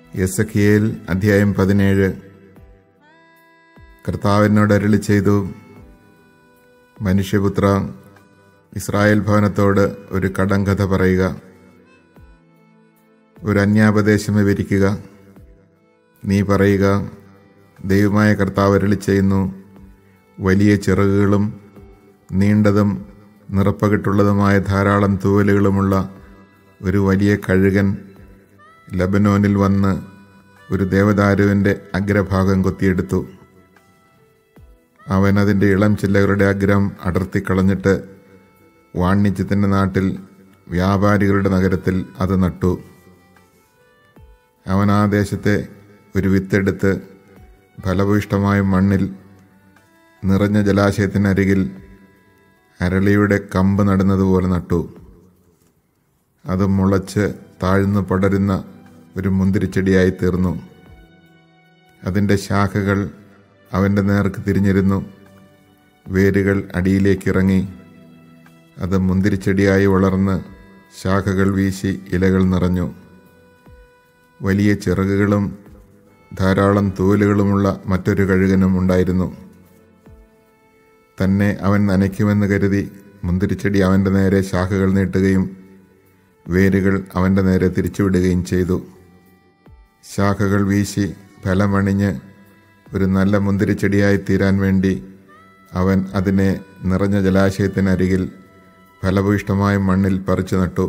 എസക്കിയേൽ അധ്യായം പതിനേഴ് കർത്താവിനോട് അരുളി ചെയ്തു മനുഷ്യപുത്ര ഇസ്രായേൽ ഭവനത്തോട് ഒരു കടങ്കഥ പറയുക ഒരു അന്യാപദേശം വിവരിക്കുക നീ പറയുക ദൈവമായ കർത്താവ് അരുളി ചെയ്യുന്നു വലിയ ചിറകുകളും നീണ്ടതും നിറപ്പകിട്ടുള്ളതുമായ ധാരാളം തൂവലുകളുമുള്ള ഒരു വലിയ കഴുകൻ ലബനോനിൽ വന്ന് ഒരു ദേവദാരുവിൻ്റെ അഗ്രഭാഗം കൊത്തിയെടുത്തു അവൻ അതിൻ്റെ ഇളം ചില്ലകളുടെ അഗ്രം അടർത്തിക്കളഞ്ഞിട്ട് വാണിജ്യത്തിൻ്റെ നാട്ടിൽ വ്യാപാരികളുടെ നഗരത്തിൽ അത് നട്ടു അവൻ ആ ദേശത്തെ ഒരു വിത്തെടുത്ത് ഫലഭൂയിഷ്ടമായ മണ്ണിൽ നിറഞ്ഞ ജലാശയത്തിനരികിൽ അരളിയുടെ കമ്പ് നടുന്നതുപോലെ നട്ടു അത് മുളച്ച് താഴ്ന്നു പടരുന്ന ഒരു മുന്തിരിച്ചെടിയായി തീർന്നു അതിൻ്റെ ശാഖകൾ അവൻ്റെ നേർക്ക് തിരിഞ്ഞിരുന്നു വേരുകൾ അടിയിലേക്ക് ഇറങ്ങി അത് മുന്തിരിച്ചെടിയായി വളർന്ന് ശാഖകൾ വീശി ഇലകൾ നിറഞ്ഞു വലിയ ചിറകുകളും ധാരാളം തൂലുകളുമുള്ള മറ്റൊരു കഴുകനും ഉണ്ടായിരുന്നു തന്നെ അവൻ നനയ്ക്കുമെന്ന് കരുതി മുന്തിരിച്ചെടി അവൻ്റെ നേരെ ശാഖകൾ നീട്ടുകയും വേരുകൾ അവൻ്റെ നേരെ തിരിച്ചുവിടുകയും ചെയ്തു ശാഖകൾ വീശി ഫലമണിഞ്ഞ് ഒരു നല്ല മുന്തിരിച്ചെടിയായി തീരാൻ വേണ്ടി അവൻ അതിനെ നിറഞ്ഞ ജലാശയത്തിനരികിൽ ഫലഭൂയിഷ്ടമായ മണ്ണിൽ പറിച്ചു നട്ടു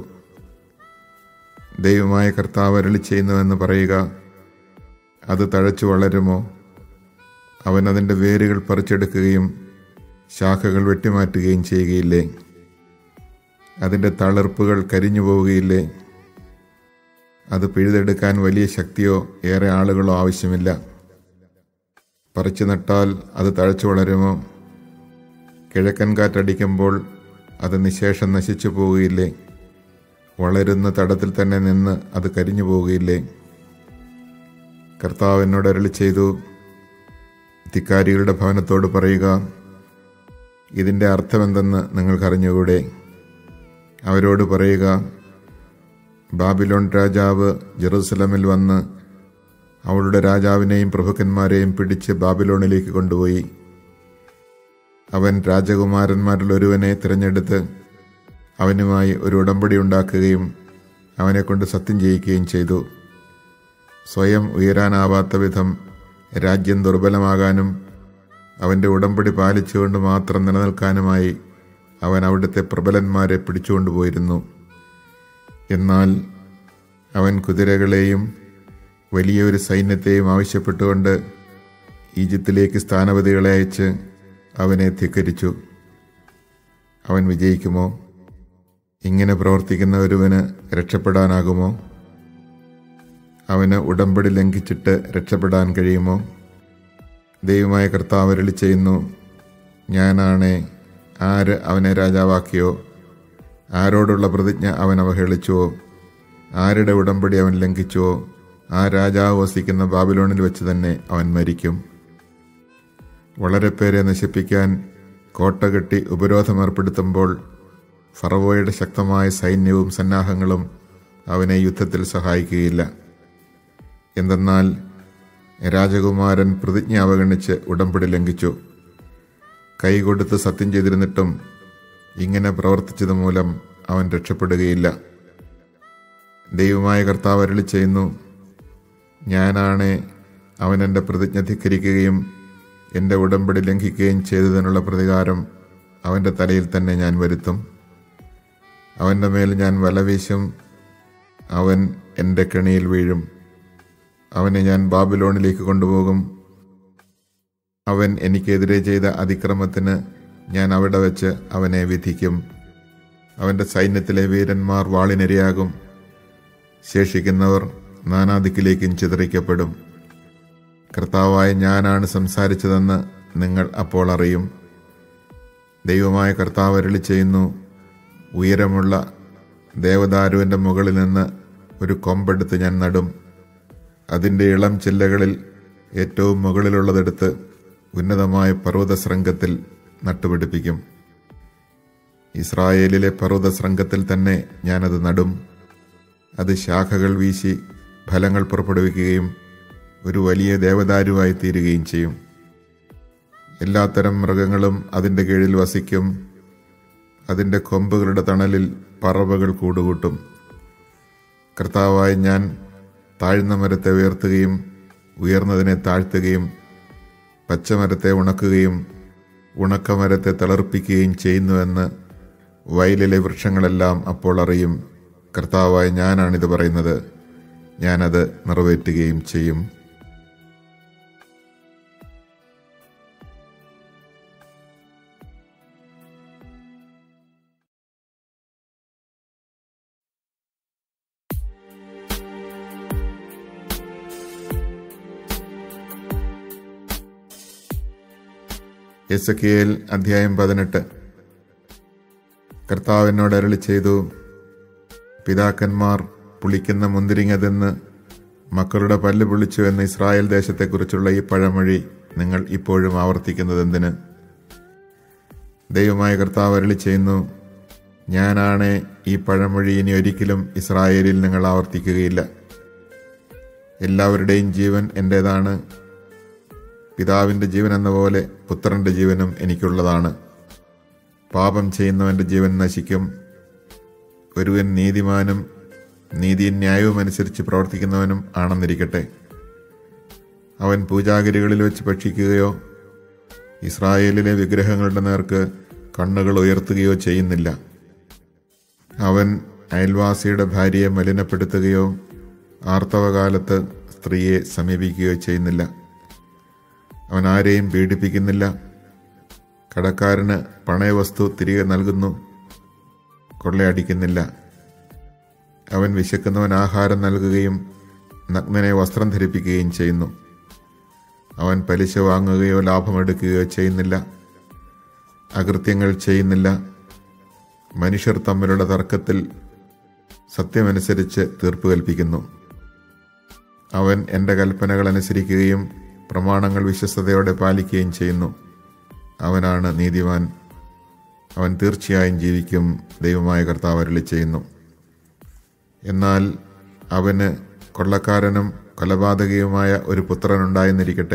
ദൈവമായ കർത്താവ് അരളി ചെയ്യുന്നുവെന്ന് പറയുക അത് തഴച്ചു വളരുമോ അവൻ അതിൻ്റെ വേരുകൾ പറിച്ചെടുക്കുകയും ശാഖകൾ വെട്ടിമാറ്റുകയും ചെയ്യുകയില്ലേ അതിൻ്റെ തളിർപ്പുകൾ കരിഞ്ഞു പോവുകയില്ലേ അത് പിഴുതെടുക്കാൻ വലിയ ശക്തിയോ ഏറെ ആളുകളോ ആവശ്യമില്ല പറിച്ചു നട്ടാൽ അത് തഴച്ചു വളരുമോ കിഴക്കൻ കാറ്റടിക്കുമ്പോൾ അത് നിശേഷം നശിച്ചു പോവുകയില്ലേ വളരുന്ന തടത്തിൽ തന്നെ നിന്ന് അത് കരിഞ്ഞു പോവുകയില്ലേ കർത്താവ് എന്നോട് അരളി ചെയ്തു ധിക്കാരികളുടെ ഭവനത്തോട് പറയുക ഇതിൻ്റെ അർത്ഥമെന്തെന്ന് നിങ്ങൾക്കറിഞ്ഞുകൂടെ അവരോട് പറയുക ബാബിലോൺ രാജാവ് ജെറുസലമിൽ വന്ന് അവളുടെ രാജാവിനെയും പ്രഭുക്കന്മാരെയും പിടിച്ച് ബാബിലോണിലേക്ക് കൊണ്ടുപോയി അവൻ രാജകുമാരന്മാരിൽ ഒരുവനെ തിരഞ്ഞെടുത്ത് അവനുമായി ഒരു ഉടമ്പടി ഉണ്ടാക്കുകയും അവനെക്കൊണ്ട് സത്യം ചെയ്യിക്കുകയും ചെയ്തു സ്വയം ഉയരാനാവാത്ത വിധം രാജ്യം ദുർബലമാകാനും അവൻ്റെ ഉടമ്പടി പാലിച്ചുകൊണ്ട് മാത്രം നിലനിൽക്കാനുമായി അവൻ അവിടുത്തെ പ്രബലന്മാരെ പിടിച്ചുകൊണ്ടുപോയിരുന്നു എന്നാൽ അവൻ കുതിരകളെയും വലിയൊരു സൈന്യത്തെയും ആവശ്യപ്പെട്ടുകൊണ്ട് ഈജിപ്തിലേക്ക് സ്ഥാനപതികളെ അയച്ച് അവനെ ധിക്കരിച്ചു അവൻ വിജയിക്കുമോ ഇങ്ങനെ പ്രവർത്തിക്കുന്ന ഒരുവന് രക്ഷപ്പെടാനാകുമോ അവന് ഉടമ്പടി ലംഘിച്ചിട്ട് രക്ഷപ്പെടാൻ കഴിയുമോ ദൈവമായ കർത്താവ് അരുളി ചെയ്യുന്നു ഞാനാണ് ആര് അവനെ രാജാവാക്കിയോ ആരോടുള്ള പ്രതിജ്ഞ അവൻ അവഹേളിച്ചുവോ ആരുടെ ഉടമ്പടി അവൻ ലംഘിച്ചുവോ ആ രാജാവ് വസിക്കുന്ന ബാബിലോണിൽ വെച്ച് തന്നെ അവൻ മരിക്കും വളരെ പേരെ നശിപ്പിക്കാൻ കോട്ട കെട്ടി ഉപരോധം ഏർപ്പെടുത്തുമ്പോൾ ഫറവോയുടെ ശക്തമായ സൈന്യവും സന്നാഹങ്ങളും അവനെ യുദ്ധത്തിൽ സഹായിക്കുകയില്ല എന്തെന്നാൽ രാജകുമാരൻ പ്രതിജ്ഞ അവഗണിച്ച് ഉടമ്പടി ലംഘിച്ചു കൈകൊടുത്ത് സത്യം ചെയ്തിരുന്നിട്ടും ഇങ്ങനെ പ്രവർത്തിച്ചത് മൂലം അവൻ രക്ഷപ്പെടുകയില്ല ദൈവമായ കർത്താവ് അരളി ചെയ്യുന്നു ഞാനാണ് അവൻ എൻ്റെ പ്രതിജ്ഞ ധിക്കരിക്കുകയും എൻ്റെ ഉടമ്പടി ലംഘിക്കുകയും ചെയ്തതിനുള്ള പ്രതികാരം അവൻ്റെ തലയിൽ തന്നെ ഞാൻ വരുത്തും അവൻ്റെ മേൽ ഞാൻ വലവീശും അവൻ എൻ്റെ കെണിയിൽ വീഴും അവനെ ഞാൻ ബാബിലോണിലേക്ക് കൊണ്ടുപോകും അവൻ എനിക്കെതിരെ ചെയ്ത അതിക്രമത്തിന് ഞാൻ അവിടെ വെച്ച് അവനെ വിധിക്കും അവൻ്റെ സൈന്യത്തിലെ വീരന്മാർ വാളിനിരയാകും ശേഷിക്കുന്നവർ നാനാദിക്കിലേക്കും ചിതറിക്കപ്പെടും കർത്താവായ ഞാനാണ് സംസാരിച്ചതെന്ന് നിങ്ങൾ അപ്പോൾ അറിയും ദൈവമായ കർത്താവ് അരളി ചെയ്യുന്നു ഉയരമുള്ള ദേവദാരുവിൻ്റെ മുകളിൽ നിന്ന് ഒരു കൊമ്പെടുത്ത് ഞാൻ നടും അതിൻ്റെ ഇളം ചില്ലകളിൽ ഏറ്റവും മുകളിലുള്ളതെടുത്ത് ഉന്നതമായ പർവ്വത ശൃംഗത്തിൽ നട്ടുപിടിപ്പിക്കും ഇസ്രായേലിലെ പർവ്വത ശൃംഗത്തിൽ തന്നെ ഞാനത് നടും അത് ശാഖകൾ വീശി ഫലങ്ങൾ പുറപ്പെടുവിക്കുകയും ഒരു വലിയ ദേവദാരുവായി തീരുകയും ചെയ്യും എല്ലാത്തരം മൃഗങ്ങളും അതിൻ്റെ കീഴിൽ വസിക്കും അതിൻ്റെ കൊമ്പുകളുടെ തണലിൽ പറവകൾ കൂടുകൂട്ടും കർത്താവായി ഞാൻ താഴ്ന്ന മരത്തെ ഉയർത്തുകയും ഉയർന്നതിനെ താഴ്ത്തുകയും പച്ചമരത്തെ ഉണക്കുകയും ഉണക്കമരത്തെ തളർപ്പിക്കുകയും ചെയ്യുന്നുവെന്ന് വയലിലെ വൃക്ഷങ്ങളെല്ലാം അപ്പോൾ അറിയും കർത്താവായ ഞാനാണിത് പറയുന്നത് ഞാനത് നിറവേറ്റുകയും ചെയ്യും എസക്കിയേൽ അധ്യായം പതിനെട്ട് കർത്താവിനോട് അരളി ചെയ്തു പിതാക്കന്മാർ പുളിക്കുന്ന മുന്തിരിങ്ങ തിന്ന് മക്കളുടെ പല്ല് പൊളിച്ചു എന്ന ഇസ്രായേൽ ദേശത്തെക്കുറിച്ചുള്ള ഈ പഴമൊഴി നിങ്ങൾ ഇപ്പോഴും ആവർത്തിക്കുന്നത് എന്തിന് ദൈവമായ കർത്താവ് അരളി ചെയ്യുന്നു ഞാനാണ് ഈ പഴമൊഴി ഇനി ഒരിക്കലും ഇസ്രായേലിൽ നിങ്ങൾ ആവർത്തിക്കുകയില്ല എല്ലാവരുടെയും ജീവൻ എൻ്റേതാണ് പിതാവിൻ്റെ ജീവൻ എന്ന പോലെ പുത്രന്റെ ജീവനും എനിക്കുള്ളതാണ് പാപം ചെയ്യുന്നവന്റെ ജീവൻ നശിക്കും ഒരുവൻ നീതിമാനും നീതിയും ന്യായവും അനുസരിച്ച് പ്രവർത്തിക്കുന്നവനും ആണെന്നിരിക്കട്ടെ അവൻ പൂജാഗിരികളിൽ വെച്ച് ഭക്ഷിക്കുകയോ ഇസ്രായേലിലെ വിഗ്രഹങ്ങളുടെ നേർക്ക് കണ്ണുകൾ ഉയർത്തുകയോ ചെയ്യുന്നില്ല അവൻ അയൽവാസിയുടെ ഭാര്യയെ മലിനപ്പെടുത്തുകയോ ആർത്തവകാലത്ത് സ്ത്രീയെ സമീപിക്കുകയോ ചെയ്യുന്നില്ല അവൻ ആരെയും പീഡിപ്പിക്കുന്നില്ല കടക്കാരന് പണയവസ്തു തിരികെ നൽകുന്നു കൊള്ളയടിക്കുന്നില്ല അവൻ വിശക്കുന്നവൻ ആഹാരം നൽകുകയും നഗ്നനെ വസ്ത്രം ധരിപ്പിക്കുകയും ചെയ്യുന്നു അവൻ പലിശ വാങ്ങുകയോ ലാഭമെടുക്കുകയോ ചെയ്യുന്നില്ല അകൃത്യങ്ങൾ ചെയ്യുന്നില്ല മനുഷ്യർ തമ്മിലുള്ള തർക്കത്തിൽ സത്യമനുസരിച്ച് തീർപ്പ് കൽപ്പിക്കുന്നു അവൻ എൻ്റെ കൽപ്പനകൾ അനുസരിക്കുകയും പ്രമാണങ്ങൾ വിശ്വസ്തയോടെ പാലിക്കുകയും ചെയ്യുന്നു അവനാണ് നീതിമാൻ അവൻ തീർച്ചയായും ജീവിക്കും ദൈവമായ കർത്താവ് അരുളി ചെയ്യുന്നു എന്നാൽ അവന് കൊള്ളക്കാരനും കൊലപാതകയുമായ ഒരു പുത്രനുണ്ടായെന്നിരിക്കട്ടെ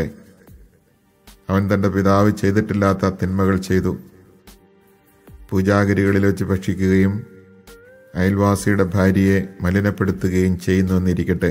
അവൻ തൻ്റെ പിതാവ് ചെയ്തിട്ടില്ലാത്ത തിന്മകൾ ചെയ്തു പൂജാഗിരികളിൽ വെച്ച് ഭക്ഷിക്കുകയും അയൽവാസിയുടെ ഭാര്യയെ മലിനപ്പെടുത്തുകയും ചെയ്യുന്നുവെന്നിരിക്കട്ടെ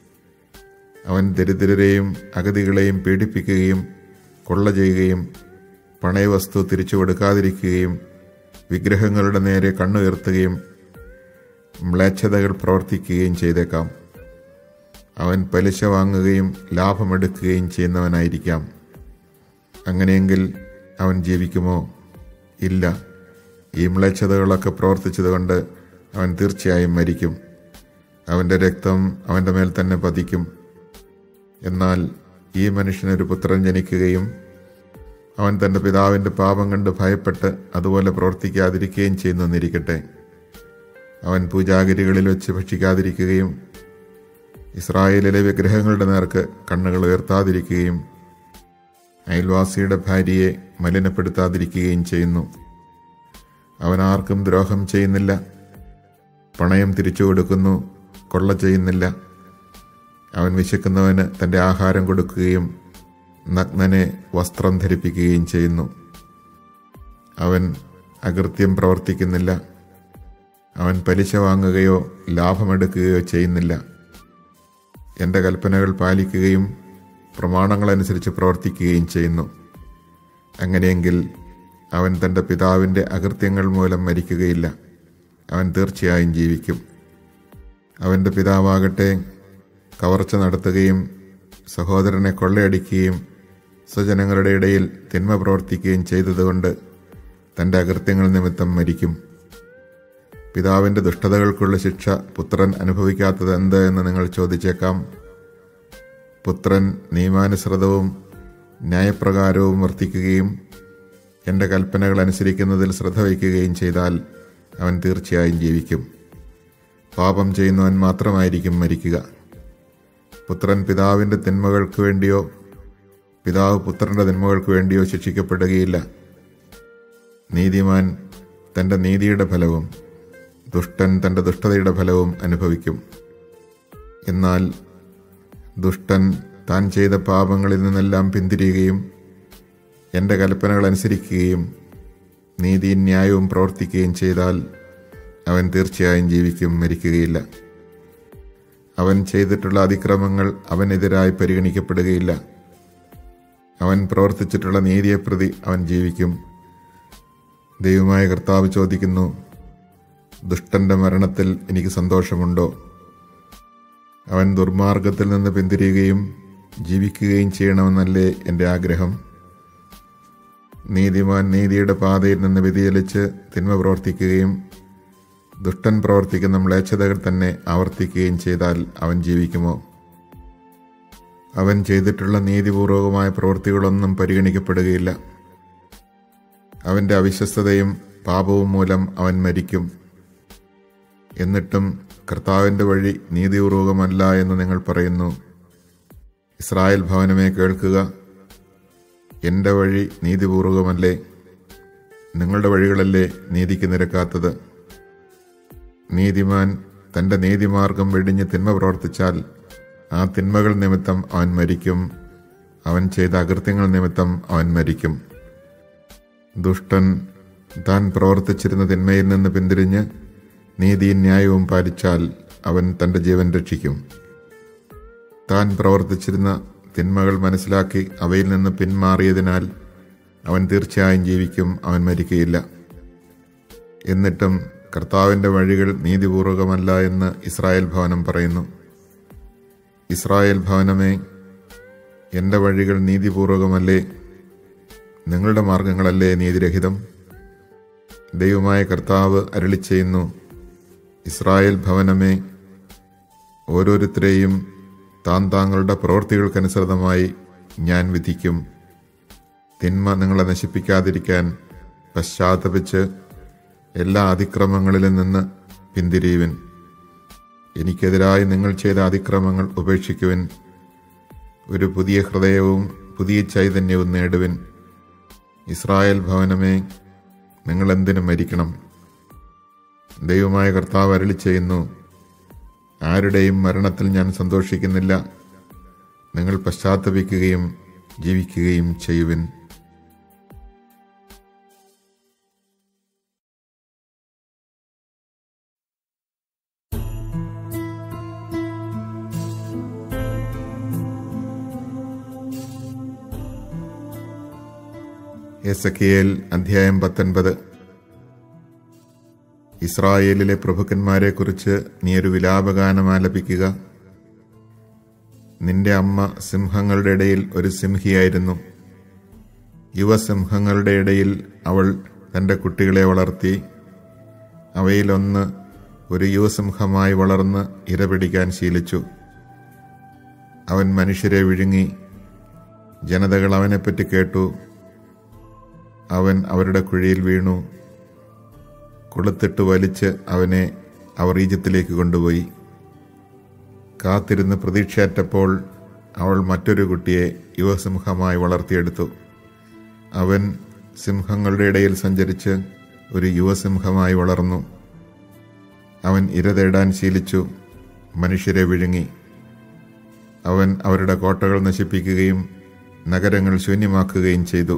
അവൻ ദരിദ്രരെയും അഗതികളെയും പീഡിപ്പിക്കുകയും കൊള്ള ചെയ്യുകയും പണയവസ്തു തിരിച്ചു കൊടുക്കാതിരിക്കുകയും വിഗ്രഹങ്ങളുടെ നേരെ കണ്ണുയർത്തുകയും മ്ലേച്ഛതകൾ പ്രവർത്തിക്കുകയും ചെയ്തേക്കാം അവൻ പലിശ വാങ്ങുകയും ലാഭമെടുക്കുകയും ചെയ്യുന്നവനായിരിക്കാം അങ്ങനെയെങ്കിൽ അവൻ ജീവിക്കുമോ ഇല്ല ഈ മ്ലേച്ഛതകളൊക്കെ പ്രവർത്തിച്ചതുകൊണ്ട് അവൻ തീർച്ചയായും മരിക്കും അവൻ്റെ രക്തം അവൻ്റെ മേൽ തന്നെ പതിക്കും എന്നാൽ ഈ മനുഷ്യനൊരു പുത്രൻ ജനിക്കുകയും അവൻ തൻ്റെ പിതാവിൻ്റെ പാപം കണ്ട് ഭയപ്പെട്ട് അതുപോലെ പ്രവർത്തിക്കാതിരിക്കുകയും ചെയ്യുന്നെന്നിരിക്കട്ടെ അവൻ പൂജാഗിരികളിൽ വെച്ച് ഭക്ഷിക്കാതിരിക്കുകയും ഇസ്രായേലിലെ വിഗ്രഹങ്ങളുടെ നേർക്ക് കണ്ണുകൾ ഉയർത്താതിരിക്കുകയും അയൽവാസിയുടെ ഭാര്യയെ മലിനപ്പെടുത്താതിരിക്കുകയും ചെയ്യുന്നു അവൻ ആർക്കും ദ്രോഹം ചെയ്യുന്നില്ല പണയം തിരിച്ചു കൊടുക്കുന്നു കൊള്ള ചെയ്യുന്നില്ല അവൻ വിശക്കുന്നവന് തൻ്റെ ആഹാരം കൊടുക്കുകയും നഗ്നനെ വസ്ത്രം ധരിപ്പിക്കുകയും ചെയ്യുന്നു അവൻ അകൃത്യം പ്രവർത്തിക്കുന്നില്ല അവൻ പലിശ വാങ്ങുകയോ ലാഭമെടുക്കുകയോ ചെയ്യുന്നില്ല എൻ്റെ കൽപ്പനകൾ പാലിക്കുകയും പ്രമാണങ്ങളനുസരിച്ച് പ്രവർത്തിക്കുകയും ചെയ്യുന്നു അങ്ങനെയെങ്കിൽ അവൻ തൻ്റെ പിതാവിൻ്റെ അകൃത്യങ്ങൾ മൂലം മരിക്കുകയില്ല അവൻ തീർച്ചയായും ജീവിക്കും അവൻ്റെ പിതാവാകട്ടെ കവർച്ച നടത്തുകയും സഹോദരനെ കൊള്ളയടിക്കുകയും സ്വജനങ്ങളുടെ ഇടയിൽ തിന്മ പ്രവർത്തിക്കുകയും ചെയ്തതുകൊണ്ട് തൻ്റെ അകൃത്യങ്ങൾ നിമിത്തം മരിക്കും പിതാവിൻ്റെ ദുഷ്ടതകൾക്കുള്ള ശിക്ഷ പുത്രൻ അനുഭവിക്കാത്തത് എന്ത് എന്ന് നിങ്ങൾ ചോദിച്ചേക്കാം പുത്രൻ നിയമാനുസൃതവും ന്യായപ്രകാരവും വർത്തിക്കുകയും എൻ്റെ കൽപ്പനകൾ അനുസരിക്കുന്നതിൽ ശ്രദ്ധ വയ്ക്കുകയും ചെയ്താൽ അവൻ തീർച്ചയായും ജീവിക്കും പാപം ചെയ്യുന്നവൻ മാത്രമായിരിക്കും മരിക്കുക പുത്രൻ പിതാവിൻ്റെ തിന്മകൾക്ക് വേണ്ടിയോ പിതാവ് പുത്രൻ്റെ തിന്മകൾക്ക് വേണ്ടിയോ ശിക്ഷിക്കപ്പെടുകയില്ല നീതിമാൻ തൻ്റെ നീതിയുടെ ഫലവും ദുഷ്ടൻ തൻ്റെ ദുഷ്ടതയുടെ ഫലവും അനുഭവിക്കും എന്നാൽ ദുഷ്ടൻ താൻ ചെയ്ത പാപങ്ങളിൽ നിന്നെല്ലാം പിന്തിരിയുകയും എൻ്റെ കൽപ്പനകൾ അനുസരിക്കുകയും നീതിയും ന്യായവും പ്രവർത്തിക്കുകയും ചെയ്താൽ അവൻ തീർച്ചയായും ജീവിക്കും മരിക്കുകയില്ല അവൻ ചെയ്തിട്ടുള്ള അതിക്രമങ്ങൾ അവനെതിരായി പരിഗണിക്കപ്പെടുകയില്ല അവൻ പ്രവർത്തിച്ചിട്ടുള്ള നീതിയെ പ്രതി അവൻ ജീവിക്കും ദൈവമായ കർത്താവ് ചോദിക്കുന്നു ദുഷ്ടന്റെ മരണത്തിൽ എനിക്ക് സന്തോഷമുണ്ടോ അവൻ ദുർമാർഗത്തിൽ നിന്ന് പിന്തിരിയുകയും ജീവിക്കുകയും ചെയ്യണമെന്നല്ലേ എൻ്റെ ആഗ്രഹം നീതിമാൻ നീതിയുടെ പാതയിൽ നിന്ന് വ്യതിചലിച്ച് തിന്മ പ്രവർത്തിക്കുകയും ദുഷ്ടൻ പ്രവർത്തിക്കുന്ന മ്ലേച്ഛതകൾ തന്നെ ആവർത്തിക്കുകയും ചെയ്താൽ അവൻ ജീവിക്കുമോ അവൻ ചെയ്തിട്ടുള്ള നീതിപൂർവകമായ പ്രവൃത്തികളൊന്നും പരിഗണിക്കപ്പെടുകയില്ല അവൻ്റെ അവിശ്വസ്തതയും പാപവും മൂലം അവൻ മരിക്കും എന്നിട്ടും കർത്താവിൻ്റെ വഴി നീതിപൂർവകമല്ല എന്ന് നിങ്ങൾ പറയുന്നു ഇസ്രായേൽ ഭവനമേ കേൾക്കുക എൻ്റെ വഴി നീതിപൂർവകമല്ലേ നിങ്ങളുടെ വഴികളല്ലേ നീതിക്ക് നിരക്കാത്തത് നീതിമാൻ തൻ്റെ നീതിമാർഗം വെടിഞ്ഞ് തിന്മ പ്രവർത്തിച്ചാൽ ആ തിന്മകൾ നിമിത്തം അവൻ മരിക്കും അവൻ ചെയ്ത അകൃത്യങ്ങൾ നിമിത്തം അവൻ മരിക്കും ദുഷ്ടൻ താൻ പ്രവർത്തിച്ചിരുന്ന തിന്മയിൽ നിന്ന് പിന്തിരിഞ്ഞ് നീതിയും ന്യായവും പാലിച്ചാൽ അവൻ തൻ്റെ ജീവൻ രക്ഷിക്കും താൻ പ്രവർത്തിച്ചിരുന്ന തിന്മകൾ മനസ്സിലാക്കി അവയിൽ നിന്ന് പിന്മാറിയതിനാൽ അവൻ തീർച്ചയായും ജീവിക്കും അവൻ മരിക്കുകയില്ല എന്നിട്ടും കർത്താവിൻ്റെ വഴികൾ നീതിപൂർവകമല്ല എന്ന് ഇസ്രായേൽ ഭവനം പറയുന്നു ഇസ്രായേൽ ഭവനമേ എൻ്റെ വഴികൾ നീതിപൂർവകമല്ലേ നിങ്ങളുടെ മാർഗങ്ങളല്ലേ നീതിരഹിതം ദൈവമായ കർത്താവ് അരളി ചെയ്യുന്നു ഇസ്രായേൽ ഭവനമേ ഓരോരുത്തരെയും താൻ താങ്കളുടെ പ്രവൃത്തികൾക്കനുസൃതമായി ഞാൻ വിധിക്കും തിന്മ നിങ്ങളെ നശിപ്പിക്കാതിരിക്കാൻ പശ്ചാത്തപിച്ച് എല്ലാ അതിക്രമങ്ങളിലും നിന്ന് പിന്തിരിയുവിൻ എനിക്കെതിരായി നിങ്ങൾ ചെയ്ത അതിക്രമങ്ങൾ ഉപേക്ഷിക്കുവിൻ ഒരു പുതിയ ഹൃദയവും പുതിയ ചൈതന്യവും നേടുവിൻ ഇസ്രായേൽ ഭവനമേ നിങ്ങൾ എന്തിനു മരിക്കണം ദൈവമായ കർത്താവ് അരളി ചെയ്യുന്നു ആരുടെയും മരണത്തിൽ ഞാൻ സന്തോഷിക്കുന്നില്ല നിങ്ങൾ പശ്ചാത്തപിക്കുകയും ജീവിക്കുകയും ചെയ്യുവിൻ എസക്കിയേൽ അധ്യായം പത്തൊൻപത് ഇസ്രായേലിലെ പ്രഭുക്കന്മാരെ കുറിച്ച് നീ ഒരു വിലാപഗാനം ആലപിക്കുക നിന്റെ അമ്മ സിംഹങ്ങളുടെ ഇടയിൽ ഒരു സിംഹിയായിരുന്നു യുവസിംഹങ്ങളുടെ ഇടയിൽ അവൾ തൻ്റെ കുട്ടികളെ വളർത്തി അവയിലൊന്ന് ഒരു യുവസിംഹമായി വളർന്ന് ഇരപിടിക്കാൻ ശീലിച്ചു അവൻ മനുഷ്യരെ വിഴുങ്ങി ജനതകൾ അവനെപ്പറ്റി കേട്ടു അവൻ അവരുടെ കുഴിയിൽ വീണു കൊളുത്തിട്ട് വലിച്ച് അവനെ അവർ ഈജിപ്തിലേക്ക് കൊണ്ടുപോയി കാത്തിരുന്ന് പ്രതീക്ഷയറ്റപ്പോൾ അവൾ മറ്റൊരു കുട്ടിയെ യുവസിംഹമായി വളർത്തിയെടുത്തു അവൻ സിംഹങ്ങളുടെ ഇടയിൽ സഞ്ചരിച്ച് ഒരു യുവസിംഹമായി വളർന്നു അവൻ ഇര തേടാൻ ശീലിച്ചു മനുഷ്യരെ വിഴുങ്ങി അവൻ അവരുടെ കോട്ടകൾ നശിപ്പിക്കുകയും നഗരങ്ങൾ ശൂന്യമാക്കുകയും ചെയ്തു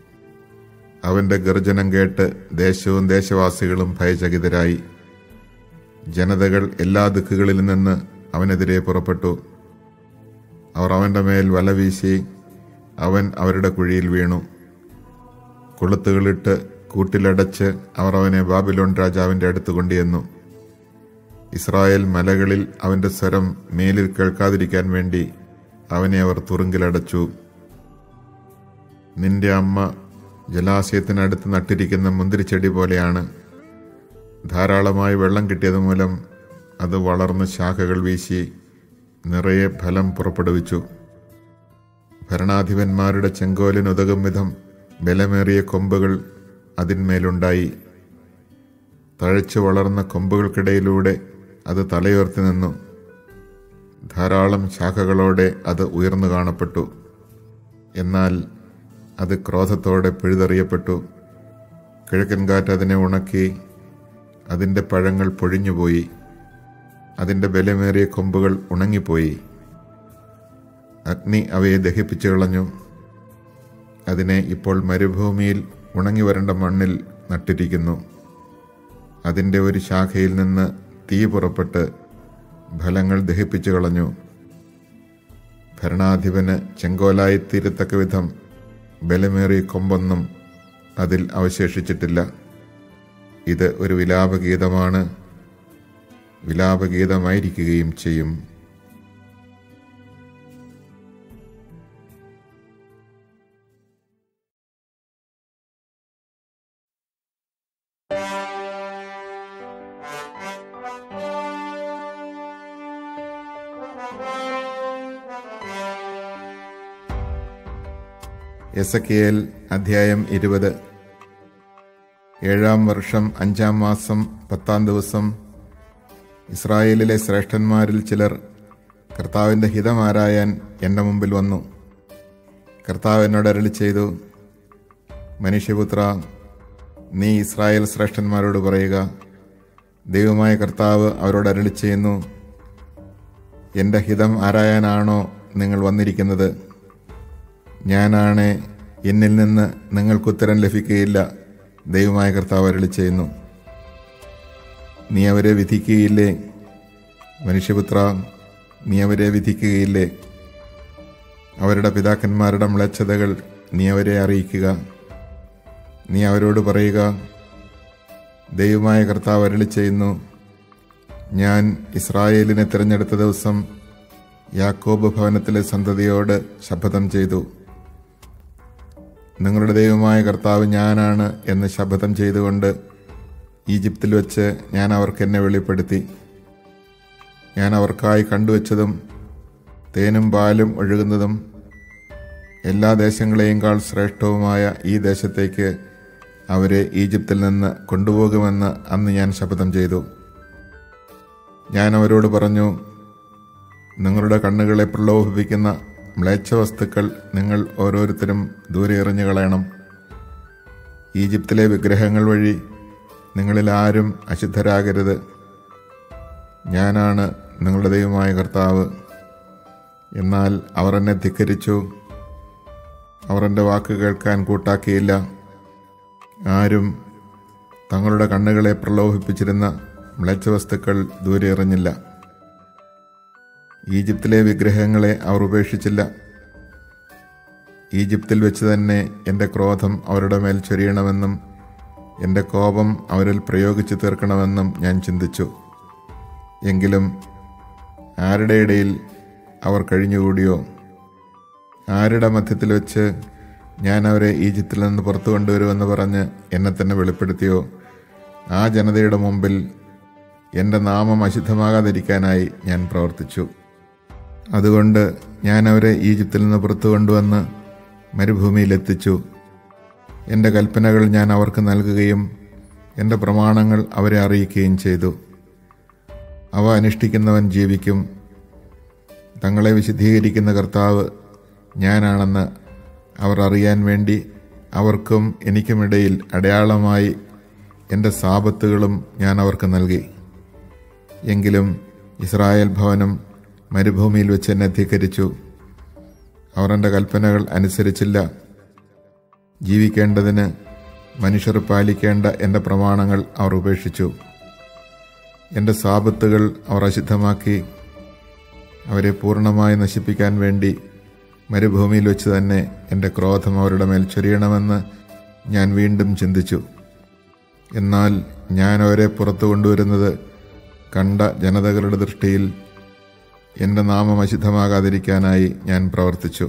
അവന്റെ ഗർജനം കേട്ട് ദേശവും ദേശവാസികളും ഭയചകിതരായി ജനതകൾ എല്ലാ ദിക്കുകളിൽ നിന്ന് അവനെതിരെ പുറപ്പെട്ടു അവർ അവന്റെ മേൽ വല വീശി അവൻ അവരുടെ കുഴിയിൽ വീണു കൊളുത്തുകളിട്ട് കൂട്ടിലടച്ച് അവർ അവനെ ബാബിലോൺ രാജാവിന്റെ അടുത്ത് കൊണ്ടുവന്നു ഇസ്രായേൽ മലകളിൽ അവന്റെ സ്വരം മേലിൽ കേൾക്കാതിരിക്കാൻ വേണ്ടി അവനെ അവർ തുറുങ്കിലടച്ചു നിന്റെ അമ്മ ജലാശയത്തിനടുത്ത് നട്ടിരിക്കുന്ന മുന്തിരിച്ചെടി പോലെയാണ് ധാരാളമായി വെള്ളം കിട്ടിയത് മൂലം അത് വളർന്ന് ശാഖകൾ വീശി നിറയെ ഫലം പുറപ്പെടുവിച്ചു ഭരണാധിപന്മാരുടെ ചെങ്കോലിനുതകും വിധം ബലമേറിയ കൊമ്പുകൾ അതിന്മേലുണ്ടായി തഴച്ചു വളർന്ന കൊമ്പുകൾക്കിടയിലൂടെ അത് തലയുയർത്തി നിന്നു ധാരാളം ശാഖകളോടെ അത് ഉയർന്നു കാണപ്പെട്ടു എന്നാൽ അത് ക്രോധത്തോടെ പിഴുതെറിയപ്പെട്ടു കിഴക്കൻ കാറ്റ് അതിനെ ഉണക്കി അതിൻ്റെ പഴങ്ങൾ പൊഴിഞ്ഞുപോയി അതിൻ്റെ ബലമേറിയ കൊമ്പുകൾ ഉണങ്ങിപ്പോയി അഗ്നി അവയെ ദഹിപ്പിച്ചു കളഞ്ഞു അതിനെ ഇപ്പോൾ മരുഭൂമിയിൽ ഉണങ്ങി വരേണ്ട മണ്ണിൽ നട്ടിരിക്കുന്നു അതിൻ്റെ ഒരു ശാഖയിൽ നിന്ന് തീ പുറപ്പെട്ട് ഫലങ്ങൾ ദഹിപ്പിച്ചു കളഞ്ഞു ഭരണാധിപന് ചെങ്കോലായി തീരത്തക്ക വിധം ബലമേറിയ കൊമ്പൊന്നും അതിൽ അവശേഷിച്ചിട്ടില്ല ഇത് ഒരു വിലാപഗീതമാണ് വിലാപഗീതമായിരിക്കുകയും ചെയ്യും എസക്കിയേൽ അധ്യായം ഇരുപത് ഏഴാം വർഷം അഞ്ചാം മാസം പത്താം ദിവസം ഇസ്രായേലിലെ ശ്രേഷ്ഠന്മാരിൽ ചിലർ കർത്താവിൻ്റെ ഹിതമാരായാൻ എൻ്റെ മുമ്പിൽ വന്നു കർത്താവ് എന്നോട് അരളി ചെയ്തു മനുഷ്യപുത്ര നീ ഇസ്രായേൽ ശ്രേഷ്ഠന്മാരോട് പറയുക ദൈവമായ കർത്താവ് അവരോട് അരളി ചെയ്യുന്നു എൻ്റെ ഹിതം ആരായാനാണോ നിങ്ങൾ വന്നിരിക്കുന്നത് ഞാനാണ് എന്നിൽ നിന്ന് നിങ്ങൾക്കുത്തരം ലഭിക്കുകയില്ല ദൈവമായ കർത്താവ് അരളി ചെയ്യുന്നു നീ അവരെ വിധിക്കുകയില്ലേ മനുഷ്യപുത്ര നീ അവരെ വിധിക്കുകയില്ലേ അവരുടെ പിതാക്കന്മാരുടെ മ്ലേച്ഛതകൾ നീ അവരെ അറിയിക്കുക നീ അവരോട് പറയുക ദൈവമായ കർത്താവ് അരളി ചെയ്യുന്നു ഞാൻ ഇസ്രായേലിനെ തിരഞ്ഞെടുത്ത ദിവസം യാക്കോബ് ഭവനത്തിലെ സന്തതിയോട് ശപഥം ചെയ്തു നിങ്ങളുടെ ദൈവമായ കർത്താവ് ഞാനാണ് എന്ന് ശപഥം ചെയ്തുകൊണ്ട് ഈജിപ്തിൽ വെച്ച് ഞാൻ അവർക്ക് എന്നെ വെളിപ്പെടുത്തി ഞാൻ അവർക്കായി കണ്ടുവച്ചതും തേനും പാലും ഒഴുകുന്നതും എല്ലാ ദേശങ്ങളെയും കാൾ ശ്രേഷ്ഠവുമായ ഈ ദേശത്തേക്ക് അവരെ ഈജിപ്തിൽ നിന്ന് കൊണ്ടുപോകുമെന്ന് അന്ന് ഞാൻ ശപഥം ചെയ്തു ഞാൻ അവരോട് പറഞ്ഞു നിങ്ങളുടെ കണ്ണുകളെ പ്രലോഭിപ്പിക്കുന്ന മ്ലേച്ഛ വസ്തുക്കൾ നിങ്ങൾ ഓരോരുത്തരും ദൂരെ എറിഞ്ഞു കളയണം ഈജിപ്തിലെ വിഗ്രഹങ്ങൾ വഴി നിങ്ങളിൽ ആരും അശുദ്ധരാകരുത് ഞാനാണ് നിങ്ങളുടെ ദൈവമായ കർത്താവ് എന്നാൽ അവർ എന്നെ ധിക്കരിച്ചു അവർ എൻ്റെ വാക്ക് കേൾക്കാൻ കൂട്ടാക്കിയില്ല ആരും തങ്ങളുടെ കണ്ണുകളെ പ്രലോഭിപ്പിച്ചിരുന്ന മ്ലേച്ഛ വസ്തുക്കൾ ദൂരെ എറിഞ്ഞില്ല ഈജിപ്തിലെ വിഗ്രഹങ്ങളെ അവർ ഉപേക്ഷിച്ചില്ല ഈജിപ്തിൽ വെച്ച് തന്നെ എൻ്റെ ക്രോധം അവരുടെ മേൽ ചൊരിയണമെന്നും എൻ്റെ കോപം അവരിൽ പ്രയോഗിച്ചു തീർക്കണമെന്നും ഞാൻ ചിന്തിച്ചു എങ്കിലും ആരുടെ ഇടയിൽ അവർ കഴിഞ്ഞുകൂടിയോ ആരുടെ മധ്യത്തിൽ വെച്ച് ഞാൻ അവരെ ഈജിപ്തിൽ നിന്ന് പുറത്തു കൊണ്ടുവരുമെന്ന് പറഞ്ഞ് എന്നെ തന്നെ വെളിപ്പെടുത്തിയോ ആ ജനതയുടെ മുമ്പിൽ എൻ്റെ നാമം അശുദ്ധമാകാതിരിക്കാനായി ഞാൻ പ്രവർത്തിച്ചു അതുകൊണ്ട് ഞാൻ അവരെ ഈജിപ്തിൽ നിന്ന് പുറത്തു കൊണ്ടുവന്ന് മരുഭൂമിയിലെത്തിച്ചു എൻ്റെ കൽപ്പനകൾ ഞാൻ അവർക്ക് നൽകുകയും എൻ്റെ പ്രമാണങ്ങൾ അവരെ അറിയിക്കുകയും ചെയ്തു അവ അനുഷ്ഠിക്കുന്നവൻ ജീവിക്കും തങ്ങളെ വിശദീകരിക്കുന്ന കർത്താവ് ഞാനാണെന്ന് അവർ അറിയാൻ വേണ്ടി അവർക്കും എനിക്കുമിടയിൽ അടയാളമായി എൻ്റെ സാപത്തുകളും ഞാൻ അവർക്ക് നൽകി എങ്കിലും ഇസ്രായേൽ ഭവനം മരുഭൂമിയിൽ വെച്ച് എന്നെ ധിക്കരിച്ചു അവർ എൻ്റെ കൽപ്പനകൾ അനുസരിച്ചില്ല ജീവിക്കേണ്ടതിന് മനുഷ്യർ പാലിക്കേണ്ട എൻ്റെ പ്രമാണങ്ങൾ അവർ ഉപേക്ഷിച്ചു എൻ്റെ സാപത്തുകൾ അവർ അശുദ്ധമാക്കി അവരെ പൂർണ്ണമായി നശിപ്പിക്കാൻ വേണ്ടി മരുഭൂമിയിൽ വെച്ച് തന്നെ എൻ്റെ ക്രോധം അവരുടെ മേൽ ചൊരിയണമെന്ന് ഞാൻ വീണ്ടും ചിന്തിച്ചു എന്നാൽ ഞാൻ അവരെ പുറത്തു കൊണ്ടുവരുന്നത് കണ്ട ജനതകളുടെ ദൃഷ്ടിയിൽ എൻ്റെ നാമം അശുദ്ധമാകാതിരിക്കാനായി ഞാൻ പ്രവർത്തിച്ചു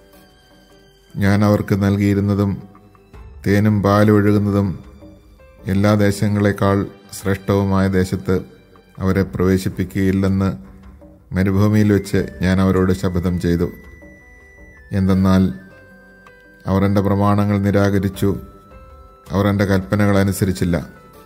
ഞാൻ അവർക്ക് നൽകിയിരുന്നതും തേനും പാലും ഒഴുകുന്നതും എല്ലാ ദേശങ്ങളെക്കാൾ ശ്രേഷ്ഠവുമായ ദേശത്ത് അവരെ പ്രവേശിപ്പിക്കുകയില്ലെന്ന് മരുഭൂമിയിൽ വെച്ച് ഞാൻ അവരോട് ശപഥം ചെയ്തു എന്തെന്നാൽ അവർ എൻ്റെ പ്രമാണങ്ങൾ നിരാകരിച്ചു അവർ എൻ്റെ കൽപ്പനകൾ അനുസരിച്ചില്ല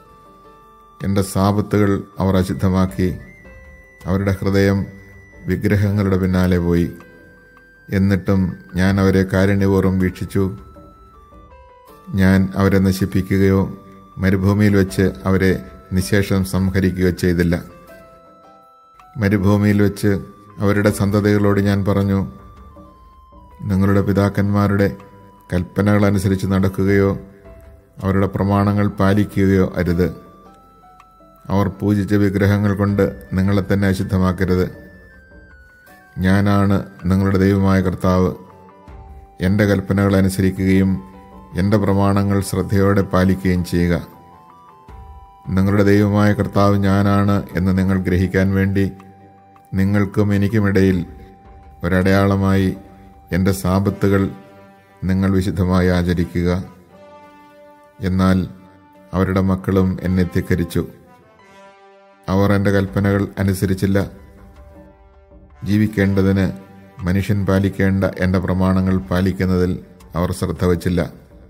എൻ്റെ സാപത്തുകൾ അവർ അശുദ്ധമാക്കി അവരുടെ ഹൃദയം വിഗ്രഹങ്ങളുടെ പിന്നാലെ പോയി എന്നിട്ടും ഞാൻ അവരെ കാരുണ്യപൂർവ്വം വീക്ഷിച്ചു ഞാൻ അവരെ നശിപ്പിക്കുകയോ മരുഭൂമിയിൽ വെച്ച് അവരെ നിശേഷം സംഹരിക്കുകയോ ചെയ്തില്ല മരുഭൂമിയിൽ വെച്ച് അവരുടെ സന്തതികളോട് ഞാൻ പറഞ്ഞു നിങ്ങളുടെ പിതാക്കന്മാരുടെ കൽപ്പനകൾ അനുസരിച്ച് നടക്കുകയോ അവരുടെ പ്രമാണങ്ങൾ പാലിക്കുകയോ അരുത് അവർ പൂജിച്ച വിഗ്രഹങ്ങൾ കൊണ്ട് നിങ്ങളെ തന്നെ അശുദ്ധമാക്കരുത് ഞാനാണ് നിങ്ങളുടെ ദൈവമായ കർത്താവ് എൻ്റെ കൽപ്പനകൾ അനുസരിക്കുകയും എൻ്റെ പ്രമാണങ്ങൾ ശ്രദ്ധയോടെ പാലിക്കുകയും ചെയ്യുക നിങ്ങളുടെ ദൈവമായ കർത്താവ് ഞാനാണ് എന്ന് നിങ്ങൾ ഗ്രഹിക്കാൻ വേണ്ടി നിങ്ങൾക്കും എനിക്കുമിടയിൽ ഒരടയാളമായി എൻ്റെ സാപത്തുകൾ നിങ്ങൾ വിശുദ്ധമായി ആചരിക്കുക എന്നാൽ അവരുടെ മക്കളും എന്നെ ധിക്കരിച്ചു അവർ എൻ്റെ കൽപ്പനകൾ അനുസരിച്ചില്ല ജീവിക്കേണ്ടതിന് മനുഷ്യൻ പാലിക്കേണ്ട എൻ്റെ പ്രമാണങ്ങൾ പാലിക്കുന്നതിൽ അവർ ശ്രദ്ധ വച്ചില്ല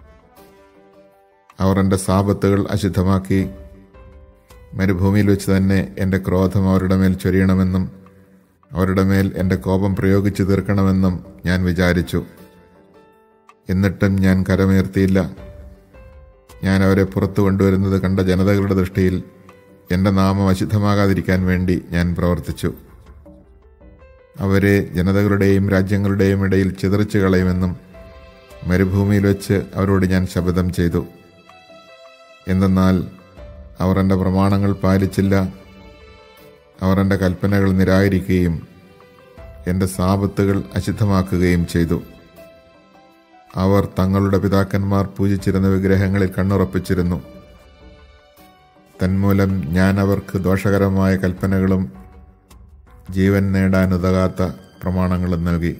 അവർ എൻ്റെ സാപത്തുകൾ അശുദ്ധമാക്കി മരുഭൂമിയിൽ വെച്ച് തന്നെ എൻ്റെ ക്രോധം അവരുടെ മേൽ ചൊരിയണമെന്നും അവരുടെ മേൽ എൻ്റെ കോപം പ്രയോഗിച്ചു തീർക്കണമെന്നും ഞാൻ വിചാരിച്ചു എന്നിട്ടും ഞാൻ കരമുയർത്തിയില്ല ഞാൻ അവരെ പുറത്തു കൊണ്ടുവരുന്നത് കണ്ട ജനതകളുടെ ദൃഷ്ടിയിൽ എൻ്റെ നാമം അശുദ്ധമാകാതിരിക്കാൻ വേണ്ടി ഞാൻ പ്രവർത്തിച്ചു അവരെ ജനതകളുടെയും രാജ്യങ്ങളുടെയും ഇടയിൽ ചിതറിച്ചു കളയുമെന്നും മരുഭൂമിയിൽ വെച്ച് അവരോട് ഞാൻ ശപഥം ചെയ്തു എന്തെന്നാൽ അവർ എൻ്റെ പ്രമാണങ്ങൾ പാലിച്ചില്ല അവർ എൻ്റെ കൽപ്പനകൾ നിരാകരിക്കുകയും എൻ്റെ സാപത്തുകൾ അശുദ്ധമാക്കുകയും ചെയ്തു അവർ തങ്ങളുടെ പിതാക്കന്മാർ പൂജിച്ചിരുന്ന വിഗ്രഹങ്ങളിൽ കണ്ണുറപ്പിച്ചിരുന്നു തന്മൂലം ഞാൻ അവർക്ക് ദോഷകരമായ കൽപ്പനകളും ജീവൻ നേടാൻ ഉതകാത്ത പ്രമാണങ്ങളും നൽകി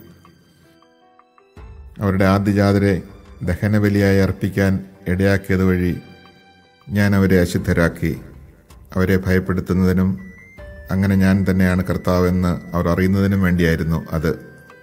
അവരുടെ ആദ്യജാതരെ ദഹനബലിയായി അർപ്പിക്കാൻ ഇടയാക്കിയത് വഴി ഞാൻ അവരെ അശുദ്ധരാക്കി അവരെ ഭയപ്പെടുത്തുന്നതിനും അങ്ങനെ ഞാൻ തന്നെയാണ് കർത്താവെന്ന് അവർ അറിയുന്നതിനും വേണ്ടിയായിരുന്നു അത്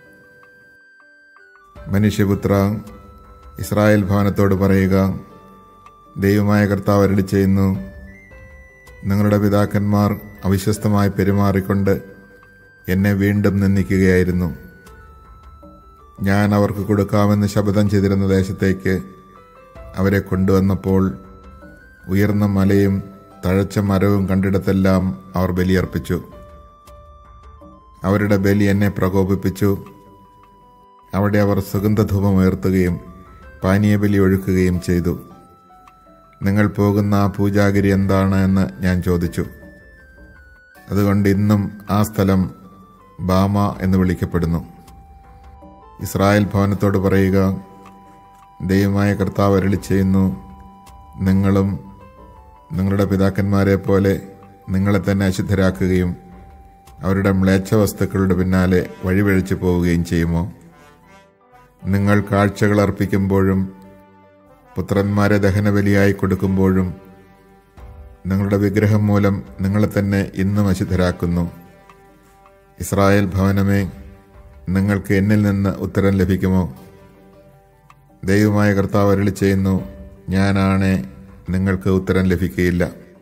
മനുഷ്യപുത്ര ഇസ്രായേൽ ഭവനത്തോട് പറയുക ദൈവമായ കർത്താവ് അരളി ചെയ്യുന്നു നിങ്ങളുടെ പിതാക്കന്മാർ അവിശ്വസ്തമായി പെരുമാറിക്കൊണ്ട് എന്നെ വീണ്ടും നിന്ദിക്കുകയായിരുന്നു ഞാൻ അവർക്ക് കൊടുക്കാമെന്ന് ശപഥം ചെയ്തിരുന്ന ദേശത്തേക്ക് അവരെ കൊണ്ടുവന്നപ്പോൾ ഉയർന്ന മലയും തഴച്ച മരവും കണ്ടിടത്തെല്ലാം അവർ ബലിയർപ്പിച്ചു അവരുടെ ബലി എന്നെ പ്രകോപിപ്പിച്ചു അവിടെ അവർ സുഗന്ധധൂപം ഉയർത്തുകയും പാനീയബലി ഒഴുക്കുകയും ചെയ്തു നിങ്ങൾ പോകുന്ന ആ പൂജാഗിരി എന്താണ് എന്ന് ഞാൻ ചോദിച്ചു അതുകൊണ്ട് ഇന്നും ആ സ്ഥലം ബാമ എന്ന് വിളിക്കപ്പെടുന്നു ഇസ്രായേൽ ഭവനത്തോട് പറയുക ദൈവമായ കർത്താവ് അരളി ചെയ്യുന്നു നിങ്ങളും നിങ്ങളുടെ പിതാക്കന്മാരെ പോലെ നിങ്ങളെ തന്നെ അശുദ്ധരാക്കുകയും അവരുടെ മ്ലേച്ഛ വസ്തുക്കളുടെ പിന്നാലെ വഴിവഴിച്ചു പോവുകയും ചെയ്യുമോ നിങ്ങൾ കാഴ്ചകൾ അർപ്പിക്കുമ്പോഴും പുത്രന്മാരെ ദഹനബലിയായി കൊടുക്കുമ്പോഴും നിങ്ങളുടെ വിഗ്രഹം മൂലം നിങ്ങളെ തന്നെ ഇന്നും അശുദ്ധരാക്കുന്നു ഇസ്രായേൽ ഭവനമേ നിങ്ങൾക്ക് എന്നിൽ നിന്ന് ഉത്തരം ലഭിക്കുമോ ദൈവമായ കർത്താവ് അരളി ചെയ്യുന്നു ഞാനാണേ നിങ്ങൾക്ക് ഉത്തരം ലഭിക്കുകയില്ല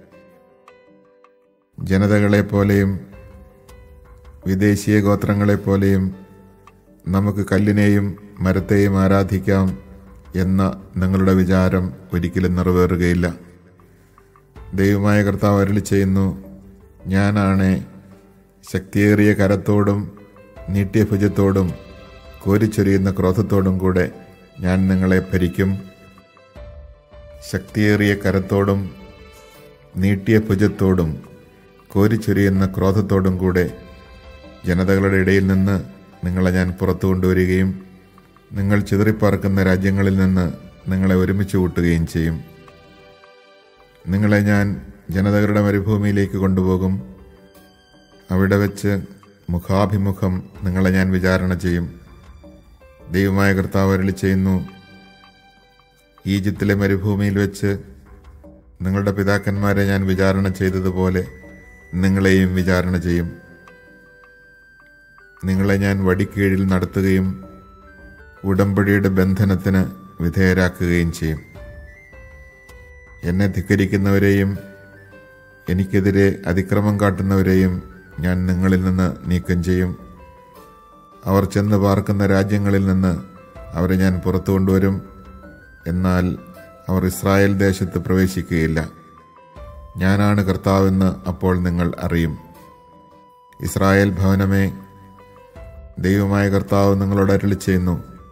ജനതകളെപ്പോലെയും വിദേശീയ ഗോത്രങ്ങളെപ്പോലെയും നമുക്ക് കല്ലിനെയും മരത്തെയും ആരാധിക്കാം എന്ന നിങ്ങളുടെ വിചാരം ഒരിക്കലും നിറവേറുകയില്ല ദൈവമായ കർത്താവ് അരളി ചെയ്യുന്നു ഞാനാണേ ശക്തിയേറിയ കരത്തോടും നീട്ടിയ ഭുജത്തോടും കോരിച്ചൊരിയുന്ന ക്രോധത്തോടും കൂടെ ഞാൻ നിങ്ങളെ ഭരിക്കും ശക്തിയേറിയ കരത്തോടും നീട്ടിയ ഭുജത്തോടും കോരിച്ചൊരിയുന്ന ക്രോധത്തോടും കൂടെ ജനതകളുടെ ഇടയിൽ നിന്ന് നിങ്ങളെ ഞാൻ പുറത്തു കൊണ്ടുവരികയും നിങ്ങൾ ചിതറിപ്പാർക്കുന്ന രാജ്യങ്ങളിൽ നിന്ന് നിങ്ങളെ ഒരുമിച്ച് കൂട്ടുകയും ചെയ്യും നിങ്ങളെ ഞാൻ ജനതകളുടെ മരുഭൂമിയിലേക്ക് കൊണ്ടുപോകും അവിടെ വെച്ച് മുഖാഭിമുഖം നിങ്ങളെ ഞാൻ വിചാരണ ചെയ്യും ദൈവമായ കർത്താവ് അരളി ചെയ്യുന്നു ഈജിപ്തിലെ മരുഭൂമിയിൽ വെച്ച് നിങ്ങളുടെ പിതാക്കന്മാരെ ഞാൻ വിചാരണ ചെയ്തതുപോലെ നിങ്ങളെയും വിചാരണ ചെയ്യും നിങ്ങളെ ഞാൻ വടിക്കീഴിൽ നടത്തുകയും ഉടമ്പടിയുടെ ബന്ധനത്തിന് വിധേയരാക്കുകയും ചെയ്യും എന്നെ ധിക്കരിക്കുന്നവരെയും എനിക്കെതിരെ അതിക്രമം കാട്ടുന്നവരെയും ഞാൻ നിങ്ങളിൽ നിന്ന് നീക്കം ചെയ്യും അവർ ചെന്ന് പാർക്കുന്ന രാജ്യങ്ങളിൽ നിന്ന് അവരെ ഞാൻ പുറത്തു കൊണ്ടുവരും എന്നാൽ അവർ ഇസ്രായേൽ ദേശത്ത് പ്രവേശിക്കുകയില്ല ഞാനാണ് കർത്താവെന്ന് അപ്പോൾ നിങ്ങൾ അറിയും ഇസ്രായേൽ ഭവനമേ ദൈവമായ കർത്താവ് നിങ്ങളോട് അരളി ചെയ്യുന്നു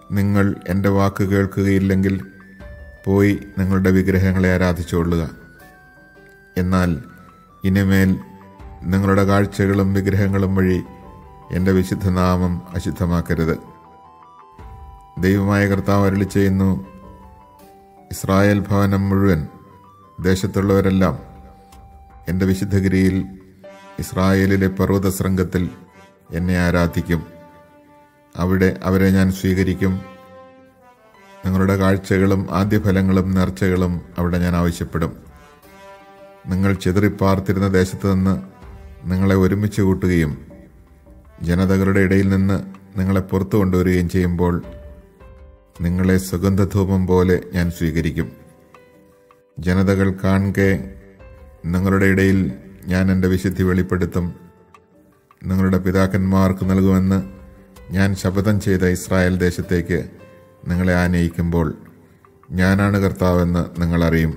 നിങ്ങൾ എൻ്റെ വാക്ക് കേൾക്കുകയില്ലെങ്കിൽ പോയി നിങ്ങളുടെ വിഗ്രഹങ്ങളെ ആരാധിച്ചുകൊള്ളുക എന്നാൽ ഇനിമേൽ നിങ്ങളുടെ കാഴ്ചകളും വിഗ്രഹങ്ങളും വഴി എൻ്റെ വിശുദ്ധനാമം അശുദ്ധമാക്കരുത് ദൈവമായ കർത്താവ് അരളി ചെയ്യുന്നു ഇസ്രായേൽ ഭവനം മുഴുവൻ ദേശത്തുള്ളവരെല്ലാം എൻ്റെ വിശുദ്ധഗിരിയിൽ ഇസ്രായേലിലെ പർവ്വത ശൃംഗത്തിൽ എന്നെ ആരാധിക്കും അവിടെ അവരെ ഞാൻ സ്വീകരിക്കും നിങ്ങളുടെ കാഴ്ചകളും ആദ്യഫലങ്ങളും നേർച്ചകളും അവിടെ ഞാൻ ആവശ്യപ്പെടും നിങ്ങൾ ചിതറിപ്പാർത്തിരുന്ന ദേശത്ത് നിന്ന് നിങ്ങളെ ഒരുമിച്ച് കൂട്ടുകയും ജനതകളുടെ ഇടയിൽ നിന്ന് നിങ്ങളെ പുറത്തു കൊണ്ടുവരികയും ചെയ്യുമ്പോൾ നിങ്ങളെ സുഗന്ധധൂപം പോലെ ഞാൻ സ്വീകരിക്കും ജനതകൾ കാണെ നിങ്ങളുടെ ഇടയിൽ ഞാൻ എൻ്റെ വിശുദ്ധി വെളിപ്പെടുത്തും നിങ്ങളുടെ പിതാക്കന്മാർക്ക് നൽകുമെന്ന് ഞാൻ ശപഥം ചെയ്ത ഇസ്രായേൽ ദേശത്തേക്ക് നിങ്ങളെ ആനയിക്കുമ്പോൾ ഞാനാണ് കർത്താവെന്ന് നിങ്ങൾ അറിയും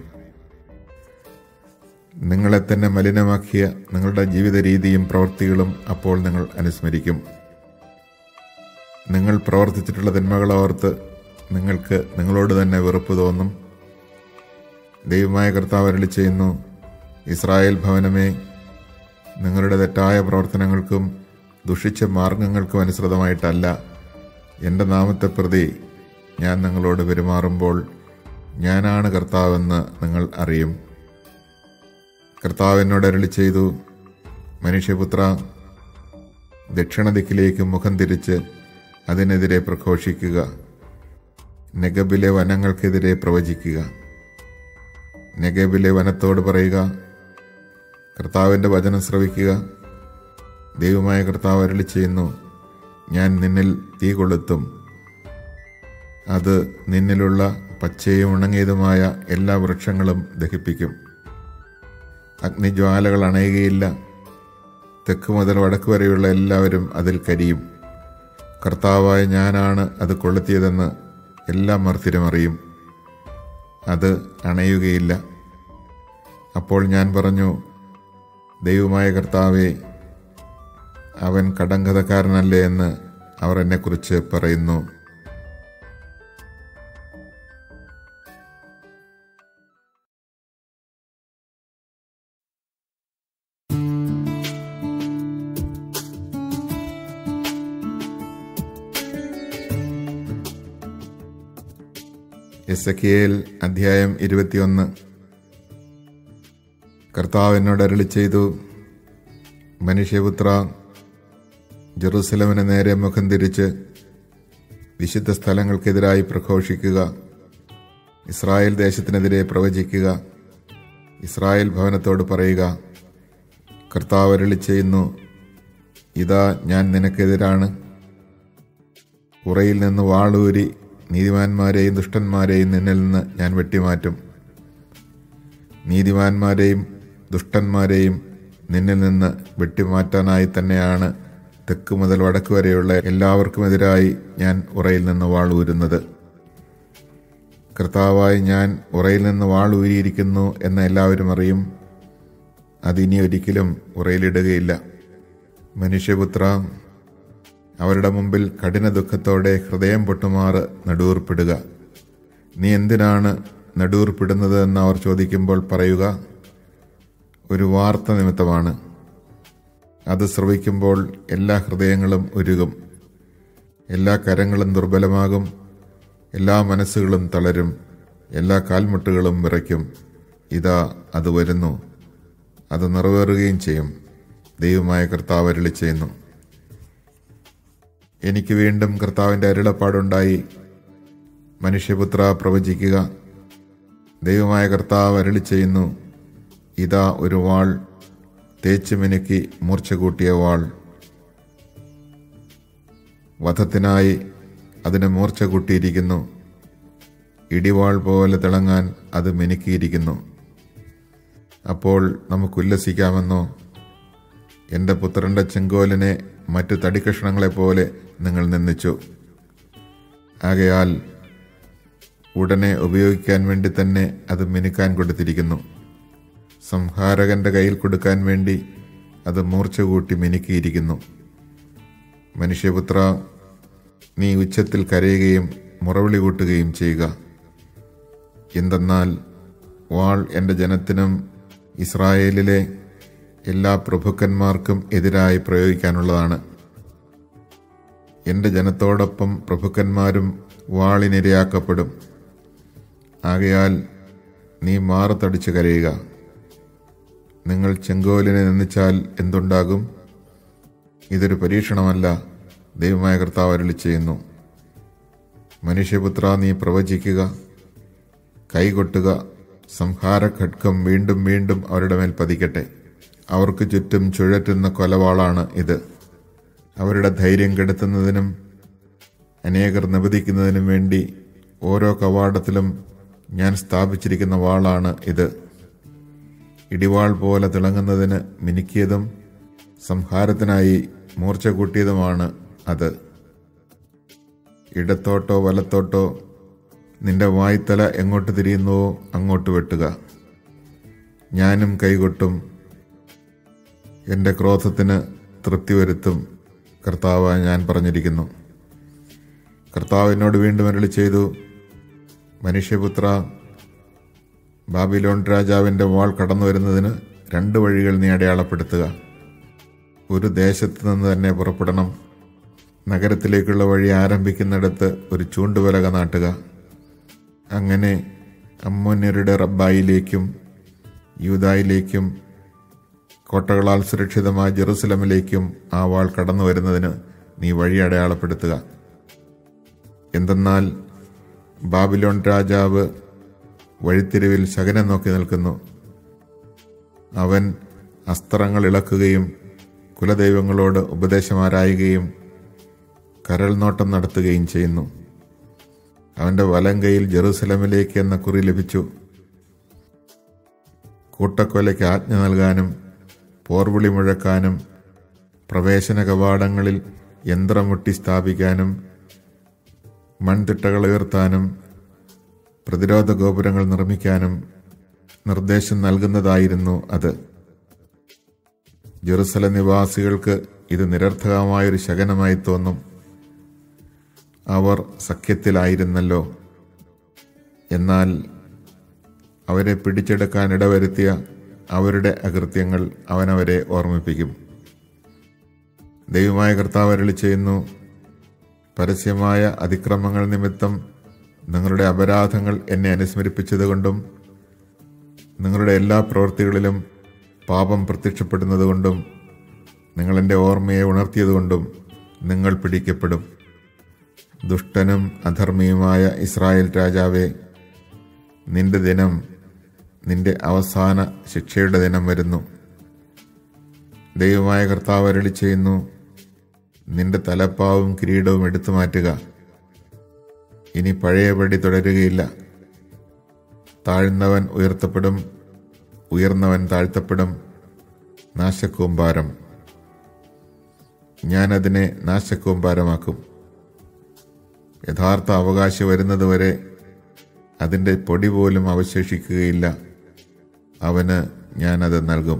നിങ്ങളെ തന്നെ മലിനമാക്കിയ നിങ്ങളുടെ ജീവിത രീതിയും പ്രവൃത്തികളും അപ്പോൾ നിങ്ങൾ അനുസ്മരിക്കും നിങ്ങൾ പ്രവർത്തിച്ചിട്ടുള്ള തിന്മകൾ ഓർത്ത് നിങ്ങൾക്ക് നിങ്ങളോട് തന്നെ വെറുപ്പ് തോന്നും ദൈവമായ കർത്താവ് അരളി ചെയ്യുന്നു ഇസ്രായേൽ ഭവനമേ നിങ്ങളുടെ തെറ്റായ പ്രവർത്തനങ്ങൾക്കും ദുഷിച്ച മാർഗങ്ങൾക്കും അനുസൃതമായിട്ടല്ല എൻ്റെ നാമത്തെ പ്രതി ഞാൻ നിങ്ങളോട് പെരുമാറുമ്പോൾ ഞാനാണ് കർത്താവെന്ന് നിങ്ങൾ അറിയും കർത്താവ് എന്നോട് അരളി ചെയ്തു മനുഷ്യപുത്ര ദക്ഷിണ ദിക്കിലേക്ക് മുഖം തിരിച്ച് അതിനെതിരെ പ്രഘോഷിക്കുക നെഗബിലെ വനങ്ങൾക്കെതിരെ പ്രവചിക്കുക നെഗബിലെ വനത്തോട് പറയുക കർത്താവിൻ്റെ വചനം ശ്രവിക്കുക ദൈവമായ കർത്താവ് അരളി ചെയ്യുന്നു ഞാൻ നിന്നിൽ തീ കൊളുത്തും അത് നിന്നിലുള്ള പച്ചയും ഉണങ്ങിയതുമായ എല്ലാ വൃക്ഷങ്ങളും ദഹിപ്പിക്കും അഗ്നിജ്വാലകൾ അണയുകയില്ല തെക്ക് മുതൽ വടക്ക് വരെയുള്ള എല്ലാവരും അതിൽ കരിയും കർത്താവായ ഞാനാണ് അത് കൊളുത്തിയതെന്ന് എല്ലാ മർത്തിരും അറിയും അത് അണയുകയില്ല അപ്പോൾ ഞാൻ പറഞ്ഞു ദൈവമായ കർത്താവെ അവൻ കടങ്കഥക്കാരനല്ലേ എന്ന് അവർ എന്നെക്കുറിച്ച് പറയുന്നു എസക്കിയേൽ അധ്യായം ഇരുപത്തിയൊന്ന് കർത്താവ് എന്നോട് അരളി ചെയ്തു മനുഷ്യപുത്ര ജെറൂസലമിന് നേരെ മുഖം തിരിച്ച് വിശുദ്ധ സ്ഥലങ്ങൾക്കെതിരായി പ്രഘോഷിക്കുക ഇസ്രായേൽ ദേശത്തിനെതിരെ പ്രവചിക്കുക ഇസ്രായേൽ ഭവനത്തോട് പറയുക കർത്താവ് അരളി ചെയ്യുന്നു ഇതാ ഞാൻ നിനക്കെതിരാണ് ഉറയിൽ നിന്ന് വാളൂരി നീതിമാന്മാരെയും ദുഷ്ടന്മാരെയും നിന്നിൽ നിന്ന് ഞാൻ വെട്ടിമാറ്റും നീതിമാന്മാരെയും ദുഷ്ടന്മാരെയും നിന്നിൽ നിന്ന് വെട്ടിമാറ്റാനായി തന്നെയാണ് തെക്ക് മുതൽ വടക്ക് വരെയുള്ള എല്ലാവർക്കുമെതിരായി ഞാൻ ഉറയിൽ നിന്ന് വാളൂരുന്നത് കർത്താവായി ഞാൻ ഉറയിൽ നിന്ന് വാളൂരിയിരിക്കുന്നു എന്ന് എല്ലാവരും അറിയും അതിനി ഒരിക്കലും ഉറയിലിടുകയില്ല മനുഷ്യപുത്ര അവരുടെ മുമ്പിൽ കഠിന ദുഃഖത്തോടെ ഹൃദയം പൊട്ടുമാറ് നടുവീർപ്പിടുക നീ എന്തിനാണ് നടുവീർപ്പിടുന്നത് എന്ന് അവർ ചോദിക്കുമ്പോൾ പറയുക ഒരു വാർത്ത നിമിത്തമാണ് അത് ശ്രവിക്കുമ്പോൾ എല്ലാ ഹൃദയങ്ങളും ഉരുകും എല്ലാ കരങ്ങളും ദുർബലമാകും എല്ലാ മനസ്സുകളും തളരും എല്ലാ കാൽമുട്ടുകളും വിറയ്ക്കും ഇതാ അത് വരുന്നു അത് നിറവേറുകയും ചെയ്യും ദൈവമായ കർത്താവ് അരുളി ചെയ്യുന്നു എനിക്ക് വീണ്ടും കർത്താവിൻ്റെ അരുളപ്പാടുണ്ടായി മനുഷ്യപുത്ര പ്രവചിക്കുക ദൈവമായ കർത്താവ് അരുളി ചെയ്യുന്നു ഇതാ ഒരു വാൾ തേച്ച് മിനുക്കി മൂർച്ച കൂട്ടിയ വാൾ വധത്തിനായി അതിന് മൂർച്ച കൂട്ടിയിരിക്കുന്നു ഇടിവാൾ പോലെ തിളങ്ങാൻ അത് മിനുക്കിയിരിക്കുന്നു അപ്പോൾ നമുക്ക് ഉല്ലസിക്കാമെന്നോ എൻ്റെ പുത്രന്റെ ചെങ്കോലിനെ മറ്റു തടിക്കഷ്ണങ്ങളെപ്പോലെ നിങ്ങൾ നിന്ദിച്ചു ആകയാൽ ഉടനെ ഉപയോഗിക്കാൻ വേണ്ടി തന്നെ അത് മിനുക്കാൻ കൊടുത്തിരിക്കുന്നു സംഹാരകന്റെ കയ്യിൽ കൊടുക്കാൻ വേണ്ടി അത് മൂർച്ച കൂട്ടി മിനുക്കിയിരിക്കുന്നു മനുഷ്യപുത്ര നീ ഉച്ചത്തിൽ കരയുകയും മുറവിളി കൂട്ടുകയും ചെയ്യുക എന്തെന്നാൽ വാൾ എൻ്റെ ജനത്തിനും ഇസ്രായേലിലെ എല്ലാ പ്രഭുക്കന്മാർക്കും എതിരായി പ്രയോഗിക്കാനുള്ളതാണ് എൻ്റെ ജനത്തോടൊപ്പം പ്രഭുക്കന്മാരും വാളിനിരയാക്കപ്പെടും ആകയാൽ നീ മാറത്തടിച്ച് കരയുക നിങ്ങൾ ചെങ്കോലിനെ നിന്ദിച്ചാൽ എന്തുണ്ടാകും ഇതൊരു പരീക്ഷണമല്ല ദൈവമായ കർത്താവ് അരുളി ചെയ്യുന്നു മനുഷ്യപുത്ര നീ പ്രവചിക്കുക കൈകൊട്ടുക സംഹാര ഖഡ്ഗം വീണ്ടും വീണ്ടും അവരുടെ മേൽ പതിക്കട്ടെ അവർക്ക് ചുറ്റും ചുഴറ്റുന്ന കൊലവാളാണ് ഇത് അവരുടെ ധൈര്യം കെടുത്തുന്നതിനും അനേകർ നിബദിക്കുന്നതിനും വേണ്ടി ഓരോ കവാടത്തിലും ഞാൻ സ്ഥാപിച്ചിരിക്കുന്ന വാളാണ് ഇത് ഇടിവാൾ പോലെ തിളങ്ങുന്നതിന് മിനുക്കിയതും സംഹാരത്തിനായി മൂർച്ച കൂട്ടിയതുമാണ് അത് ഇടത്തോട്ടോ വലത്തോട്ടോ നിന്റെ വായ്ത്തല എങ്ങോട്ട് തിരിയുന്നുവോ അങ്ങോട്ട് വെട്ടുക ഞാനും കൈകൊട്ടും എൻ്റെ ക്രോധത്തിന് തൃപ്തി വരുത്തും കർത്താവ് ഞാൻ പറഞ്ഞിരിക്കുന്നു കർത്താവ് എന്നോട് വീണ്ടും അരളി ചെയ്തു മനുഷ്യപുത്ര ബാബിലോൺ രാജാവിൻ്റെ വാൾ കടന്നു വരുന്നതിന് രണ്ട് വഴികൾ നീ അടയാളപ്പെടുത്തുക ഒരു ദേശത്ത് നിന്ന് തന്നെ പുറപ്പെടണം നഗരത്തിലേക്കുള്ള വഴി ആരംഭിക്കുന്നിടത്ത് ഒരു ചൂണ്ടുവലക നാട്ടുക അങ്ങനെ അമ്മോന്യരുടെ റബ്ബായിലേക്കും യൂതായിലേക്കും കോട്ടകളാൽ സുരക്ഷിതമായ ജെറുസലമിലേക്കും ആ വാൾ കടന്നു വരുന്നതിന് നീ വഴി അടയാളപ്പെടുത്തുക എന്തെന്നാൽ ബാബിലോൺ രാജാവ് വഴിത്തിരിവിൽ ശകനം നോക്കി നിൽക്കുന്നു അവൻ അസ്ത്രങ്ങൾ ഇളക്കുകയും കുലദൈവങ്ങളോട് ഉപദേശമാരായുകയും കരൾ നോട്ടം നടത്തുകയും ചെയ്യുന്നു അവന്റെ വലം കൈയിൽ ജെറൂസലമിലേക്ക് എന്ന കുറി ലഭിച്ചു കൂട്ടക്കൊലയ്ക്ക് ആജ്ഞ നൽകാനും പോർവിളി മുഴക്കാനും പ്രവേശന കവാടങ്ങളിൽ യന്ത്രമുട്ടി സ്ഥാപിക്കാനും മൺതിട്ടകൾ ഉയർത്താനും പ്രതിരോധ ഗോപുരങ്ങൾ നിർമ്മിക്കാനും നിർദ്ദേശം നൽകുന്നതായിരുന്നു അത് ജെറുസലം നിവാസികൾക്ക് ഇത് നിരർത്ഥകമായൊരു ശകനമായി തോന്നും അവർ സഖ്യത്തിലായിരുന്നല്ലോ എന്നാൽ അവരെ പിടിച്ചെടുക്കാൻ ഇടവരുത്തിയ അവരുടെ അകൃത്യങ്ങൾ അവനവരെ ഓർമ്മിപ്പിക്കും ദൈവമായ കർത്താവ് അരളി ചെയ്യുന്നു പരസ്യമായ അതിക്രമങ്ങൾ നിമിത്തം നിങ്ങളുടെ അപരാധങ്ങൾ എന്നെ അനുസ്മരിപ്പിച്ചതുകൊണ്ടും നിങ്ങളുടെ എല്ലാ പ്രവൃത്തികളിലും പാപം പ്രത്യക്ഷപ്പെടുന്നതുകൊണ്ടും നിങ്ങൾ എൻ്റെ ഓർമ്മയെ ഉണർത്തിയതുകൊണ്ടും നിങ്ങൾ പിടിക്കപ്പെടും ദുഷ്ടനും അധർമ്മിയുമായ ഇസ്രായേൽ രാജാവേ നിന്റെ ദിനം നിന്റെ അവസാന ശിക്ഷയുടെ ദിനം വരുന്നു ദൈവമായ കർത്താവ് അരളി ചെയ്യുന്നു നിന്റെ തലപ്പാവും കിരീടവും എടുത്തു മാറ്റുക ഇനി പഴയപടി തുടരുകയില്ല താഴ്ന്നവൻ ഉയർത്തപ്പെടും ഉയർന്നവൻ താഴ്ത്തപ്പെടും നാശക്കൂമ്പാരം ഞാനതിനെ നാശക്കൂമ്പാരമാക്കും യഥാർത്ഥ അവകാശി വരുന്നതുവരെ അതിൻ്റെ പൊടി പോലും അവശേഷിക്കുകയില്ല അവന് ഞാനത് നൽകും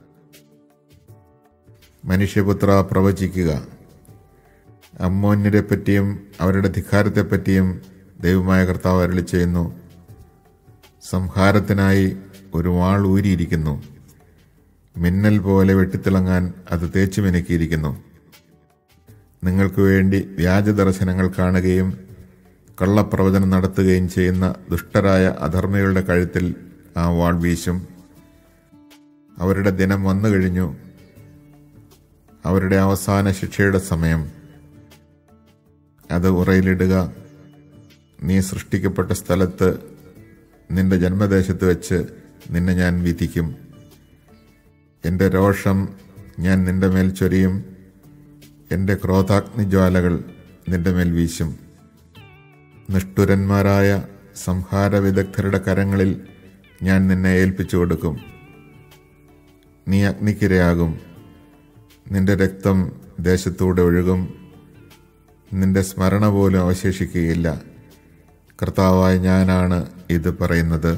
മനുഷ്യപുത്ര പ്രവചിക്കുക അമ്മോന്യരെ പറ്റിയും അവരുടെ ധിക്കാരത്തെപ്പറ്റിയും ദൈവമായ കർത്താവ് അരളി ചെയ്യുന്നു സംഹാരത്തിനായി ഒരു വാൾ ഊരിയിരിക്കുന്നു മിന്നൽ പോലെ വെട്ടിത്തിളങ്ങാൻ അത് തേച്ചു മിനുക്കിയിരിക്കുന്നു നിങ്ങൾക്ക് വേണ്ടി വ്യാജ ദർശനങ്ങൾ കാണുകയും കള്ളപ്രവചനം നടത്തുകയും ചെയ്യുന്ന ദുഷ്ടരായ അധർമ്മികളുടെ കഴുത്തിൽ ആ വാൾ വീശും അവരുടെ ദിനം വന്നു കഴിഞ്ഞു അവരുടെ അവസാന ശിക്ഷയുടെ സമയം അത് ഉറയിലിടുക നീ സൃഷ്ടിക്കപ്പെട്ട സ്ഥലത്ത് നിന്റെ ജന്മദേശത്ത് വെച്ച് നിന്നെ ഞാൻ വിധിക്കും എൻ്റെ രോഷം ഞാൻ നിന്റെ മേൽ ചൊരിയും എൻ്റെ ക്രോധാഗ്നിജ്വാലകൾ നിന്റെ മേൽ വീശും നിഷ്ഠുരന്മാരായ സംഹാര വിദഗ്ധരുടെ കരങ്ങളിൽ ഞാൻ നിന്നെ ഏൽപ്പിച്ചു കൊടുക്കും നീ അഗ്നിക്കിരയാകും നിന്റെ രക്തം ദേശത്തൂടെ ഒഴുകും നിന്റെ സ്മരണ പോലും അവശേഷിക്കുകയില്ല കർത്താവായ ഞാനാണ് ഇത് പറയുന്നത്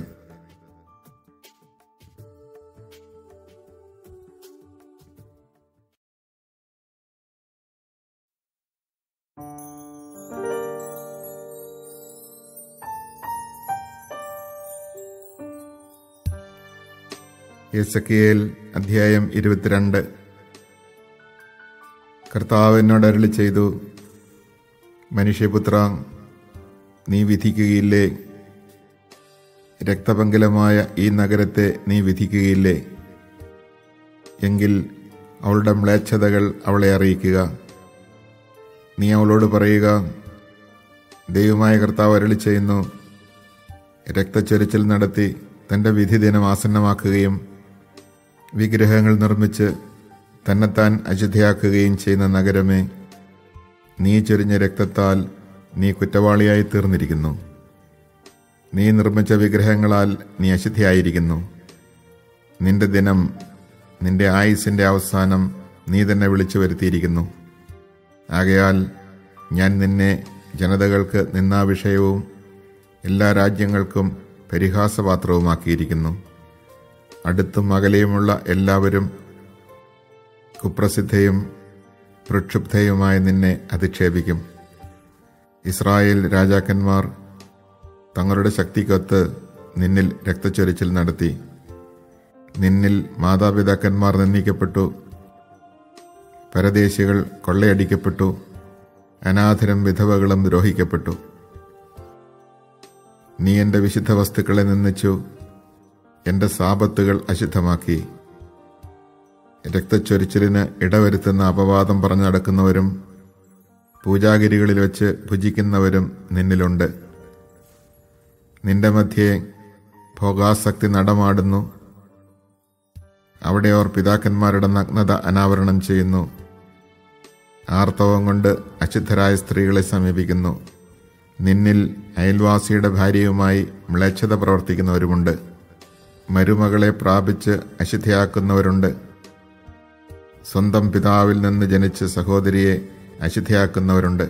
യെസക്കിയേൽ അധ്യായം ഇരുപത്തിരണ്ട് കർത്താവ് എന്നോട് അരുളി ചെയ്തു മനുഷ്യപുത്ര നീ വിധിക്കുകയില്ലേ രക്തപങ്കിലമായ ഈ നഗരത്തെ നീ വിധിക്കുകയില്ലേ എങ്കിൽ അവളുടെ മ്ലേച്ഛതകൾ അവളെ അറിയിക്കുക നീ അവളോട് പറയുക ദൈവമായ കർത്താവ് അരളി ചെയ്യുന്നു രക്തച്ചൊരിച്ചിൽ നടത്തി തൻ്റെ വിധി ദിനം ആസന്നമാക്കുകയും വിഗ്രഹങ്ങൾ നിർമ്മിച്ച് തന്നെത്താൻ അശുദ്ധിയാക്കുകയും ചെയ്യുന്ന നഗരമേ നീ ചൊരിഞ്ഞ രക്തത്താൽ നീ കുറ്റവാളിയായി തീർന്നിരിക്കുന്നു നീ നിർമ്മിച്ച വിഗ്രഹങ്ങളാൽ നീ അശുദ്ധിയായിരിക്കുന്നു നിന്റെ ദിനം നിന്റെ ആയുസിന്റെ അവസാനം നീ തന്നെ വിളിച്ചു വരുത്തിയിരിക്കുന്നു ആകയാൽ ഞാൻ നിന്നെ ജനതകൾക്ക് നിന്നാവിഷയവും എല്ലാ രാജ്യങ്ങൾക്കും പരിഹാസപാത്രവുമാക്കിയിരിക്കുന്നു അടുത്തും അകലെയുമുള്ള എല്ലാവരും കുപ്രസിദ്ധയും പ്രക്ഷുബ്ധയുമായ നിന്നെ അധിക്ഷേപിക്കും ഇസ്രായേൽ രാജാക്കന്മാർ തങ്ങളുടെ ശക്തിക്കൊത്ത് നിന്നിൽ രക്തച്ചൊരിച്ചിൽ നടത്തി നിന്നിൽ മാതാപിതാക്കന്മാർ നിന്ദിക്കപ്പെട്ടു പരദേശികൾ കൊള്ളയടിക്കപ്പെട്ടു അനാഥരും വിധവകളും ദ്രോഹിക്കപ്പെട്ടു നീ എൻ്റെ വിശുദ്ധ വസ്തുക്കളെ നിന്ദിച്ചു എൻ്റെ സാപത്തുകൾ അശുദ്ധമാക്കി രക്തച്ചൊരിച്ചിലിന് ഇടവരുത്തുന്ന അപവാദം പറഞ്ഞു നടക്കുന്നവരും പൂജാഗിരികളിൽ വെച്ച് ഭുജിക്കുന്നവരും നിന്നിലുണ്ട് നിന്റെ മധ്യേ ഭോഗാസക്തി നടമാടുന്നു അവിടെ അവർ പിതാക്കന്മാരുടെ നഗ്നത അനാവരണം ചെയ്യുന്നു ആർത്തവം കൊണ്ട് അശുദ്ധരായ സ്ത്രീകളെ സമീപിക്കുന്നു നിന്നിൽ അയൽവാസിയുടെ ഭാര്യയുമായി മ്ലേച്ഛത പ്രവർത്തിക്കുന്നവരുമുണ്ട് മരുമകളെ പ്രാപിച്ച് അശുദ്ധിയാക്കുന്നവരുണ്ട് സ്വന്തം പിതാവിൽ നിന്ന് ജനിച്ച സഹോദരിയെ അശുദ്ധിയാക്കുന്നവരുണ്ട്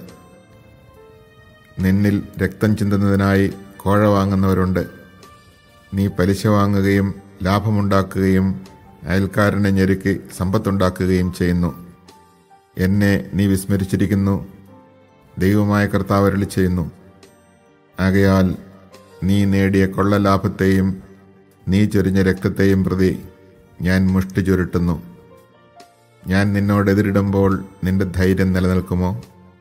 നിന്നിൽ രക്തം ചിന്തുന്നതിനായി കോഴ വാങ്ങുന്നവരുണ്ട് നീ പലിശ വാങ്ങുകയും ലാഭമുണ്ടാക്കുകയും അയൽക്കാരനെ ഞെരുക്കി സമ്പത്തുണ്ടാക്കുകയും ചെയ്യുന്നു എന്നെ നീ വിസ്മരിച്ചിരിക്കുന്നു ദൈവമായ കർത്താവ് അരുളി ചെയ്യുന്നു ആകയാൽ നീ നേടിയ കൊള്ളലാഭത്തെയും നീ ചൊരിഞ്ഞ രക്തത്തെയും പ്രതി ഞാൻ മുഷ്ടി ചുരുട്ടുന്നു ഞാൻ നിന്നോട് എതിരിടുമ്പോൾ നിന്റെ ധൈര്യം നിലനിൽക്കുമോ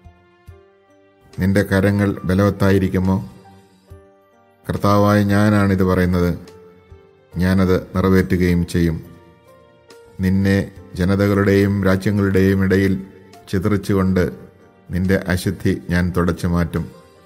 നിന്റെ കരങ്ങൾ ബലവത്തായിരിക്കുമോ കർത്താവായ ഞാനാണിത് പറയുന്നത് ഞാനത് നിറവേറ്റുകയും ചെയ്യും നിന്നെ ജനതകളുടെയും രാജ്യങ്ങളുടെയും ഇടയിൽ ചിതറിച്ചുകൊണ്ട് നിന്റെ അശുദ്ധി ഞാൻ തുടച്ചു മാറ്റും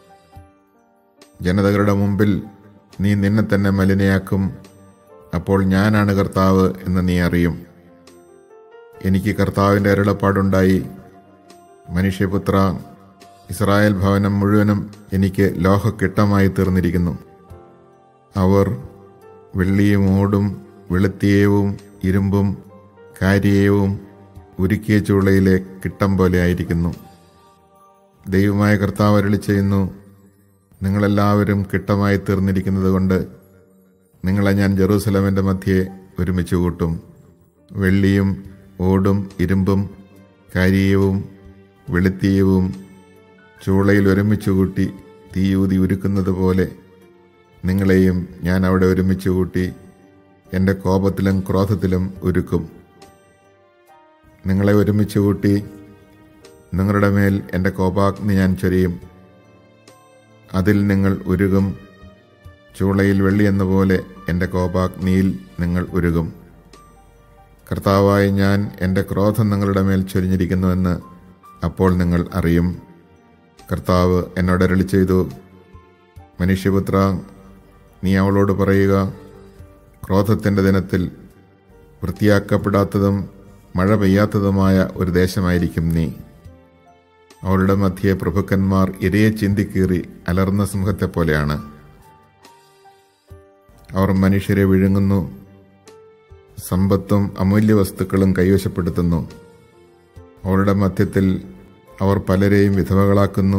ജനതകളുടെ മുമ്പിൽ നീ നിന്നെ തന്നെ മലിനയാക്കും അപ്പോൾ ഞാനാണ് കർത്താവ് എന്ന് നീ അറിയും എനിക്ക് കർത്താവിൻ്റെ അരുളപ്പാടുണ്ടായി മനുഷ്യപുത്ര ഇസ്രായേൽ ഭവനം മുഴുവനും എനിക്ക് ലോഹക്കിട്ടമായി തീർന്നിരിക്കുന്നു അവർ വെള്ളിയും ഓടും വെളുത്തിയവും ഇരുമ്പും കാര്യയവും ഉരുക്കിയ ചൂളയിലെ കിട്ടം പോലെ ആയിരിക്കുന്നു ദൈവമായ കർത്താവ് അരളി ചെയ്യുന്നു നിങ്ങളെല്ലാവരും കിട്ടമായി തീർന്നിരിക്കുന്നത് കൊണ്ട് നിങ്ങളെ ഞാൻ ജെറൂസലമിൻ്റെ മധ്യേ ഒരുമിച്ച് കൂട്ടും വെള്ളിയും ഓടും ഇരുമ്പും കാര്യയവും വെളുത്തിയവും ചൂളയിൽ ഒരുമിച്ച് കൂട്ടി തീയൂതി ഉരുക്കുന്നത് പോലെ നിങ്ങളെയും ഞാൻ അവിടെ ഒരുമിച്ച് കൂട്ടി എൻ്റെ കോപത്തിലും ക്രോധത്തിലും ഉരുക്കും നിങ്ങളെ ഒരുമിച്ച് കൂട്ടി നിങ്ങളുടെ മേൽ എൻ്റെ കോപാഗ്നി ഞാൻ ചൊരിയും അതിൽ നിങ്ങൾ ഉരുകും ചൂളയിൽ വെള്ളി എന്ന പോലെ എൻ്റെ കോപാഗ്നിയിൽ നിങ്ങൾ ഉരുകും കർത്താവായി ഞാൻ എൻ്റെ ക്രോധം നിങ്ങളുടെ മേൽ ചൊരിഞ്ഞിരിക്കുന്നുവെന്ന് അപ്പോൾ നിങ്ങൾ അറിയും കർത്താവ് എന്നോട് അരളി ചെയ്തു മനുഷ്യപുത്ര നീ അവളോട് പറയുക ക്രോധത്തിൻ്റെ ദിനത്തിൽ വൃത്തിയാക്കപ്പെടാത്തതും മഴ പെയ്യാത്തതുമായ ഒരു ദേശമായിരിക്കും നീ അവളുടെ മധ്യേ പ്രഭുക്കന്മാർ ഇരയെ ചിന്തിക്കീറി അലർന്ന സിംഹത്തെ പോലെയാണ് അവർ മനുഷ്യരെ വിഴുങ്ങുന്നു സമ്പത്തും അമൂല്യ വസ്തുക്കളും കൈവശപ്പെടുത്തുന്നു അവളുടെ മധ്യത്തിൽ അവർ പലരെയും വിധവകളാക്കുന്നു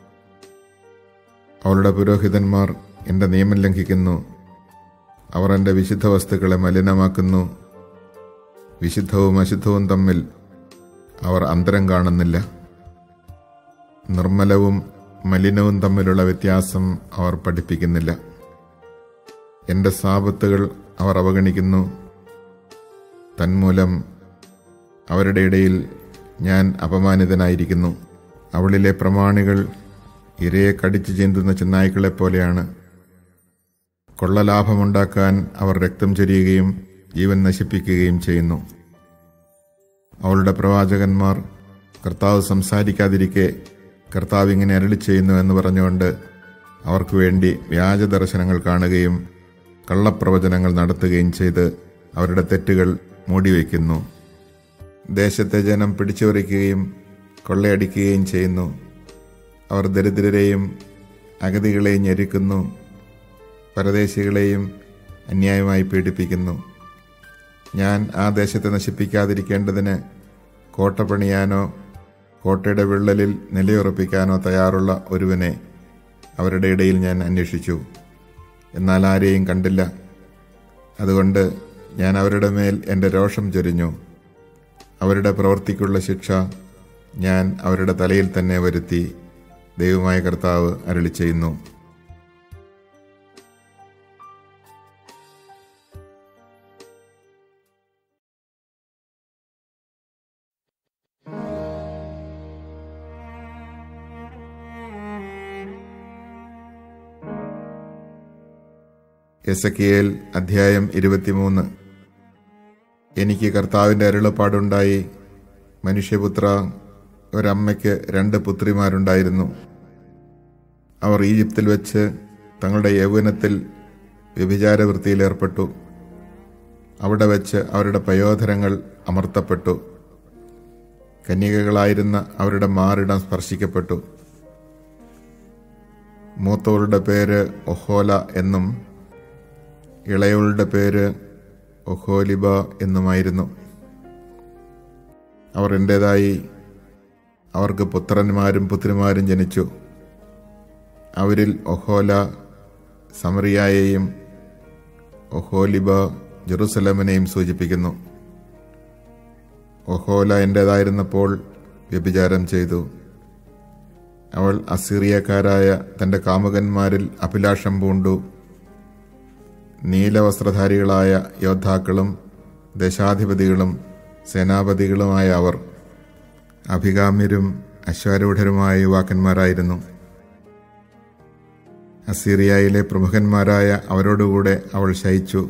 അവളുടെ പുരോഹിതന്മാർ എൻ്റെ നിയമം ലംഘിക്കുന്നു അവർ എൻ്റെ വിശുദ്ധ വസ്തുക്കളെ മലിനമാക്കുന്നു വിശുദ്ധവും അശുദ്ധവും തമ്മിൽ അവർ അന്തരം കാണുന്നില്ല നിർമ്മലവും മലിനവും തമ്മിലുള്ള വ്യത്യാസം അവർ പഠിപ്പിക്കുന്നില്ല എൻ്റെ സാപത്തുകൾ അവർ അവഗണിക്കുന്നു തന്മൂലം അവരുടെ ഇടയിൽ ഞാൻ അപമാനിതനായിരിക്കുന്നു അവളിലെ പ്രമാണികൾ ഇരയെ കടിച്ചു ചീന്തുന്ന ചെന്നായ്ക്കളെപ്പോലെയാണ് കൊള്ളലാഭമുണ്ടാക്കാൻ അവർ രക്തം ചൊരിയുകയും ജീവൻ നശിപ്പിക്കുകയും ചെയ്യുന്നു അവളുടെ പ്രവാചകന്മാർ കർത്താവ് സംസാരിക്കാതിരിക്കെ കർത്താവ് ഇങ്ങനെ അരളി ചെയ്യുന്നു എന്ന് പറഞ്ഞുകൊണ്ട് അവർക്ക് വേണ്ടി വ്യാജ ദർശനങ്ങൾ കാണുകയും കള്ളപ്രവചനങ്ങൾ നടത്തുകയും ചെയ്ത് അവരുടെ തെറ്റുകൾ മൂടിവെക്കുന്നു ദേശത്തെ ജനം പിടിച്ചുപറിക്കുകയും കൊള്ളയടിക്കുകയും ചെയ്യുന്നു അവർ ദരിദ്രരെയും അഗതികളെയും ഞെരുക്കുന്നു പരദേശികളെയും അന്യായമായി പീഡിപ്പിക്കുന്നു ഞാൻ ആ ദേശത്തെ നശിപ്പിക്കാതിരിക്കേണ്ടതിന് കോട്ട പണിയാനോ കോട്ടയുടെ വിള്ളലിൽ നിലയുറപ്പിക്കാനോ തയ്യാറുള്ള ഒരുവനെ അവരുടെ ഇടയിൽ ഞാൻ അന്വേഷിച്ചു എന്നാൽ ആരെയും കണ്ടില്ല അതുകൊണ്ട് ഞാൻ അവരുടെ മേൽ എൻ്റെ രോഷം ചൊരിഞ്ഞു അവരുടെ പ്രവൃത്തിക്കുള്ള ശിക്ഷ ഞാൻ അവരുടെ തലയിൽ തന്നെ വരുത്തി ദൈവമായ കർത്താവ് അരളി ചെയ്യുന്നു എസക്കിയേൽ അധ്യായം ഇരുപത്തിമൂന്ന് എനിക്ക് കർത്താവിൻ്റെ അരുളപ്പാടുണ്ടായി മനുഷ്യപുത്ര ഒരമ്മയ്ക്ക് രണ്ട് പുത്രിമാരുണ്ടായിരുന്നു അവർ ഈജിപ്തിൽ വെച്ച് തങ്ങളുടെ യൗവനത്തിൽ വ്യഭിചാരവൃത്തിയിൽ ഏർപ്പെട്ടു അവിടെ വെച്ച് അവരുടെ പയോധരങ്ങൾ അമർത്തപ്പെട്ടു കന്യകകളായിരുന്ന അവരുടെ മാറിടം സ്പർശിക്കപ്പെട്ടു മൂത്തവളുടെ പേര് ഒഹോല എന്നും ഇളയവളുടെ പേര് ഒഹോലിബ എന്നുമായിരുന്നു അവർ എൻ്റേതായി അവർക്ക് പുത്രന്മാരും പുത്രിമാരും ജനിച്ചു അവരിൽ ഒഹോല സമറിയായെയും ഒഹോലിബ ജെറുസലമിനെയും സൂചിപ്പിക്കുന്നു ഒഹോല എൻ്റേതായിരുന്നപ്പോൾ വ്യഭിചാരം ചെയ്തു അവൾ അസീറിയക്കാരായ തൻ്റെ കാമുകന്മാരിൽ അഭിലാഷം പൂണ്ടു നീലവസ്ത്രധാരികളായ യോദ്ധാക്കളും ദേശാധിപതികളും സേനാപതികളുമായ അവർ അഭികാമ്യരും അശ്വാരൂഢരുമായ യുവാക്കന്മാരായിരുന്നു അസീറിയയിലെ പ്രമുഖന്മാരായ അവരോടുകൂടെ അവൾ ശയിച്ചു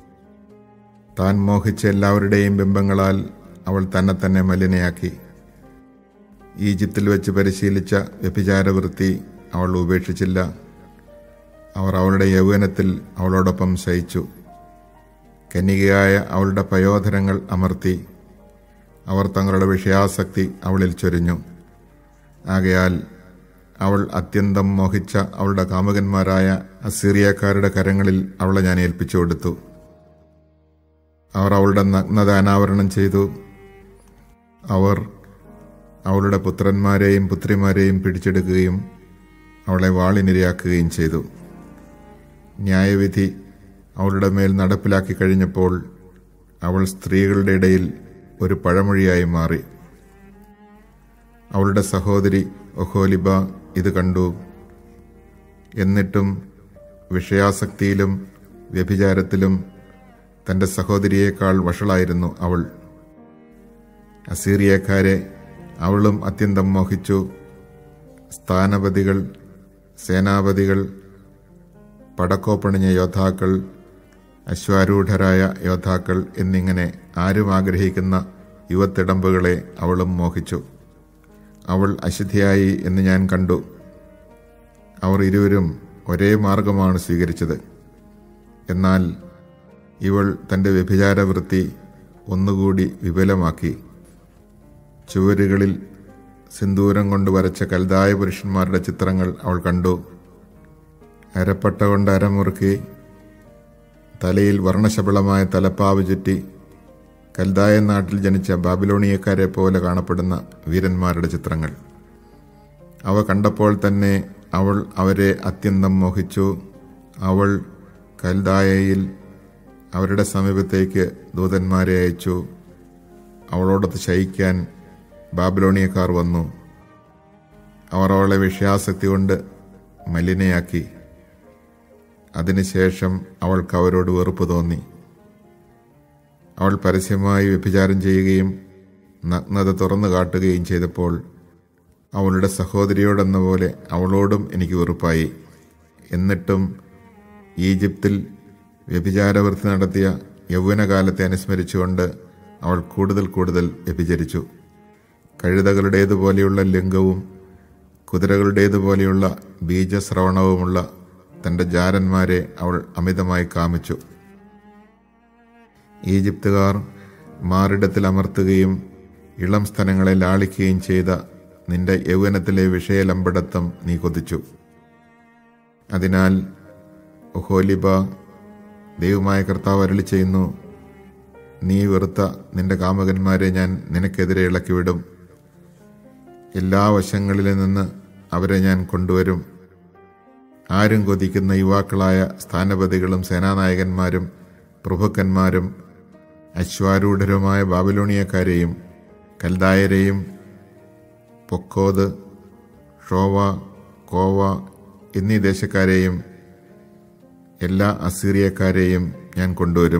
താൻ മോഹിച്ച എല്ലാവരുടെയും ബിംബങ്ങളാൽ അവൾ തന്നെ തന്നെ മലിനയാക്കി ഈജിപ്തിൽ വെച്ച് പരിശീലിച്ച വ്യഭിചാരവൃത്തി അവൾ ഉപേക്ഷിച്ചില്ല അവർ അവളുടെ യൗവനത്തിൽ അവളോടൊപ്പം ശയിച്ചു കന്യകയായ അവളുടെ പയോധരങ്ങൾ അമർത്തി അവർ തങ്ങളുടെ വിഷയാസക്തി അവളിൽ ചൊരിഞ്ഞു ആകയാൽ അവൾ അത്യന്തം മോഹിച്ച അവളുടെ കാമുകന്മാരായ അസീറിയക്കാരുടെ കരങ്ങളിൽ അവളെ ഞാൻ ഏൽപ്പിച്ചു കൊടുത്തു അവർ അവളുടെ നഗ്നത അനാവരണം ചെയ്തു അവർ അവളുടെ പുത്രന്മാരെയും പുത്രിമാരെയും പിടിച്ചെടുക്കുകയും അവളെ വാളിനിരയാക്കുകയും ചെയ്തു ന്യായവിധി അവളുടെ മേൽ നടപ്പിലാക്കി കഴിഞ്ഞപ്പോൾ അവൾ സ്ത്രീകളുടെ ഇടയിൽ ഒരു പഴമൊഴിയായി മാറി അവളുടെ സഹോദരി ഒഹോലിബ ഇത് കണ്ടു എന്നിട്ടും വിഷയാസക്തിയിലും വ്യഭിചാരത്തിലും തന്റെ സഹോദരിയേക്കാൾ വഷളായിരുന്നു അവൾ അസീറിയക്കാരെ അവളും അത്യന്തം മോഹിച്ചു സ്ഥാനപതികൾ സേനാപതികൾ പടക്കോപ്പണിഞ്ഞ യോദ്ധാക്കൾ അശ്വാരൂഢരായ യോദ്ധാക്കൾ എന്നിങ്ങനെ ആരും ആഗ്രഹിക്കുന്ന യുവത്തിടമ്പുകളെ അവളും മോഹിച്ചു അവൾ അശുദ്ധിയായി എന്ന് ഞാൻ കണ്ടു അവർ ഇരുവരും ഒരേ മാർഗമാണ് സ്വീകരിച്ചത് എന്നാൽ ഇവൾ തൻ്റെ വ്യഭിചാരവൃത്തി ഒന്നുകൂടി വിപുലമാക്കി ചുവരുകളിൽ സിന്ദൂരം കൊണ്ട് വരച്ച കൽതായ പുരുഷന്മാരുടെ ചിത്രങ്ങൾ അവൾ കണ്ടു അരപ്പട്ട കൊണ്ട് അരമുറുക്കി തലയിൽ വർണ്ണശബളമായ തലപ്പാവ് ചുറ്റി കൽദായ നാട്ടിൽ ജനിച്ച ബാബിലോണിയക്കാരെ പോലെ കാണപ്പെടുന്ന വീരന്മാരുടെ ചിത്രങ്ങൾ അവ കണ്ടപ്പോൾ തന്നെ അവൾ അവരെ അത്യന്തം മോഹിച്ചു അവൾ കൽദായയിൽ അവരുടെ സമീപത്തേക്ക് ദൂതന്മാരെ അയച്ചു അവളോടൊത്ത് ശയിക്കാൻ ബാബിലോണിയക്കാർ വന്നു അവർ അവളെ വിഷയാസക്തി കൊണ്ട് മലിനയാക്കി അതിനുശേഷം അവൾക്ക് അവരോട് വെറുപ്പ് തോന്നി അവൾ പരസ്യമായി വ്യഭിചാരം ചെയ്യുകയും നഗ്നത തുറന്നു കാട്ടുകയും ചെയ്തപ്പോൾ അവളുടെ സഹോദരിയോടെന്ന പോലെ അവളോടും എനിക്ക് വെറുപ്പായി എന്നിട്ടും ഈജിപ്തിൽ വ്യഭിചാരവൃത്തി നടത്തിയ യൗവനകാലത്തെ അനുസ്മരിച്ചുകൊണ്ട് അവൾ കൂടുതൽ കൂടുതൽ വ്യഭിചരിച്ചു കഴുതകളുടേതുപോലെയുള്ള ലിംഗവും കുതിരകളുടേതുപോലെയുള്ള ബീജശ്രവണവുമുള്ള തന്റെ ജാരന്മാരെ അവൾ അമിതമായി കാമിച്ചു ഈജിപ്തുകാർ മാറിടത്തിൽ അമർത്തുകയും ഇളം സ്ഥലങ്ങളെ ലാളിക്കുകയും ചെയ്ത നിന്റെ യൗവനത്തിലെ വിഷയലമ്പടത്തം നീ കൊതിച്ചു അതിനാൽ ഒഹോലിബ ദൈവമായ കർത്താവ് അരളി ചെയ്യുന്നു നീ വെറുത്ത നിന്റെ കാമകന്മാരെ ഞാൻ നിനക്കെതിരെ ഇളക്കിവിടും എല്ലാ വശങ്ങളിൽ നിന്ന് അവരെ ഞാൻ കൊണ്ടുവരും ആരും കൊതിക്കുന്ന യുവാക്കളായ സ്ഥാനപതികളും സേനാനായകന്മാരും പ്രഭുക്കന്മാരും അശ്വാരൂഢരുമായ ബാബിലോണിയക്കാരെയും കൽദായരെയും പൊക്കോത് ഷോവ കോവ എന്നീ ദേശക്കാരെയും എല്ലാ അസീറിയക്കാരെയും ഞാൻ കൊണ്ടുവരും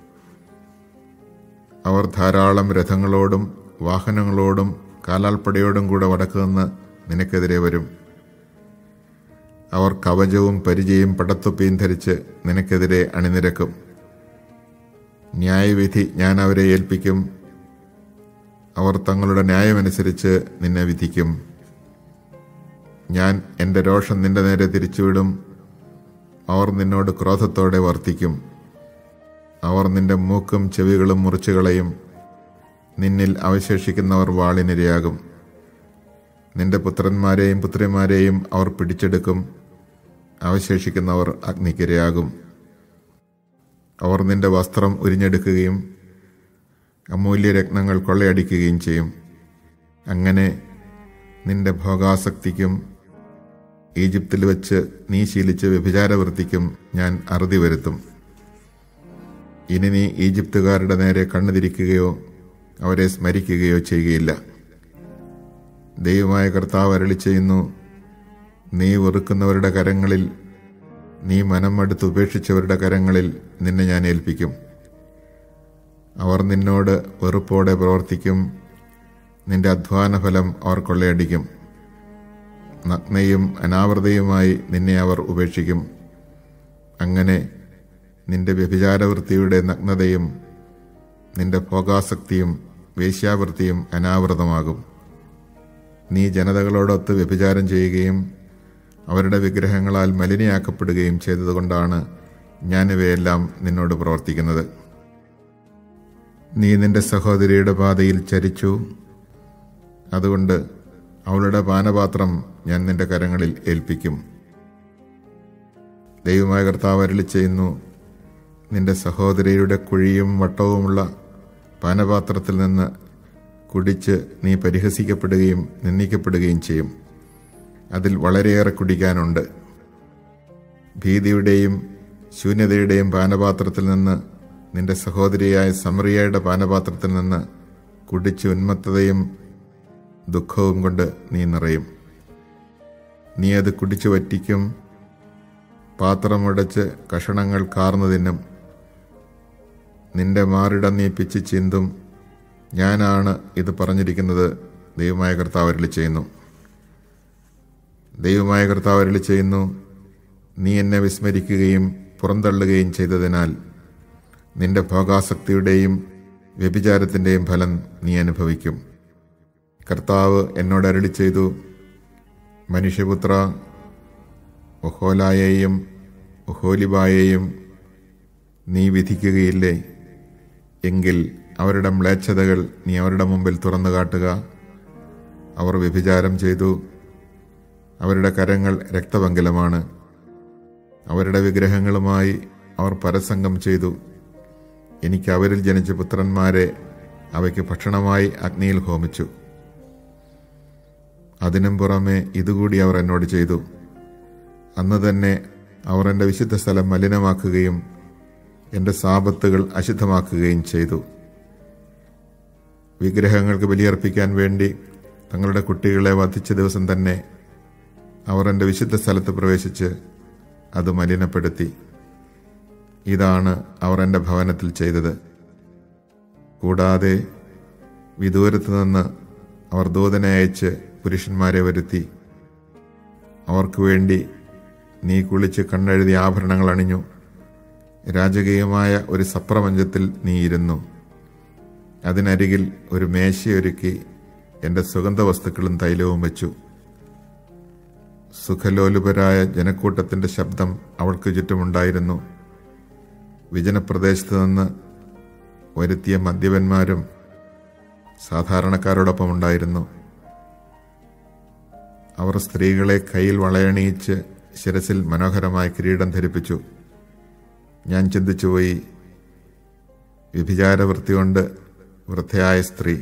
അവർ ധാരാളം രഥങ്ങളോടും വാഹനങ്ങളോടും കാലാൾപ്പടയോടും കൂടെ വടക്കു നിന്ന് നിനക്കെതിരെ വരും അവർ കവചവും പരിചയും പടത്തൊപ്പിയും ധരിച്ച് നിനക്കെതിരെ അണിനിരക്കും ന്യായവിധി ഞാൻ അവരെ ഏൽപ്പിക്കും അവർ തങ്ങളുടെ ന്യായമനുസരിച്ച് നിന്നെ വിധിക്കും ഞാൻ എൻ്റെ രോഷം നിന്റെ നേരെ തിരിച്ചുവിടും അവർ നിന്നോട് ക്രോധത്തോടെ വർത്തിക്കും അവർ നിന്റെ മൂക്കും ചെവികളും മുറിച്ചു കളയും നിന്നിൽ അവശേഷിക്കുന്നവർ വാളിനിരയാകും നിന്റെ പുത്രന്മാരെയും പുത്രിമാരെയും അവർ പിടിച്ചെടുക്കും അവശേഷിക്കുന്നവർ അഗ്നിക്കിരയാകും അവർ നിന്റെ വസ്ത്രം ഉരിഞ്ഞെടുക്കുകയും അമൂല്യ രത്നങ്ങൾ കൊള്ളയടിക്കുകയും ചെയ്യും അങ്ങനെ നിന്റെ ഭോഗാസക്തിക്കും ഈജിപ്തിൽ വെച്ച് നീ ശീലിച്ച വ്യഭിചാരവൃത്തിക്കും ഞാൻ അറുതി വരുത്തും ഇനി നീ ഈജിപ്തുകാരുടെ നേരെ കണ്ണുതിരിക്കുകയോ അവരെ സ്മരിക്കുകയോ ചെയ്യുകയില്ല ദൈവമായ കർത്താവ് അരളി ചെയ്യുന്നു നീ വെറുക്കുന്നവരുടെ കരങ്ങളിൽ നീ മനമടുത്ത് ഉപേക്ഷിച്ചവരുടെ കരങ്ങളിൽ നിന്നെ ഞാൻ ഏൽപ്പിക്കും അവർ നിന്നോട് വെറുപ്പോടെ പ്രവർത്തിക്കും നിന്റെ അധ്വാന ഫലം അവർ കൊള്ളയടിക്കും നഗ്നയും അനാവൃതയുമായി നിന്നെ അവർ ഉപേക്ഷിക്കും അങ്ങനെ നിന്റെ വ്യഭിചാരവൃത്തിയുടെ നഗ്നതയും നിന്റെ ഭോഗാസക്തിയും വേശ്യാവൃത്തിയും അനാവൃതമാകും നീ ജനതകളോടൊത്ത് വ്യഭിചാരം ചെയ്യുകയും അവരുടെ വിഗ്രഹങ്ങളാൽ മലിനയാക്കപ്പെടുകയും ചെയ്തതുകൊണ്ടാണ് ഞാനിവയെല്ലാം നിന്നോട് പ്രവർത്തിക്കുന്നത് നീ നിന്റെ സഹോദരിയുടെ പാതയിൽ ചരിച്ചു അതുകൊണ്ട് അവളുടെ പാനപാത്രം ഞാൻ നിന്റെ കരങ്ങളിൽ ഏൽപ്പിക്കും ദൈവമായ കർത്താവ് അരളി ചെയ്യുന്നു നിന്റെ സഹോദരിയുടെ കുഴിയും വട്ടവുമുള്ള പാനപാത്രത്തിൽ നിന്ന് കുടിച്ച് നീ പരിഹസിക്കപ്പെടുകയും നിന്ദിക്കപ്പെടുകയും ചെയ്യും അതിൽ വളരെയേറെ കുടിക്കാനുണ്ട് ഭീതിയുടെയും ശൂന്യതയുടെയും പാനപാത്രത്തിൽ നിന്ന് നിന്റെ സഹോദരിയായ സമറിയയുടെ പാനപാത്രത്തിൽ നിന്ന് കുടിച്ച് ഉന്മത്തതയും ദുഃഖവും കൊണ്ട് നീ നിറയും നീ അത് കുടിച്ചു വറ്റിക്കും പാത്രമുടച്ച് കഷണങ്ങൾ കാർന്നു തിന്നും നിന്റെ മാറിടം നീ പിച്ച് ചിന്തും ഞാനാണ് ഇത് പറഞ്ഞിരിക്കുന്നത് ദൈവമായ കർത്താവ് അരളി ചെയ്യുന്നു ദൈവമായ കർത്താവ് അരളി ചെയ്യുന്നു നീ എന്നെ വിസ്മരിക്കുകയും പുറന്തള്ളുകയും ചെയ്തതിനാൽ നിന്റെ ഭോഗാസക്തിയുടെയും വ്യഭിചാരത്തിൻ്റെയും ഫലം നീ അനുഭവിക്കും കർത്താവ് എന്നോട് അരളി ചെയ്തു മനുഷ്യപുത്ര ഒഹോലായെയും ഒഹോലിബായെയും നീ വിധിക്കുകയില്ലേ എങ്കിൽ അവരുടെ മ്ലേച്ഛതകൾ നീ അവരുടെ മുമ്പിൽ തുറന്നു കാട്ടുക അവർ വ്യഭിചാരം ചെയ്തു അവരുടെ കരങ്ങൾ രക്തപങ്കിലമാണ് അവരുടെ വിഗ്രഹങ്ങളുമായി അവർ പരസംഗം ചെയ്തു എനിക്ക് അവരിൽ ജനിച്ച പുത്രന്മാരെ അവയ്ക്ക് ഭക്ഷണമായി അഗ്നിയിൽ ഹോമിച്ചു അതിനും പുറമെ ഇതുകൂടി അവർ എന്നോട് ചെയ്തു അന്ന് തന്നെ അവർ എൻ്റെ വിശുദ്ധ സ്ഥലം മലിനമാക്കുകയും എൻ്റെ സാപത്തുകൾ അശുദ്ധമാക്കുകയും ചെയ്തു വിഗ്രഹങ്ങൾക്ക് ബലിയർപ്പിക്കാൻ വേണ്ടി തങ്ങളുടെ കുട്ടികളെ വധിച്ച ദിവസം തന്നെ അവർ എൻ്റെ വിശുദ്ധ സ്ഥലത്ത് പ്രവേശിച്ച് അത് മലിനപ്പെടുത്തി ഇതാണ് അവർ എൻ്റെ ഭവനത്തിൽ ചെയ്തത് കൂടാതെ വിദൂരത്ത് നിന്ന് അവർ ദൂതനെ അയച്ച് പുരുഷന്മാരെ വരുത്തി അവർക്ക് വേണ്ടി നീ കുളിച്ച് കണ്ണെഴുതി ആഭരണങ്ങൾ അണിഞ്ഞു രാജകീയമായ ഒരു സപ്രപഞ്ചത്തിൽ നീ ഇരുന്നു അതിനരികിൽ ഒരു മേശയൊരുക്കി എൻ്റെ സുഗന്ധ വസ്തുക്കളും തൈലവും വെച്ചു സുഖലോലുപരായ ജനക്കൂട്ടത്തിൻ്റെ ശബ്ദം അവൾക്ക് ചുറ്റുമുണ്ടായിരുന്നു വിജനപ്രദേശത്ത് നിന്ന് വരുത്തിയ മദ്യപന്മാരും സാധാരണക്കാരോടൊപ്പം ഉണ്ടായിരുന്നു അവർ സ്ത്രീകളെ കയ്യിൽ വളയണിയിച്ച് ശിരസിൽ മനോഹരമായ കിരീടം ധരിപ്പിച്ചു ഞാൻ ചിന്തിച്ചുപോയി വ്യഭിചാരവൃത്തി കൊണ്ട് വൃദ്ധയായ സ്ത്രീ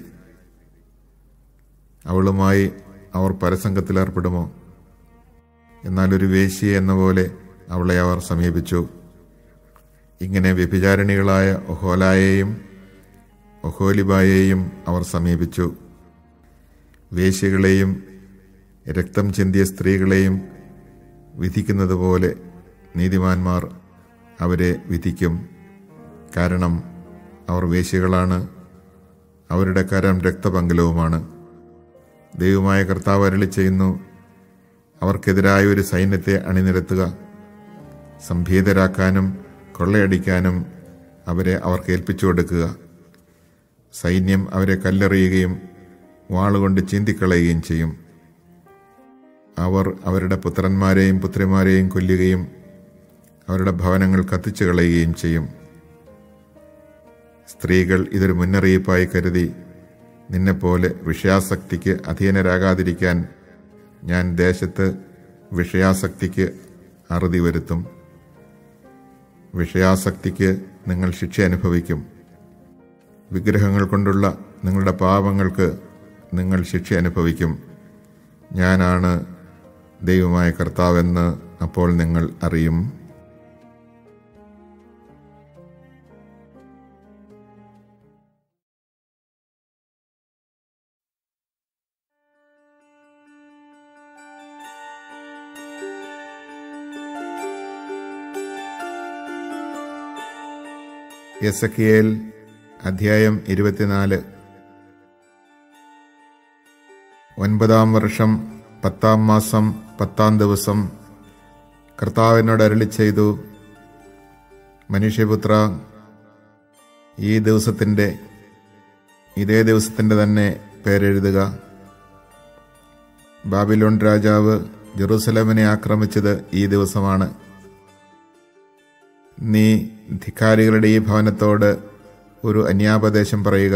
അവളുമായി അവർ പരസംഗത്തിലേർപ്പെടുമോ എന്നാൽ ഒരു വേശ്യ എന്ന പോലെ അവളെ അവർ സമീപിച്ചു ഇങ്ങനെ വ്യഭിചാരിണികളായ ഒഹോലായെയും ഒഹോലിബായെയും അവർ സമീപിച്ചു വേശ്യകളെയും രക്തം ചിന്തിയ സ്ത്രീകളെയും വിധിക്കുന്നത് പോലെ നീതിമാന്മാർ അവരെ വിധിക്കും കാരണം അവർ വേശ്യകളാണ് അവരുടെ കരം രക്തപങ്കലവുമാണ് ദൈവമായ കർത്താവ് അരളി ചെയ്യുന്നു അവർക്കെതിരായ ഒരു സൈന്യത്തെ അണിനിരത്തുക സംഭീതരാക്കാനും കൊള്ളയടിക്കാനും അവരെ അവർക്ക് ഏൽപ്പിച്ചു കൊടുക്കുക സൈന്യം അവരെ കല്ലെറിയുകയും വാളുകൊണ്ട് ചീന്തിക്കളയുകയും ചെയ്യും അവർ അവരുടെ പുത്രന്മാരെയും പുത്രിമാരെയും കൊല്ലുകയും അവരുടെ ഭവനങ്ങൾ കത്തിച്ചു കളയുകയും ചെയ്യും സ്ത്രീകൾ ഇതൊരു മുന്നറിയിപ്പായി കരുതി നിന്നെപ്പോലെ വിഷയാസക്തിക്ക് അധീനരാകാതിരിക്കാൻ ഞാൻ ദേശത്ത് വിഷയാസക്തിക്ക് അറുതി വരുത്തും വിഷയാസക്തിക്ക് നിങ്ങൾ ശിക്ഷ അനുഭവിക്കും വിഗ്രഹങ്ങൾ കൊണ്ടുള്ള നിങ്ങളുടെ പാപങ്ങൾക്ക് നിങ്ങൾ ശിക്ഷ അനുഭവിക്കും ഞാനാണ് ദൈവമായ കർത്താവെന്ന് അപ്പോൾ നിങ്ങൾ അറിയും എസക്കിയേൽ അധ്യായം ഇരുപത്തിനാല് ഒൻപതാം വർഷം പത്താം മാസം പത്താം ദിവസം കർത്താവിനോട് അരളി ചെയ്തു മനുഷ്യപുത്ര ഈ ദിവസത്തിൻ്റെ ഇതേ ദിവസത്തിൻ്റെ തന്നെ പേരെഴുതുക ബാബിലോൺ രാജാവ് ജെറൂസലമിനെ ആക്രമിച്ചത് ഈ ദിവസമാണ് നീ ധിക്കാരികളുടെ ഈ ഭവനത്തോട് ഒരു അന്യാപദേശം പറയുക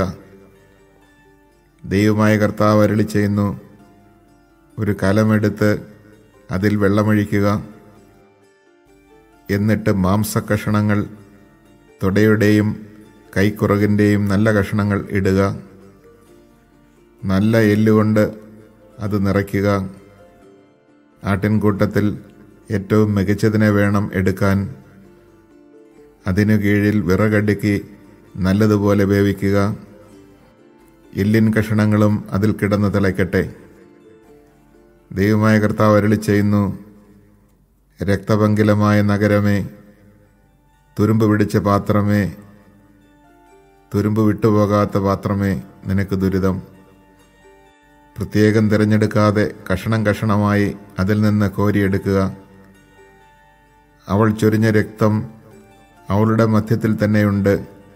ദൈവമായ കർത്താവ് അരളി ചെയ്യുന്നു ഒരു കലമെടുത്ത് അതിൽ വെള്ളമൊഴിക്കുക എന്നിട്ട് മാംസക്കഷണങ്ങൾ തുടയുടെയും കൈക്കുറകിൻ്റെയും നല്ല കഷണങ്ങൾ ഇടുക നല്ല എല്ലുകൊണ്ട് അത് നിറയ്ക്കുക ആട്ടിൻകൂട്ടത്തിൽ ഏറ്റവും മികച്ചതിനെ വേണം എടുക്കാൻ അതിനു കീഴിൽ വിറകടുക്കി നല്ലതുപോലെ വേവിക്കുക എല്ലിൻ കഷണങ്ങളും അതിൽ കിടന്ന് തിളയ്ക്കട്ടെ ദൈവമായ കർത്താവ് അരളി ചെയ്യുന്നു രക്തപങ്കിലമായ നഗരമേ തുരുമ്പ് പിടിച്ച പാത്രമേ തുരുമ്പ് വിട്ടുപോകാത്ത പാത്രമേ നിനക്ക് ദുരിതം പ്രത്യേകം തിരഞ്ഞെടുക്കാതെ കഷണം കഷണമായി അതിൽ നിന്ന് കോരിയെടുക്കുക അവൾ ചൊരിഞ്ഞ രക്തം അവളുടെ മധ്യത്തിൽ തന്നെയുണ്ട്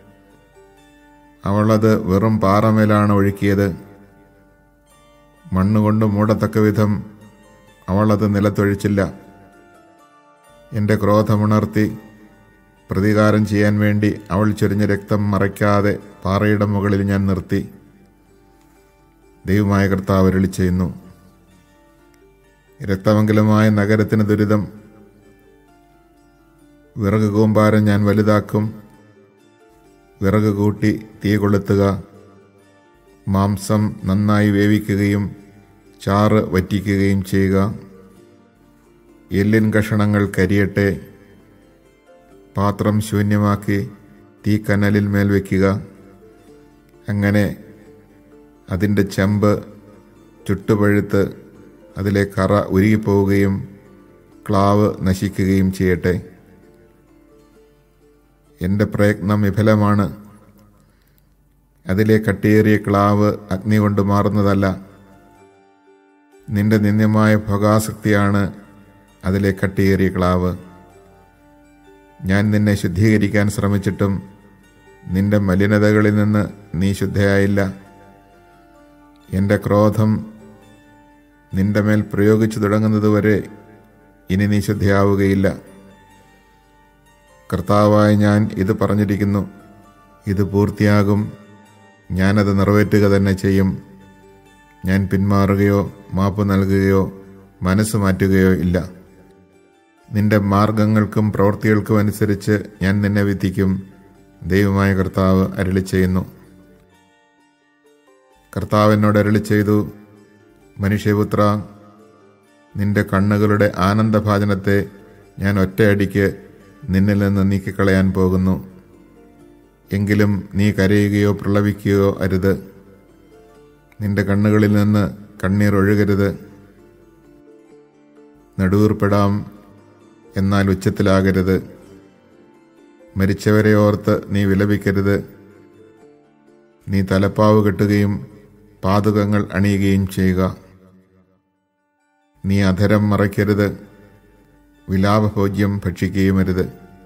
അവളത് വെറും പാറമേലാണ് ഒഴുക്കിയത് മണ്ണുകൊണ്ട് മൂടത്തക്ക വിധം അവളത് നിലത്തൊഴിച്ചില്ല എൻ്റെ ക്രോധമുണർത്തി പ്രതികാരം ചെയ്യാൻ വേണ്ടി അവൾ ചൊരിഞ്ഞ രക്തം മറയ്ക്കാതെ പാറയുടെ മുകളിൽ ഞാൻ നിർത്തി ദൈവമായ കർത്താവ് അരുളി ചെയ്യുന്നു രക്തമംഗലമായ നഗരത്തിന് ദുരിതം വിറക് കൂമ്പാരം ഞാൻ വലുതാക്കും വിറക് കൂട്ടി തീ കൊളുത്തുക മാംസം നന്നായി വേവിക്കുകയും ചാറ് വറ്റിക്കുകയും ചെയ്യുക എല്ലിൻ കഷണങ്ങൾ കരിയട്ടെ പാത്രം ശൂന്യമാക്കി തീ കനലിൽ മേൽ വയ്ക്കുക അങ്ങനെ അതിൻ്റെ ചെമ്പ് ചുട്ടുപഴുത്ത് അതിലെ കറ ഉരുകിപ്പോവുകയും ക്ലാവ് നശിക്കുകയും ചെയ്യട്ടെ എൻ്റെ പ്രയത്നം വിഫലമാണ് അതിലെ കട്ടിയേറിയ ക്ലാവ് അഗ്നി കൊണ്ട് മാറുന്നതല്ല നിന്റെ നിന്ദ്യമായ ഭോഗാസക്തിയാണ് അതിലെ കട്ടിയേറിയ ക്ലാവ് ഞാൻ നിന്നെ ശുദ്ധീകരിക്കാൻ ശ്രമിച്ചിട്ടും നിന്റെ മലിനതകളിൽ നിന്ന് നീ ശുദ്ധയായില്ല എൻ്റെ ക്രോധം നിന്റെ മേൽ പ്രയോഗിച്ചു തുടങ്ങുന്നതുവരെ ഇനി നീ ശുദ്ധയാവുകയില്ല കർത്താവായ ഞാൻ ഇത് പറഞ്ഞിരിക്കുന്നു ഇത് പൂർത്തിയാകും ഞാനത് നിറവേറ്റുക തന്നെ ചെയ്യും ഞാൻ പിന്മാറുകയോ മാപ്പ് നൽകുകയോ മനസ്സ് മാറ്റുകയോ ഇല്ല നിന്റെ മാർഗങ്ങൾക്കും പ്രവൃത്തികൾക്കും അനുസരിച്ച് ഞാൻ നിന്നെ വിധിക്കും ദൈവമായ കർത്താവ് അരളി ചെയ്യുന്നു കർത്താവ് എന്നോട് അരളി ചെയ്തു മനുഷ്യപുത്ര നിന്റെ കണ്ണുകളുടെ ആനന്ദഭാജനത്തെ ഞാൻ ഒറ്റയടിക്ക് നിന്നിൽ നിന്ന് നീക്കിക്കളയാൻ പോകുന്നു എങ്കിലും നീ കരയുകയോ പ്രളവിക്കുകയോ അരുത് നിന്റെ കണ്ണുകളിൽ നിന്ന് കണ്ണീർ ഒഴുകരുത് നെടുവീർപ്പെടാം എന്നാൽ ഉച്ചത്തിലാകരുത് മരിച്ചവരെ ഓർത്ത് നീ വിലപിക്കരുത് നീ തലപ്പാവ് കെട്ടുകയും പാതുകങ്ങൾ അണിയുകയും ചെയ്യുക നീ അധരം മറയ്ക്കരുത് വിലാപഭോജ്യം ഭക്ഷിക്കുകയുമരുത്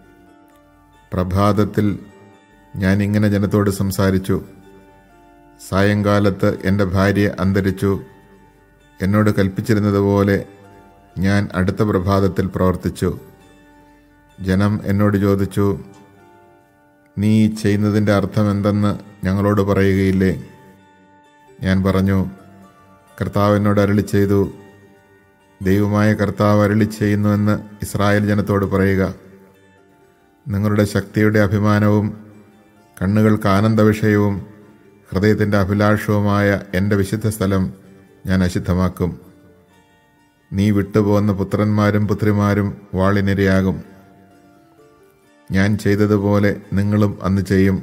പ്രഭാതത്തിൽ ഞാൻ ഇങ്ങനെ ജനത്തോട് സംസാരിച്ചു സായങ്കാലത്ത് എൻ്റെ ഭാര്യ അന്തരിച്ചു എന്നോട് കൽപ്പിച്ചിരുന്നതുപോലെ ഞാൻ അടുത്ത പ്രഭാതത്തിൽ പ്രവർത്തിച്ചു ജനം എന്നോട് ചോദിച്ചു നീ ചെയ്യുന്നതിൻ്റെ അർത്ഥം എന്തെന്ന് ഞങ്ങളോട് പറയുകയില്ലേ ഞാൻ പറഞ്ഞു കർത്താവ് എന്നോട് അരളി ചെയ്തു ദൈവമായ കർത്താവ് അരളി ചെയ്യുന്നുവെന്ന് ഇസ്രായേൽ ജനത്തോട് പറയുക നിങ്ങളുടെ ശക്തിയുടെ അഭിമാനവും കണ്ണുകൾക്ക് ആനന്ദ വിഷയവും ഹൃദയത്തിൻ്റെ അഭിലാഷവുമായ എൻ്റെ വിശുദ്ധ സ്ഥലം ഞാൻ അശുദ്ധമാക്കും നീ വിട്ടുപോകുന്ന പുത്രന്മാരും പുത്രിമാരും വാളിനിരയാകും ഞാൻ ചെയ്തതുപോലെ നിങ്ങളും അന്ന് ചെയ്യും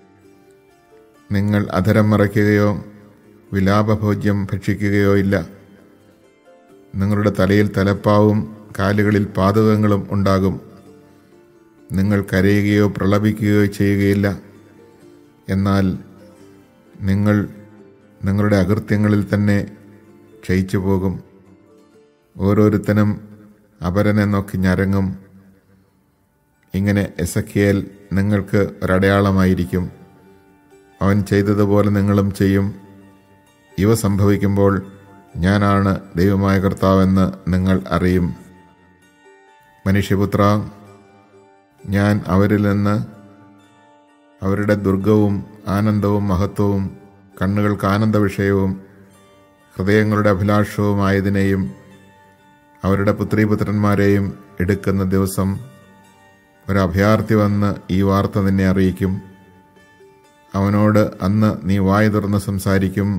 നിങ്ങൾ അധരം മറയ്ക്കുകയോ വിലാപഭോജ്യം ഭക്ഷിക്കുകയോ ഇല്ല നിങ്ങളുടെ തലയിൽ തലപ്പാവും കാലുകളിൽ പാതകങ്ങളും ഉണ്ടാകും നിങ്ങൾ കരയുകയോ പ്രളപിക്കുകയോ ചെയ്യുകയില്ല എന്നാൽ നിങ്ങൾ നിങ്ങളുടെ അകൃത്യങ്ങളിൽ തന്നെ ക്ഷയിച്ചു പോകും ഓരോരുത്തനും അപരനെ നോക്കി ഞരങ്ങും ഇങ്ങനെ എസക്കിയേൽ നിങ്ങൾക്ക് ഒരടയാളമായിരിക്കും അവൻ ചെയ്തതുപോലെ നിങ്ങളും ചെയ്യും ഇവ സംഭവിക്കുമ്പോൾ ഞാനാണ് ദൈവമായ കർത്താവെന്ന് നിങ്ങൾ അറിയും മനുഷ്യപുത്ര ഞാൻ അവരിൽ നിന്ന് അവരുടെ ദുർഗവും ആനന്ദവും മഹത്വവും കണ്ണുകൾക്ക് ആനന്ദ വിഷയവും ഹൃദയങ്ങളുടെ അഭിലാഷവുമായതിനെയും അവരുടെ പുത്രീപുത്രന്മാരെയും എടുക്കുന്ന ദിവസം ഒരഭയാർത്ഥി വന്ന് ഈ വാർത്ത നിന്നെ അറിയിക്കും അവനോട് അന്ന് നീ വായ തുറന്ന് സംസാരിക്കും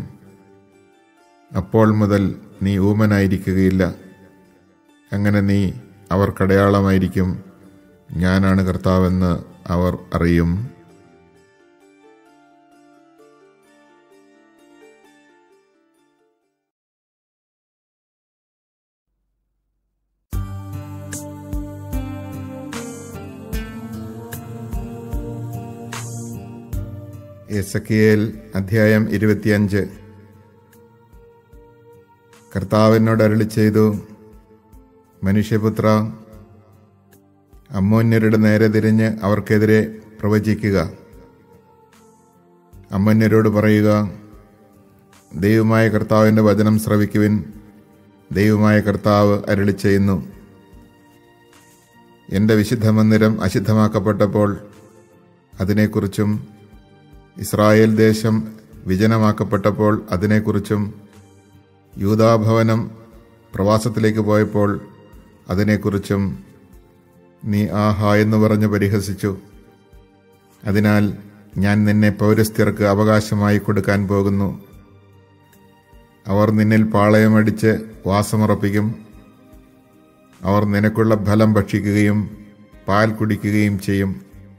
അപ്പോൾ മുതൽ നീ ഊമനായിരിക്കുകയില്ല അങ്ങനെ നീ അവർക്കടയാളമായിരിക്കും ഞാനാണ് കർത്താവെന്ന് അവർ അറിയും എസക്കിയേൽ അധ്യായം ഇരുപത്തിയഞ്ച് കർത്താവിനോട് അരളി ചെയ്തു മനുഷ്യപുത്ര അമ്മോന്യരുടെ നേരെ തിരിഞ്ഞ് അവർക്കെതിരെ പ്രവചിക്കുക അമ്മന്യരോട് പറയുക ദൈവമായ കർത്താവിൻ്റെ വചനം ശ്രവിക്കുവിൻ ദൈവമായ കർത്താവ് അരളി ചെയ്യുന്നു എൻ്റെ വിശുദ്ധ മന്ദിരം അശുദ്ധമാക്കപ്പെട്ടപ്പോൾ അതിനെക്കുറിച്ചും ഇസ്രായേൽ ദേശം വിജനമാക്കപ്പെട്ടപ്പോൾ അതിനെക്കുറിച്ചും യൂതാഭവനം പ്രവാസത്തിലേക്ക് പോയപ്പോൾ അതിനെക്കുറിച്ചും നീ ആഹാ എന്ന് പറഞ്ഞ് പരിഹസിച്ചു അതിനാൽ ഞാൻ നിന്നെ പൗരസ്ത്യർക്ക് അവകാശമായി കൊടുക്കാൻ പോകുന്നു അവർ നിന്നിൽ പാളയമടിച്ച് വാസമുറപ്പിക്കും അവർ നിനക്കുള്ള ഫലം ഭക്ഷിക്കുകയും പാൽ കുടിക്കുകയും ചെയ്യും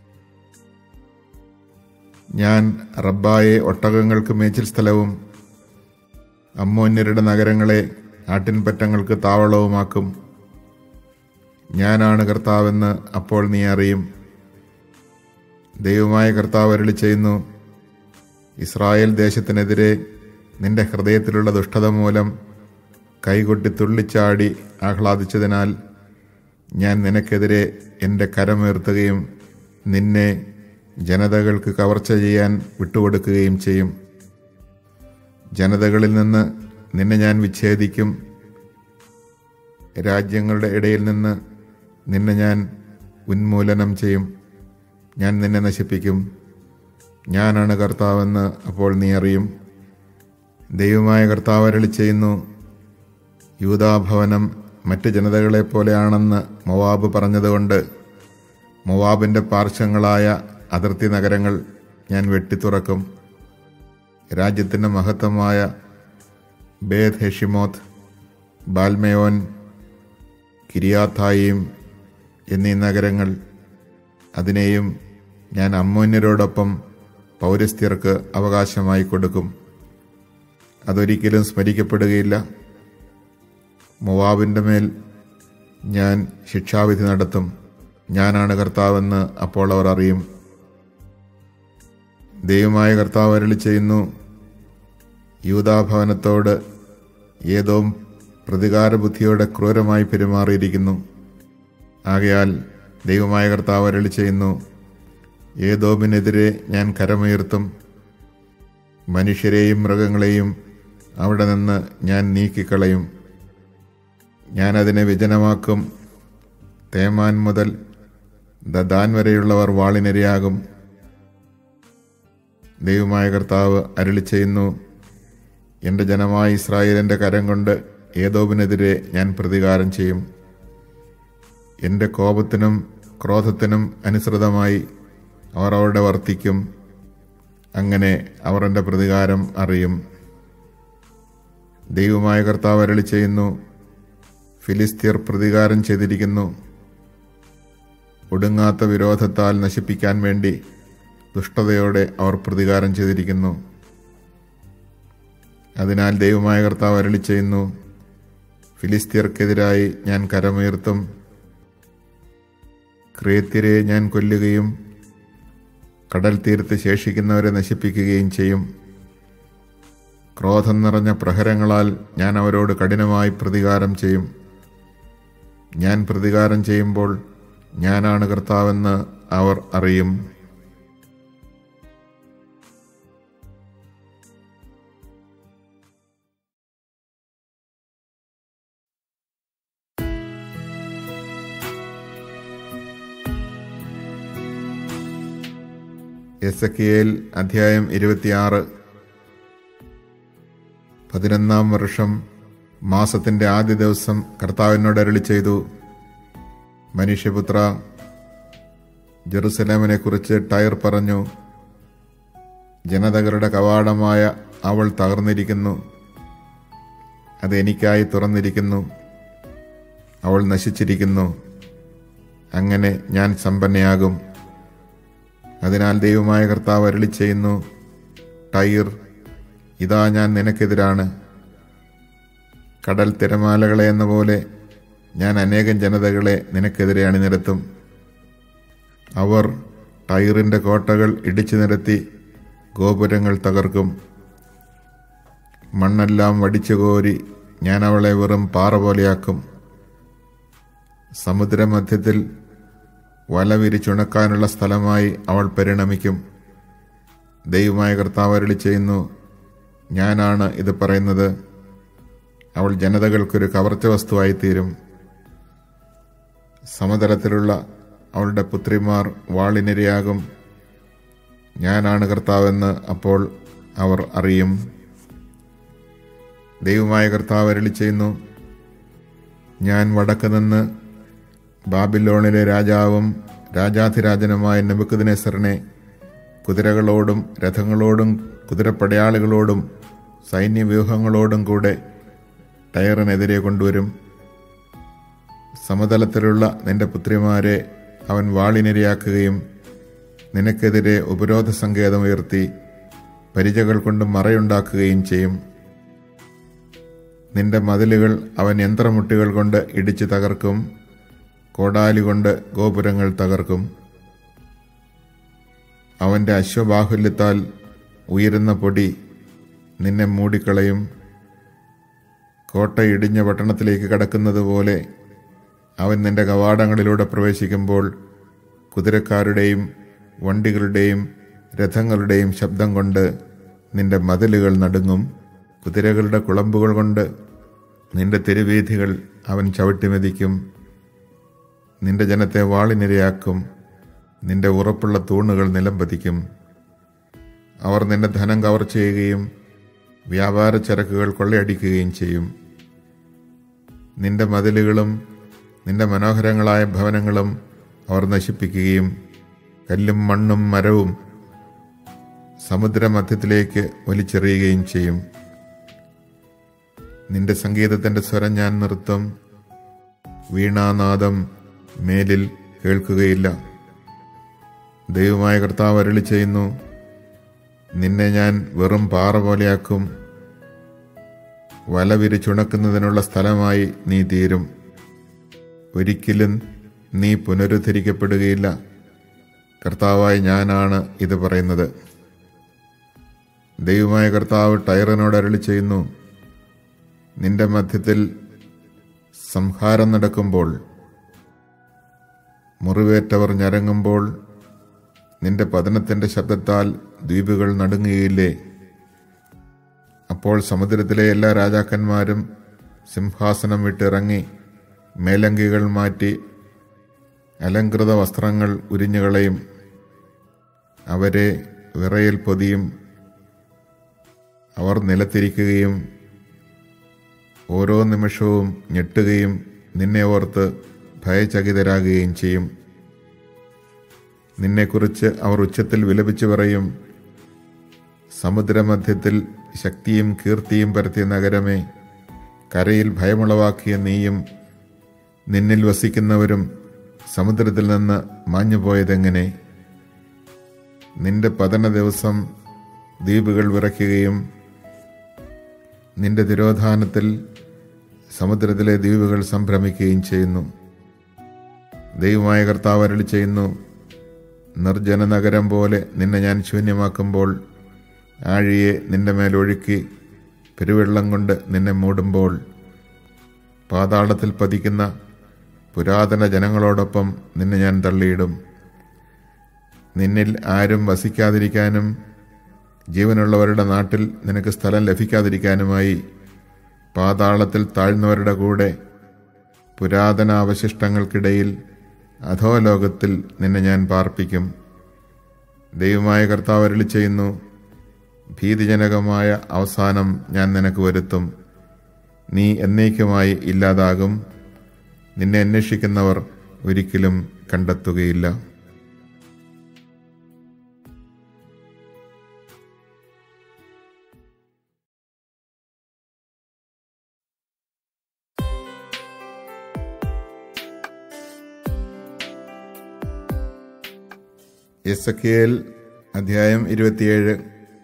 ഞാൻ റബ്ബായെ ഒട്ടകങ്ങൾക്ക് മേച്ചിൽ സ്ഥലവും അമ്മോന്യരുടെ നഗരങ്ങളെ ആട്ടിൻപറ്റങ്ങൾക്ക് താവളവുമാക്കും ഞാനാണ് കർത്താവെന്ന് അപ്പോൾ നീ അറിയും ദൈവമായ കർത്താവ് അരളി ചെയ്യുന്നു ഇസ്രായേൽ ദേശത്തിനെതിരെ നിന്റെ ഹൃദയത്തിലുള്ള ദുഷ്ടത മൂലം കൈകൊട്ടി തുള്ളിച്ചാടി ആഹ്ലാദിച്ചതിനാൽ ഞാൻ നിനക്കെതിരെ എൻ്റെ കരമുയർത്തുകയും നിന്നെ ജനതകൾക്ക് കവർച്ച ചെയ്യാൻ വിട്ടുകൊടുക്കുകയും ചെയ്യും ജനതകളിൽ നിന്ന് നിന്നെ ഞാൻ വിച്ഛേദിക്കും രാജ്യങ്ങളുടെ ഇടയിൽ നിന്ന് നിന്നെ ഞാൻ ഉന്മൂലനം ചെയ്യും ഞാൻ നിന്നെ നശിപ്പിക്കും ഞാനാണ് കർത്താവെന്ന് അപ്പോൾ നീ അറിയും ദൈവമായ കർത്താവ് അരളി ചെയ്യുന്നു യൂതാഭവനം മറ്റ് ജനതകളെ പോലെയാണെന്ന് മൊവാബ് പറഞ്ഞതുകൊണ്ട് മൊവാബിൻ്റെ പാർശ്വങ്ങളായ അതിർത്തി നഗരങ്ങൾ ഞാൻ വെട്ടിത്തുറക്കും രാജ്യത്തിൻ്റെ മഹത്വമായ ബേദ് ഹെഷിമോത്ത് ബാൽമയോൻ കിരിയാത്തായിയും എന്നീ നഗരങ്ങൾ അതിനെയും ഞാൻ അമ്മോന്യരോടൊപ്പം പൗരസ്ത്യർക്ക് അവകാശമായി കൊടുക്കും അതൊരിക്കലും സ്മരിക്കപ്പെടുകയില്ല മൊവാബിൻ്റെ മേൽ ഞാൻ ശിക്ഷാവിധി നടത്തും ഞാനാണ് കർത്താവെന്ന് അപ്പോൾ അവർ അറിയും ദൈവമായ കർത്താവ് അരളി ചെയ്യുന്നു യൂതാഭവനത്തോട് ഏതോ പ്രതികാര ബുദ്ധിയോടെ ക്രൂരമായി പെരുമാറിയിരിക്കുന്നു ആകയാൽ ദൈവമായ കർത്താവ് അരളി ചെയ്യുന്നു ഏതോമിനെതിരെ ഞാൻ കരമുയർത്തും മനുഷ്യരെയും മൃഗങ്ങളെയും അവിടെ നിന്ന് ഞാൻ നീക്കിക്കളയും ഞാൻ അതിനെ വിജനമാക്കും തേമാൻ മുതൽ ദദാൻ വരെയുള്ളവർ വാളിനിരയാകും ദൈവമായ കർത്താവ് അരളി ചെയ്യുന്നു എൻ്റെ ജനമായ ഇസ്രായേലിൻ്റെ കരം കൊണ്ട് ഏതോബിനെതിരെ ഞാൻ പ്രതികാരം ചെയ്യും എൻ്റെ കോപത്തിനും ക്രോധത്തിനും അനുസൃതമായി അവർ അവരുടെ വർത്തിക്കും അങ്ങനെ അവർ എൻ്റെ പ്രതികാരം അറിയും ദൈവമായ കർത്താവ് അരളി ചെയ്യുന്നു ഫിലിസ്തീർ പ്രതികാരം ചെയ്തിരിക്കുന്നു ഒടുങ്ങാത്ത വിരോധത്താൽ നശിപ്പിക്കാൻ വേണ്ടി ദുഷ്ടതയോടെ അവർ പ്രതികാരം ചെയ്തിരിക്കുന്നു അതിനാൽ ദൈവമായ കർത്താവ് അരളി ചെയ്യുന്നു ഫിലിസ്തീർക്കെതിരായി ഞാൻ കരമുയർത്തും ക്രേത്യരെ ഞാൻ കൊല്ലുകയും കടൽ തീരത്ത് ശേഷിക്കുന്നവരെ നശിപ്പിക്കുകയും ചെയ്യും ക്രോധം നിറഞ്ഞ പ്രഹരങ്ങളാൽ ഞാൻ അവരോട് കഠിനമായി പ്രതികാരം ചെയ്യും ഞാൻ പ്രതികാരം ചെയ്യുമ്പോൾ ഞാനാണ് കർത്താവെന്ന് അവർ അറിയും എസക്കിയേൽ അധ്യായം ഇരുപത്തിയാറ് പതിനൊന്നാം വർഷം മാസത്തിന്റെ ആദ്യ ദിവസം കർത്താവിനോട് അരളി ചെയ്തു മനുഷ്യപുത്ര ജെറുസലേമിനെ കുറിച്ച് ടയർ പറഞ്ഞു ജനതകളുടെ കവാടമായ അവൾ തകർന്നിരിക്കുന്നു അത് എനിക്കായി തുറന്നിരിക്കുന്നു അവൾ നശിച്ചിരിക്കുന്നു അങ്ങനെ ഞാൻ സമ്പന്നയാകും അതിനാൽ ദൈവമായ കർത്താവ് അരളി ചെയ്യുന്നു ടൈർ ഇതാ ഞാൻ നിനക്കെതിരാണ് കടൽ തിരമാലകളെ എന്ന പോലെ ഞാൻ അനേകം ജനതകളെ നിനക്കെതിരെ അണിനിരത്തും അവർ ടൈറിന്റെ കോട്ടകൾ ഇടിച്ചു നിരത്തി ഗോപുരങ്ങൾ തകർക്കും മണ്ണെല്ലാം വടിച്ചു കോരി ഞാൻ അവളെ വെറും പാറ പോലെയാക്കും സമുദ്രമധ്യത്തിൽ വല വിരിച്ചുണക്കാനുള്ള സ്ഥലമായി അവൾ പരിണമിക്കും ദൈവമായ കർത്താവ് അരളി ചെയ്യുന്നു ഞാനാണ് ഇത് പറയുന്നത് അവൾ ജനതകൾക്കൊരു കവർച്ച വസ്തുവായി തീരും സമതലത്തിലുള്ള അവളുടെ പുത്രിമാർ വാളിനിരയാകും ഞാനാണ് കർത്താവെന്ന് അപ്പോൾ അവർ അറിയും ദൈവമായ കർത്താവ് അരളി ചെയ്യുന്നു ഞാൻ വടക്ക് നിന്ന് ബാബിലോണിലെ രാജാവും രാജാധിരാജനുമായ നെബുക്കുദിനെസറിനെ കുതിരകളോടും രഥങ്ങളോടും കുതിരപ്പടയാളികളോടും സൈന്യവ്യൂഹങ്ങളോടും കൂടെ ടയറിനെതിരെ കൊണ്ടുവരും സമതലത്തിലുള്ള നിന്റെ പുത്രിമാരെ അവൻ വാളിനിരയാക്കുകയും നിനക്കെതിരെ ഉപരോധ സങ്കേതമുയർത്തി പരിചകൾ കൊണ്ട് മറയുണ്ടാക്കുകയും ചെയ്യും നിന്റെ മതിലുകൾ അവൻ യന്ത്രമുട്ടികൾ കൊണ്ട് ഇടിച്ചു തകർക്കും കോടാലി കൊണ്ട് ഗോപുരങ്ങൾ തകർക്കും അവന്റെ അശ്വബാഹുല്യത്താൽ ഉയരുന്ന പൊടി നിന്നെ മൂടിക്കളയും കോട്ട ഇടിഞ്ഞ പട്ടണത്തിലേക്ക് കടക്കുന്നത് പോലെ അവൻ നിന്റെ കവാടങ്ങളിലൂടെ പ്രവേശിക്കുമ്പോൾ കുതിരക്കാരുടെയും വണ്ടികളുടെയും രഥങ്ങളുടെയും ശബ്ദം കൊണ്ട് നിന്റെ മതിലുകൾ നടുങ്ങും കുതിരകളുടെ കുളമ്പുകൾ കൊണ്ട് നിന്റെ തെരുവീഥികൾ അവൻ ചവിട്ടിമെതിക്കും നിന്റെ ജനത്തെ വാളിനിരയാക്കും നിന്റെ ഉറപ്പുള്ള തൂണുകൾ നിലംപതിക്കും അവർ നിന്റെ ധനം കവർ ചെയ്യുകയും വ്യാപാര ചരക്കുകൾ കൊള്ളയടിക്കുകയും ചെയ്യും നിന്റെ മതിലുകളും നിന്റെ മനോഹരങ്ങളായ ഭവനങ്ങളും അവർ നശിപ്പിക്കുകയും കല്ലും മണ്ണും മരവും സമുദ്രമധ്യത്തിലേക്ക് വലിച്ചെറിയുകയും ചെയ്യും നിന്റെ സംഗീതത്തിന്റെ സ്വരം ഞാൻ നിർത്തും വീണാനാദം മേലിൽ കേൾക്കുകയില്ല ദൈവമായ കർത്താവ് അരളി ചെയ്യുന്നു നിന്നെ ഞാൻ വെറും പാറ പോലെയാക്കും വല വിരിച്ചുണക്കുന്നതിനുള്ള സ്ഥലമായി നീ തീരും ഒരിക്കലും നീ പുനരുദ്ധരിക്കപ്പെടുകയില്ല കർത്താവായി ഞാനാണ് ഇത് പറയുന്നത് ദൈവമായ കർത്താവ് ടൈറനോട് അരളി ചെയ്യുന്നു നിന്റെ മധ്യത്തിൽ സംഹാരം നടക്കുമ്പോൾ മുറിവേറ്റവർ ഞരങ്ങുമ്പോൾ നിന്റെ പതനത്തിന്റെ ശബ്ദത്താൽ ദ്വീപുകൾ നടുങ്ങുകയില്ലേ അപ്പോൾ സമുദ്രത്തിലെ എല്ലാ രാജാക്കന്മാരും സിംഹാസനം വിട്ടിറങ്ങി മേലങ്കികൾ മാറ്റി അലങ്കൃത വസ്ത്രങ്ങൾ ഉരിഞ്ഞുകളയും അവരെ വിറയിൽ പൊതിയും അവർ നിലത്തിരിക്കുകയും ഓരോ നിമിഷവും ഞെട്ടുകയും നിന്നെ ഓർത്ത് ഭയചകിതരാകുകയും ചെയ്യും നിന്നെക്കുറിച്ച് അവർ ഉച്ചത്തിൽ വിലപിച്ചു പറയും സമുദ്രമധ്യത്തിൽ ശക്തിയും കീർത്തിയും പരത്തിയ നഗരമേ കരയിൽ ഭയമുളവാക്കിയ നീയും നിന്നിൽ വസിക്കുന്നവരും സമുദ്രത്തിൽ നിന്ന് മാഞ്ഞുപോയതെങ്ങനെ നിന്റെ പതന ദിവസം ദ്വീപുകൾ വിറയ്ക്കുകയും നിന്റെ തിരോധാനത്തിൽ സമുദ്രത്തിലെ ദ്വീപുകൾ സംഭ്രമിക്കുകയും ചെയ്യുന്നു ദൈവമായ കർത്താവ് അരളി ചെയ്യുന്നു നിർജ്ജന നഗരം പോലെ നിന്നെ ഞാൻ ശൂന്യമാക്കുമ്പോൾ ആഴിയെ നിന്റെ മേലൊഴുക്കി പെരുവെള്ളം കൊണ്ട് നിന്നെ മൂടുമ്പോൾ പാതാളത്തിൽ പതിക്കുന്ന പുരാതന ജനങ്ങളോടൊപ്പം നിന്നെ ഞാൻ തള്ളിയിടും നിന്നിൽ ആരും വസിക്കാതിരിക്കാനും ജീവനുള്ളവരുടെ നാട്ടിൽ നിനക്ക് സ്ഥലം ലഭിക്കാതിരിക്കാനുമായി പാതാളത്തിൽ താഴ്ന്നവരുടെ കൂടെ പുരാതന അവശിഷ്ടങ്ങൾക്കിടയിൽ അധോലോകത്തിൽ നിന്നെ ഞാൻ പാർപ്പിക്കും ദൈവമായ കർത്താവ് അരുളി ചെയ്യുന്നു ഭീതിജനകമായ അവസാനം ഞാൻ നിനക്ക് വരുത്തും നീ എന്നേക്കുമായി ഇല്ലാതാകും നിന്നെ അന്വേഷിക്കുന്നവർ ഒരിക്കലും കണ്ടെത്തുകയില്ല എസക്കിയേൽ അധ്യായം ഇരുപത്തിയേഴ്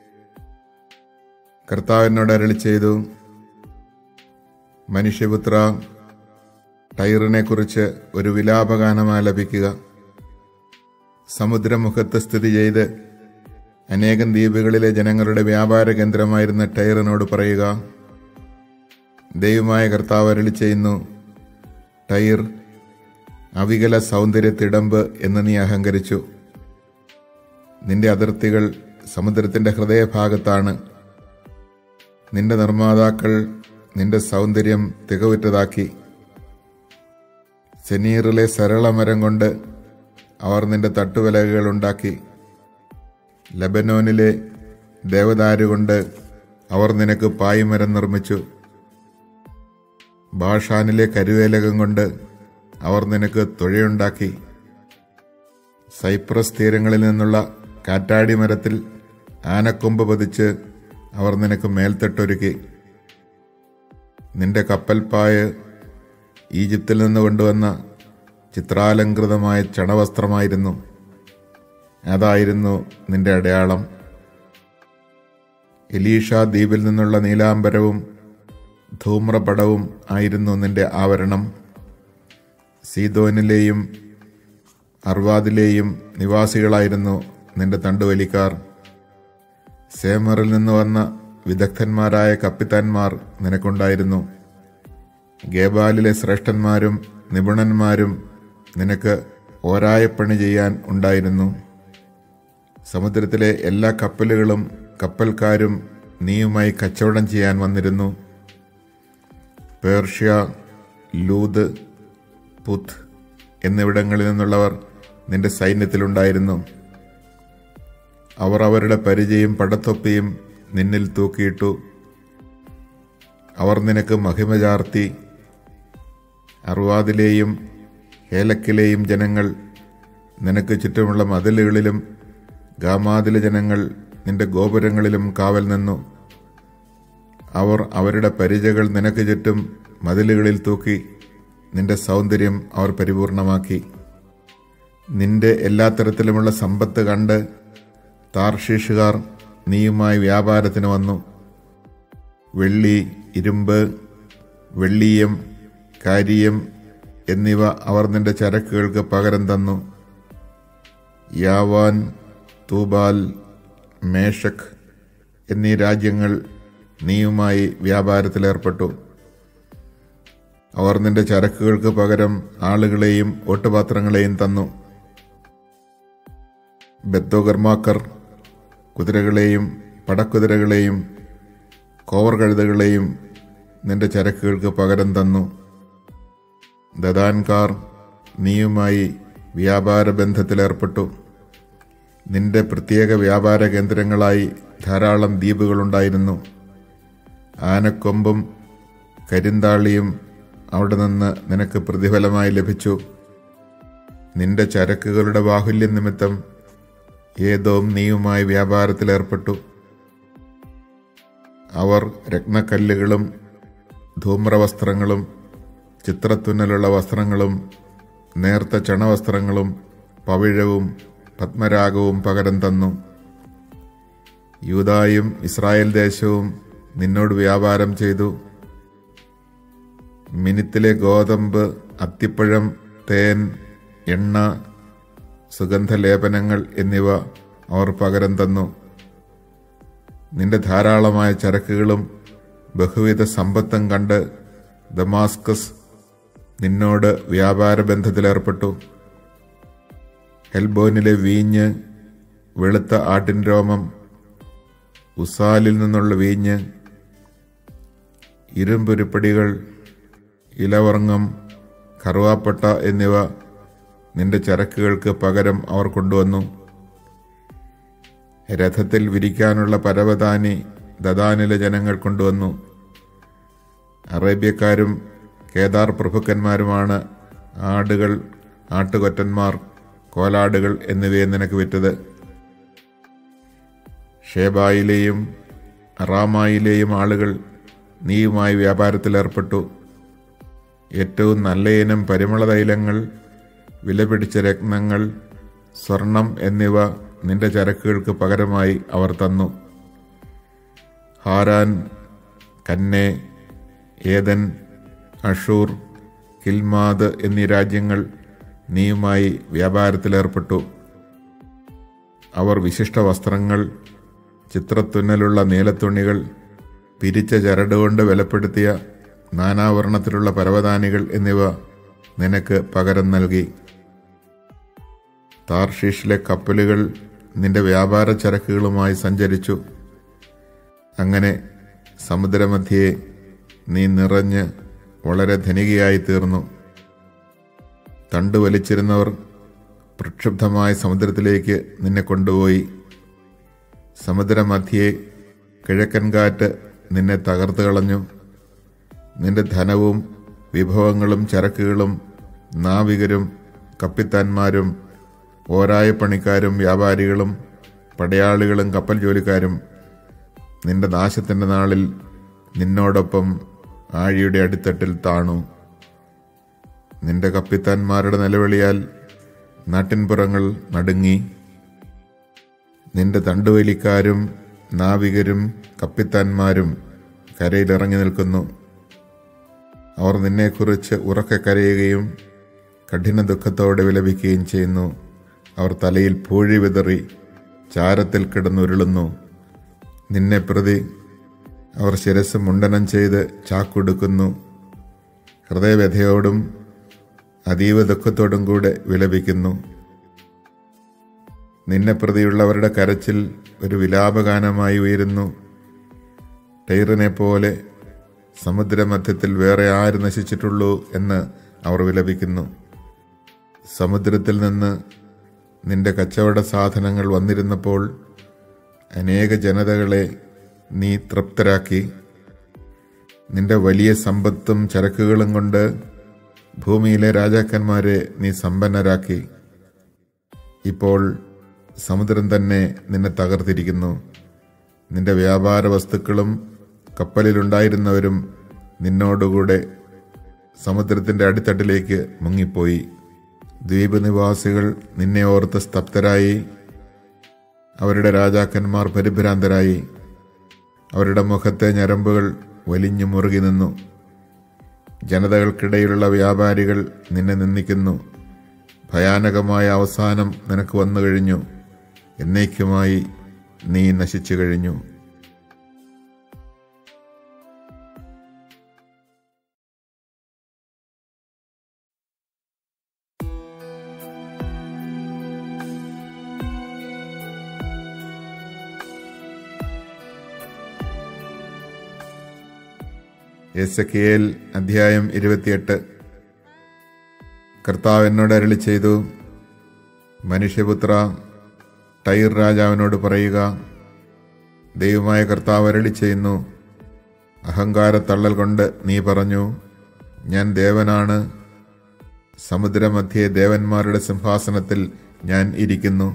കർത്താവിനോട് അരളി ചെയ്തു മനുഷ്യപുത്ര ടൈറിനെ കുറിച്ച് ഒരു വിലാപഗാനം ആലപിക്കുക സമുദ്രമുഖത്ത് സ്ഥിതി ചെയ്ത് അനേകം ദ്വീപുകളിലെ ജനങ്ങളുടെ വ്യാപാര കേന്ദ്രമായിരുന്ന ടൈറിനോട് പറയുക ദൈവമായ കർത്താവ് അരളി ചെയ്യുന്നു ടൈർ അവികല സൗന്ദര്യത്തിടമ്പ് എന്ന് നീ അഹങ്കരിച്ചു നിന്റെ അതിർത്തികൾ സമുദ്രത്തിന്റെ ഹൃദയഭാഗത്താണ് നിന്റെ നിർമ്മാതാക്കൾ നിന്റെ സൗന്ദര്യം തികവുറ്റതാക്കി സെനീറിലെ സരളമരം കൊണ്ട് അവർ നിന്റെ തട്ടുവിലകൾ ഉണ്ടാക്കി ലബനോനിലെ ദേവദാരു കൊണ്ട് അവർ നിനക്ക് പായ്മരം നിർമ്മിച്ചു ബാഷാനിലെ കരുവേലകം കൊണ്ട് അവർ നിനക്ക് തുഴയുണ്ടാക്കി സൈപ്രസ് തീരങ്ങളിൽ നിന്നുള്ള കാറ്റാടി മരത്തിൽ ആനക്കൊമ്പ് പതിച്ച് അവർ നിനക്ക് മേൽത്തട്ടൊരുക്കി നിന്റെ കപ്പൽപ്പായ് ഈജിപ്തിൽ നിന്ന് കൊണ്ടുവന്ന ചിത്രാലങ്കൃതമായ ചണവസ്ത്രമായിരുന്നു അതായിരുന്നു നിന്റെ അടയാളം എലീഷ ദ്വീപിൽ നിന്നുള്ള നീലാംബരവും ധൂമ്രപടവും ആയിരുന്നു നിന്റെ ആവരണം സീതോനിലെയും അർവാദിലെയും നിവാസികളായിരുന്നു നിന്റെ തണ്ടുവലിക്കാർ സേമറിൽ നിന്ന് വന്ന വിദഗ്ധന്മാരായ കപ്പിത്താന്മാർ നിനക്കുണ്ടായിരുന്നു ഗേബാലിലെ ശ്രേഷ്ഠന്മാരും നിപുണന്മാരും നിനക്ക് ഓരായപ്പണി ചെയ്യാൻ ഉണ്ടായിരുന്നു സമുദ്രത്തിലെ എല്ലാ കപ്പലുകളും കപ്പൽക്കാരും നീയുമായി കച്ചവടം ചെയ്യാൻ വന്നിരുന്നു പേർഷ്യ ലൂത് പുത്ത് എന്നിവിടങ്ങളിൽ നിന്നുള്ളവർ നിന്റെ സൈന്യത്തിലുണ്ടായിരുന്നു അവർ അവരുടെ പരിചയം പടത്തൊപ്പിയും നിന്നിൽ തൂക്കിയിട്ടു അവർ നിനക്ക് മഹിമ ചാർത്തി അറുവാദിലെയും ഹേലക്കിലെയും ജനങ്ങൾ നിനക്ക് ചുറ്റുമുള്ള മതിലുകളിലും ഗാമാതിലെ ജനങ്ങൾ നിന്റെ ഗോപുരങ്ങളിലും കാവൽ നിന്നു അവർ അവരുടെ പരിചകൾ നിനക്ക് ചുറ്റും മതിലുകളിൽ തൂക്കി നിന്റെ സൗന്ദര്യം അവർ പരിപൂർണമാക്കി നിന്റെ എല്ലാ തരത്തിലുമുള്ള സമ്പത്ത് കണ്ട് താർഷീഷുകാർ നീയുമായി വ്യാപാരത്തിന് വന്നു വെള്ളി ഇരുമ്പ് വെള്ളീയം കാരിയം എന്നിവ അവർ നിന്റെ ചരക്കുകൾക്ക് പകരം തന്നു യാവാൻ തൂബാൽ മേഷക് എന്നീ രാജ്യങ്ങൾ നീയുമായി വ്യാപാരത്തിലേർപ്പെട്ടു അവർ നിന്റെ ചരക്കുകൾക്ക് പകരം ആളുകളെയും ഓട്ടുപാത്രങ്ങളെയും തന്നു ബത്തോകർമാക്കർ കുതിരകളെയും പടക്കുതിരകളെയും കോവർ കഴുതകളെയും നിന്റെ ചരക്കുകൾക്ക് പകരം തന്നു ദദാൻകാർ നീയുമായി വ്യാപാര ബന്ധത്തിലേർപ്പെട്ടു നിന്റെ പ്രത്യേക വ്യാപാര കേന്ദ്രങ്ങളായി ധാരാളം ദ്വീപുകളുണ്ടായിരുന്നു ആനക്കൊമ്പും കരിന്താളിയും അവിടെ നിന്ന് നിനക്ക് പ്രതിഫലമായി ലഭിച്ചു നിന്റെ ചരക്കുകളുടെ ബാഹുല്യം നിമിത്തം ഏതോം നീയുമായി വ്യാപാരത്തിലേർപ്പെട്ടു അവർ രത്നക്കല്ലുകളും ധൂമ്രവസ്ത്രങ്ങളും ചിത്രത്തുന്നലുള്ള വസ്ത്രങ്ങളും നേർത്ത ചണവസ്ത്രങ്ങളും പവിഴവും പത്മരാഗവും പകരം തന്നു യൂതായും ഇസ്രായേൽ ദേശവും നിന്നോട് വ്യാപാരം ചെയ്തു മിനിത്തിലെ ഗോതമ്പ് അത്തിപ്പഴം തേൻ എണ്ണ സുഗന്ധലേപനങ്ങൾ എന്നിവ അവർ പകരം തന്നു നിന്റെ ധാരാളമായ ചരക്കുകളും ബഹുവിധ സമ്പത്തും കണ്ട് ദമാസ്കസ് നിന്നോട് വ്യാപാര ബന്ധത്തിലേർപ്പെട്ടു ഹെൽബോനിലെ വീഞ്ഞ് വെളുത്ത ആട്ടിൻ രോമം ഉസാലിൽ നിന്നുള്ള വീഞ്ഞ് ഇരുമ്പുരുപ്പടികൾ ഇലവർങ്ങം കറുവാപ്പട്ട എന്നിവ നിന്റെ ചരക്കുകൾക്ക് പകരം അവർ കൊണ്ടുവന്നു രഥത്തിൽ വിരിക്കാനുള്ള പരവതാനി ദദാനിലെ ജനങ്ങൾ കൊണ്ടുവന്നു അറേബ്യക്കാരും കേദാർ പ്രഭുക്കന്മാരുമാണ് ആടുകൾ ആട്ടുകൊറ്റന്മാർ കോലാടുകൾ എന്നിവയെ നിനക്ക് വിറ്റത് ഷേബായിലെയും റാമായിലെയും ആളുകൾ നീയുമായി വ്യാപാരത്തിലേർപ്പെട്ടു ഏറ്റവും നല്ല ഇനം പരിമള തൈലങ്ങൾ വിലപിടിച്ച രത്നങ്ങൾ സ്വർണം എന്നിവ നിന്റെ ചരക്കുകൾക്ക് പകരമായി അവർ തന്നു ഹാരാൻ കന്നെ ഏതൻ അഷൂർ കിൽമാദ് എന്നീ രാജ്യങ്ങൾ നീയുമായി വ്യാപാരത്തിലേർപ്പെട്ടു അവർ വിശിഷ്ട വസ്ത്രങ്ങൾ ചിത്രത്തുന്നലുള്ള നീലത്തുണികൾ പിരിച്ച ചരടുകൊണ്ട് വിലപ്പെടുത്തിയ നാനാവർണ്ണത്തിലുള്ള പരവതാനികൾ എന്നിവ നിനക്ക് പകരം നൽകി താർഷീഷിലെ കപ്പലുകൾ നിന്റെ വ്യാപാര ചരക്കുകളുമായി സഞ്ചരിച്ചു അങ്ങനെ സമുദ്രമധ്യേ നീ നിറഞ്ഞ് വളരെ ധനികയായി തീർന്നു തണ്ടു വലിച്ചിരുന്നവർ പ്രക്ഷുബ്ധമായ സമുദ്രത്തിലേക്ക് നിന്നെ കൊണ്ടുപോയി സമുദ്രമധ്യേ കിഴക്കൻ കാറ്റ് നിന്നെ തകർത്ത് കളഞ്ഞു നിന്റെ ധനവും വിഭവങ്ങളും ചരക്കുകളും നാവികരും കപ്പിത്താന്മാരും ഓരായ പണിക്കാരും വ്യാപാരികളും പടയാളികളും കപ്പൽ ജോലിക്കാരും നിന്റെ നാശത്തിൻ്റെ നാളിൽ നിന്നോടൊപ്പം ആഴിയുടെ അടിത്തട്ടിൽ താണു നിന്റെ കപ്പിത്താന്മാരുടെ നിലവിളിയാൽ നാട്ടിൻപുറങ്ങൾ നടുങ്ങി നിന്റെ തണ്ടുവലിക്കാരും നാവികരും കപ്പിത്താന്മാരും കരയിലിറങ്ങി നിൽക്കുന്നു അവർ നിന്നെക്കുറിച്ച് ഉറക്കെ കരയുകയും കഠിന ദുഃഖത്തോടെ വിലപിക്കുകയും ചെയ്യുന്നു അവർ തലയിൽ പൂഴി വിതറി ചാരത്തിൽ കിടന്നുരുളുന്നു നിന്നെ പ്രതി അവർ ശിരസ് മുണ്ടനം ചെയ്ത് ചാക്കൊടുക്കുന്നു ഹൃദയവ്യഥയോടും അതീവ ദുഃഖത്തോടും കൂടെ വിലപിക്കുന്നു നിന്നെ പ്രതിയുള്ളവരുടെ കരച്ചിൽ ഒരു വിലാപഗാനമായി ഉയരുന്നു ടൈറിനെ പോലെ സമുദ്രമധ്യത്തിൽ വേറെ ആര് നശിച്ചിട്ടുള്ളൂ എന്ന് അവർ വിലപിക്കുന്നു സമുദ്രത്തിൽ നിന്ന് നിന്റെ കച്ചവട സാധനങ്ങൾ വന്നിരുന്നപ്പോൾ അനേക ജനതകളെ നീ തൃപ്തരാക്കി നിന്റെ വലിയ സമ്പത്തും ചരക്കുകളും കൊണ്ട് ഭൂമിയിലെ രാജാക്കന്മാരെ നീ സമ്പന്നരാക്കി ഇപ്പോൾ സമുദ്രം തന്നെ നിന്നെ തകർത്തിരിക്കുന്നു നിന്റെ വ്യാപാര വസ്തുക്കളും കപ്പലിലുണ്ടായിരുന്നവരും നിന്നോടുകൂടെ സമുദ്രത്തിന്റെ അടിത്തട്ടിലേക്ക് മുങ്ങിപ്പോയി ദ്വീപ് നിവാസികൾ നിന്നെ ഓർത്ത് സ്തബ്ധരായി അവരുടെ രാജാക്കന്മാർ പരിഭ്രാന്തരായി അവരുടെ മുഖത്തെ ഞരമ്പുകൾ വലിഞ്ഞു മുറുകി നിന്നു ജനതകൾക്കിടയിലുള്ള വ്യാപാരികൾ നിന്നെ നിന്ദിക്കുന്നു ഭയാനകമായ അവസാനം നിനക്ക് വന്നു കഴിഞ്ഞു എന്നേക്കുമായി നീ നശിച്ചു കഴിഞ്ഞു എസക്കിയേൽ അധ്യായം ഇരുപത്തിയെട്ട് കർത്താവ് എന്നോട് അരളി ചെയ്തു മനുഷ്യപുത്ര ടൈർ രാജാവിനോട് പറയുക ദൈവമായ കർത്താവ് അരളി ചെയ്യുന്നു അഹങ്കാര തള്ളൽ കൊണ്ട് നീ പറഞ്ഞു ഞാൻ ദേവനാണ് സമുദ്രമധ്യേ ദേവന്മാരുടെ സിംഹാസനത്തിൽ ഞാൻ ഇരിക്കുന്നു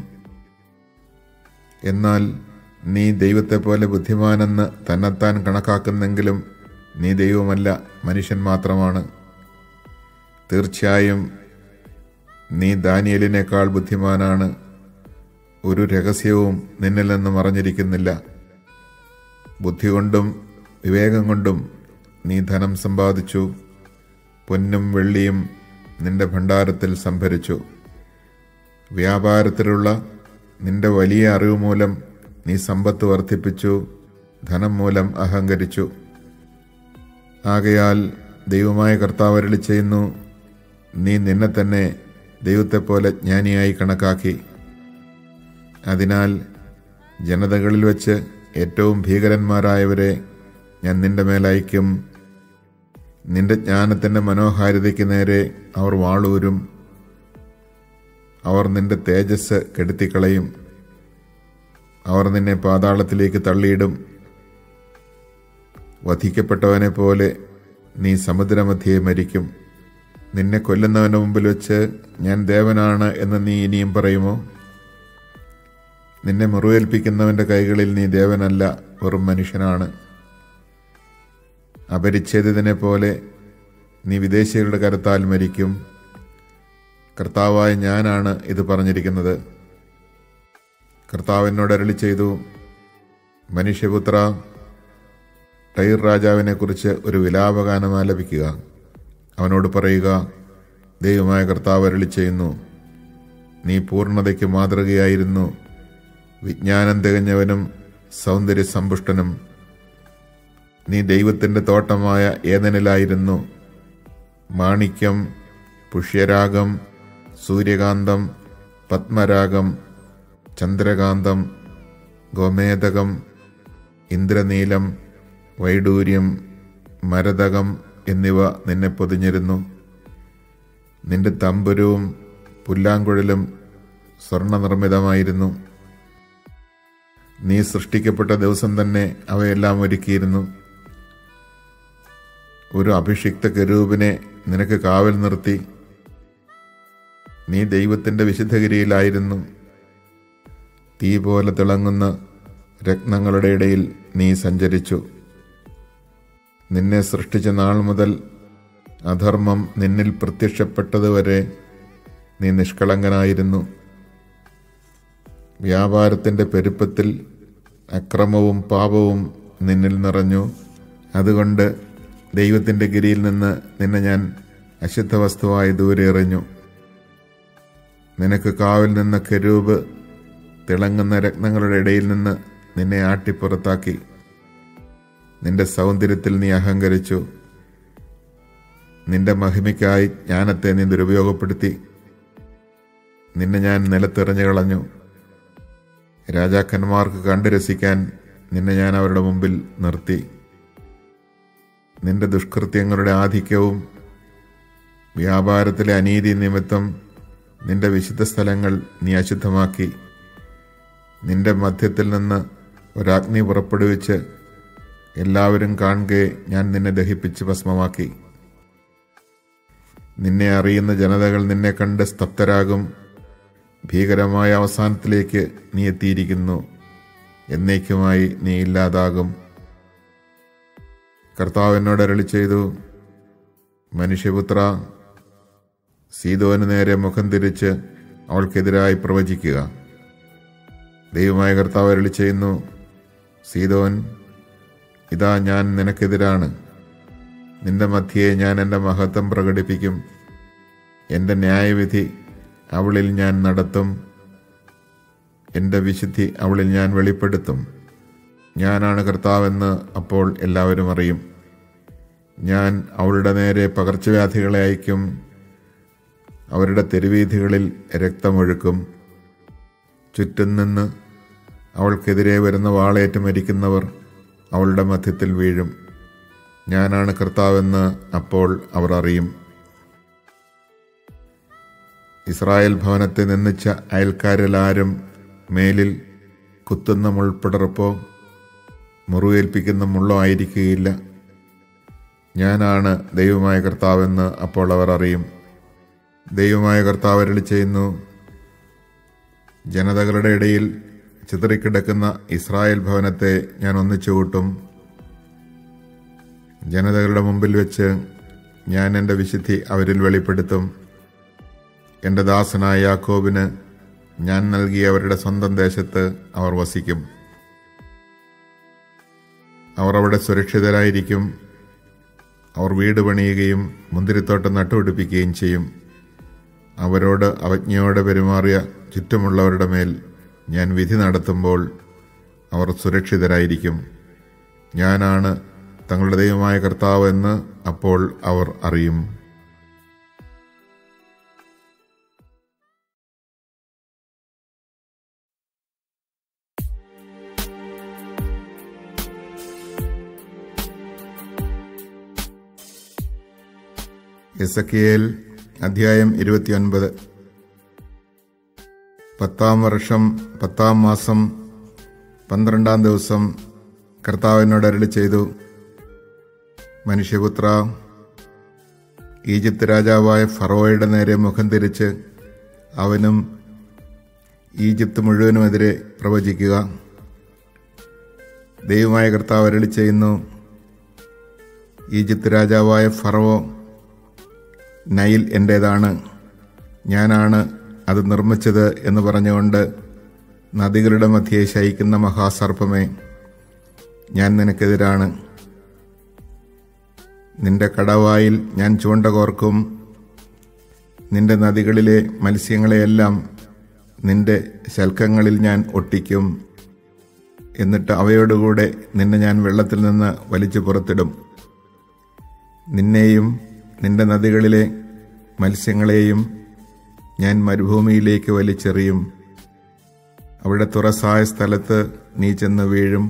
എന്നാൽ നീ ദൈവത്തെ പോലെ ബുദ്ധിമാനെന്ന് തന്നെത്താൻ കണക്കാക്കുന്നെങ്കിലും നീ ദൈവമല്ല മനുഷ്യൻ മാത്രമാണ് തീർച്ചയായും നീ ദാനിയലിനേക്കാൾ ബുദ്ധിമാനാണ് ഒരു രഹസ്യവും നിന്നിൽ നിന്ന് മറഞ്ഞിരിക്കുന്നില്ല ബുദ്ധി കൊണ്ടും വിവേകം കൊണ്ടും നീ ധനം സമ്പാദിച്ചു പൊന്നും വെള്ളിയും നിന്റെ ഭണ്ഡാരത്തിൽ സംഭരിച്ചു വ്യാപാരത്തിലുള്ള നിന്റെ വലിയ അറിവ് മൂലം നീ സമ്പത്ത് വർദ്ധിപ്പിച്ചു ധനം മൂലം അഹങ്കരിച്ചു ആകയാൽ ദൈവമായ കർത്താവ് അരുളി ചെയ്യുന്നു നീ നിന്നെ തന്നെ ദൈവത്തെപ്പോലെ ജ്ഞാനിയായി കണക്കാക്കി അതിനാൽ ജനതകളിൽ വെച്ച് ഏറ്റവും ഭീകരന്മാരായവരെ ഞാൻ നിന്റെ മേലയക്കും നിന്റെ ജ്ഞാനത്തിന്റെ മനോഹാരിതയ്ക്ക് നേരെ അവർ വാളൂരും അവർ നിന്റെ തേജസ് കെടുത്തിക്കളയും അവർ നിന്നെ പാതാളത്തിലേക്ക് തള്ളിയിടും വധിക്കപ്പെട്ടവനെ പോലെ നീ സമുദ്രമധ്യേ മരിക്കും നിന്നെ കൊല്ലുന്നവന്റെ മുമ്പിൽ വെച്ച് ഞാൻ ദേവനാണ് എന്ന് നീ ഇനിയും പറയുമോ നിന്നെ മുറിവേൽപ്പിക്കുന്നവന്റെ കൈകളിൽ നീ ദേവനല്ല വെറും മനുഷ്യനാണ് അപരിച്ഛേദിതനെ പോലെ നീ വിദേശികളുടെ കരത്താൽ മരിക്കും കർത്താവായ ഞാനാണ് ഇത് പറഞ്ഞിരിക്കുന്നത് കർത്താവ് എന്നോട് അരളി ചെയ്തു മനുഷ്യപുത്ര ടൈർ രാജാവിനെ കുറിച്ച് ഒരു വിലാപഗാനം ആലപിക്കുക അവനോട് പറയുക ദൈവമായ കർത്താവ് അരളി ചെയ്യുന്നു നീ പൂർണ്ണതയ്ക്ക് മാതൃകയായിരുന്നു വിജ്ഞാനം തികഞ്ഞവനും സൗന്ദര്യ സമ്പുഷ്ടനും നീ ദൈവത്തിൻ്റെ തോട്ടമായ ഏതനിലായിരുന്നു മാണിക്യം പുഷ്യരാഗം സൂര്യകാന്തം പത്മരാഗം ചന്ദ്രകാന്തം ഗോമേതകം ഇന്ദ്രനീലം വൈഡൂര്യം മരതകം എന്നിവ നിന്നെ പൊതിഞ്ഞിരുന്നു നിന്റെ തമ്പുരവും പുല്ലാങ്കുഴലും സ്വർണനിർമ്മിതമായിരുന്നു നീ സൃഷ്ടിക്കപ്പെട്ട ദിവസം തന്നെ അവയെല്ലാം ഒരുക്കിയിരുന്നു ഒരു അഭിഷിക്ത കരൂപിനെ നിനക്ക് കാവൽ നിർത്തി നീ ദൈവത്തിന്റെ വിശുദ്ധഗിരിയിലായിരുന്നു തീ പോലെ തിളങ്ങുന്ന രത്നങ്ങളുടെ ഇടയിൽ നീ സഞ്ചരിച്ചു നിന്നെ സൃഷ്ടിച്ച നാൾ മുതൽ അധർമ്മം നിന്നിൽ പ്രത്യക്ഷപ്പെട്ടതുവരെ നീ നിഷ്കളങ്കനായിരുന്നു വ്യാപാരത്തിന്റെ പെരുപ്പത്തിൽ അക്രമവും പാപവും നിന്നിൽ നിറഞ്ഞു അതുകൊണ്ട് ദൈവത്തിന്റെ ഗിരിയിൽ നിന്ന് നിന്നെ ഞാൻ അശുദ്ധ വസ്തുവായി ദൂരെ എറിഞ്ഞു നിനക്ക് കാവിൽ നിന്ന കരൂപ് തിളങ്ങുന്ന രത്നങ്ങളുടെ ഇടയിൽ നിന്ന് നിന്നെ ആട്ടിപ്പുറത്താക്കി നിന്റെ സൗന്ദര്യത്തിൽ നീ അഹങ്കരിച്ചു നിന്റെ മഹിമയ്ക്കായി ജ്ഞാനത്തെ നീ ദുരുപയോഗപ്പെടുത്തി നിന്നെ ഞാൻ നിലത്തെറിഞ്ഞു കളഞ്ഞു രാജാക്കന്മാർക്ക് കണ്ടു രസിക്കാൻ നിന്നെ ഞാൻ അവരുടെ മുമ്പിൽ നിർത്തി നിന്റെ ദുഷ്കൃത്യങ്ങളുടെ ആധിക്യവും വ്യാപാരത്തിലെ അനീതി നിമിത്തം നിന്റെ വിശുദ്ധ സ്ഥലങ്ങൾ നീ അശുദ്ധമാക്കി നിന്റെ മധ്യത്തിൽ നിന്ന് ഒരാഗ്നി പുറപ്പെടുവിച്ച് എല്ലാവരും കാണുകെ ഞാൻ നിന്നെ ദഹിപ്പിച്ച് ഭസ്മമാക്കി നിന്നെ അറിയുന്ന ജനതകൾ നിന്നെ കണ്ട് സ്തബ്ധരാകും ഭീകരമായ അവസാനത്തിലേക്ക് നീ എത്തിയിരിക്കുന്നു എന്നേക്കുമായി നീ ഇല്ലാതാകും കർത്താവ് എന്നോട് അരളി ചെയ്തു മനുഷ്യപുത്ര സീതോന് നേരെ മുഖം തിരിച്ച് അവൾക്കെതിരായി പ്രവചിക്കുക ദൈവമായ കർത്താവ് അരളി ചെയ്യുന്നു സീതോൻ ഇതാ ഞാൻ നിനക്കെതിരാണ് നിന്റെ മധ്യയെ ഞാൻ എൻ്റെ മഹത്വം പ്രകടിപ്പിക്കും എൻ്റെ ന്യായവിധി അവളിൽ ഞാൻ നടത്തും എൻ്റെ വിശുദ്ധി അവളിൽ ഞാൻ വെളിപ്പെടുത്തും ഞാനാണ് കർത്താവെന്ന് അപ്പോൾ എല്ലാവരും അറിയും ഞാൻ അവളുടെ നേരെ പകർച്ചവ്യാധികളെ അയക്കും അവരുടെ തെരുവീഥികളിൽ രക്തമൊഴുക്കും ചുറ്റും നിന്ന് അവൾക്കെതിരെ വരുന്ന വാളേറ്റ് മരിക്കുന്നവർ അവളുടെ മധ്യത്തിൽ വീഴും ഞാനാണ് കർത്താവെന്ന് അപ്പോൾ അവർ അറിയും ഇസ്രായേൽ ഭവനത്തെ നിന്ദിച്ച അയൽക്കാരിലാരും മേലിൽ കുത്തുന്ന മുൾപ്പിടർപ്പോ മുറിവേൽപ്പിക്കുന്ന മുള്ളോ ആയിരിക്കുകയില്ല ഞാനാണ് ദൈവമായ കർത്താവെന്ന് അപ്പോൾ അവർ അറിയും ദൈവമായ കർത്താവ് അരുളി ചെയ്യുന്നു ജനതകളുടെ ഇടയിൽ ചിതറിക്കിടക്കുന്ന ഇസ്രായേൽ ഭവനത്തെ ഞാൻ ഒന്നിച്ചു കൂട്ടും ജനതകളുടെ മുമ്പിൽ വെച്ച് ഞാൻ എൻ്റെ വിശുദ്ധി അവരിൽ വെളിപ്പെടുത്തും എൻ്റെ ദാസനായ യാക്കോബിന് ഞാൻ നൽകിയ അവരുടെ സ്വന്തം ദേശത്ത് അവർ വസിക്കും അവർ അവിടെ സുരക്ഷിതരായിരിക്കും അവർ വീട് പണിയുകയും മുന്തിരിത്തോട്ടം നട്ടുപിടിപ്പിക്കുകയും ചെയ്യും അവരോട് അവജ്ഞയോടെ പെരുമാറിയ ചുറ്റുമുള്ളവരുടെ മേൽ ഞാൻ വിധി നടത്തുമ്പോൾ അവർ സുരക്ഷിതരായിരിക്കും ഞാനാണ് തങ്ങളുടെ ദൈവമായ കർത്താവ് എന്ന് അപ്പോൾ അവർ അറിയും എസക്കിയേൽ അധ്യായം ഇരുപത്തിയൊൻപത് പത്താം വർഷം പത്താം മാസം പന്ത്രണ്ടാം ദിവസം കർത്താവിനോട് അരളി ചെയ്തു മനുഷ്യപുത്ര ഈജിപ്ത് രാജാവായ ഫറോയുടെ നേരെ മുഖം തിരിച്ച് അവനും ഈജിപ്ത് മുഴുവനുമെതിരെ പ്രവചിക്കുക ദൈവമായ കർത്താവ് അരളി ചെയ്യുന്നു ഈജിപ്ത് രാജാവായ ഫറവോ നൈൽ എൻ്റേതാണ് ഞാനാണ് അത് നിർമ്മിച്ചത് എന്ന് പറഞ്ഞുകൊണ്ട് നദികളുടെ മധ്യേ ശയിക്കുന്ന മഹാസർപ്പമേ ഞാൻ നിനക്കെതിരാണ് നിന്റെ കടവായിൽ ഞാൻ ചൂണ്ട കോർക്കും നിന്റെ നദികളിലെ മത്സ്യങ്ങളെയെല്ലാം നിന്റെ ശൽക്കങ്ങളിൽ ഞാൻ ഒട്ടിക്കും എന്നിട്ട് അവയോടുകൂടെ നിന്നെ ഞാൻ വെള്ളത്തിൽ നിന്ന് വലിച്ചു പുറത്തിടും നിന്നെയും നിന്റെ നദികളിലെ മത്സ്യങ്ങളെയും ഞാൻ മരുഭൂമിയിലേക്ക് വലിച്ചെറിയും അവിടെ തുറസായ സ്ഥലത്ത് നീ ചെന്ന് വീഴും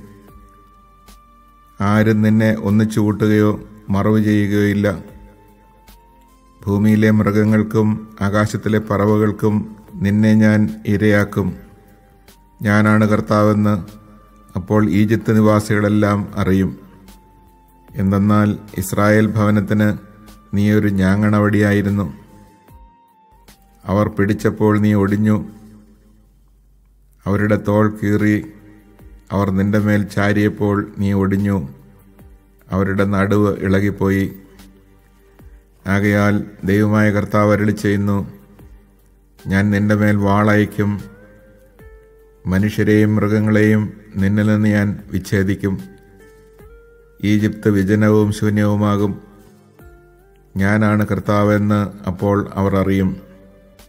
ആരും നിന്നെ ഒന്നിച്ചു കൂട്ടുകയോ മറവ് ചെയ്യുകയോ ഇല്ല ഭൂമിയിലെ മൃഗങ്ങൾക്കും ആകാശത്തിലെ പറവകൾക്കും നിന്നെ ഞാൻ ഇരയാക്കും ഞാനാണ് കർത്താവെന്ന് അപ്പോൾ ഈജിപ്ത് നിവാസികളെല്ലാം അറിയും എന്തെന്നാൽ ഇസ്രായേൽ ഭവനത്തിന് നീ ഒരു ഞാങ്ങണവടിയായിരുന്നു അവർ പിടിച്ചപ്പോൾ നീ ഒടിഞ്ഞു അവരുടെ തോൾ കീറി അവർ നിന്റെ മേൽ ചാരിയപ്പോൾ നീ ഒടിഞ്ഞു അവരുടെ നടുവ് ഇളകിപ്പോയി ആകയാൽ ദൈവമായ കർത്താവ് അരളി ചെയ്യുന്നു ഞാൻ നിന്റെ മേൽ വാളയക്കും മനുഷ്യരെയും മൃഗങ്ങളെയും നിന്നിൽ നിന്ന് ഞാൻ വിച്ഛേദിക്കും ഈജിപ്ത് വിജനവും ശൂന്യവുമാകും ഞാനാണ് കർത്താവെന്ന് അപ്പോൾ അവർ അറിയും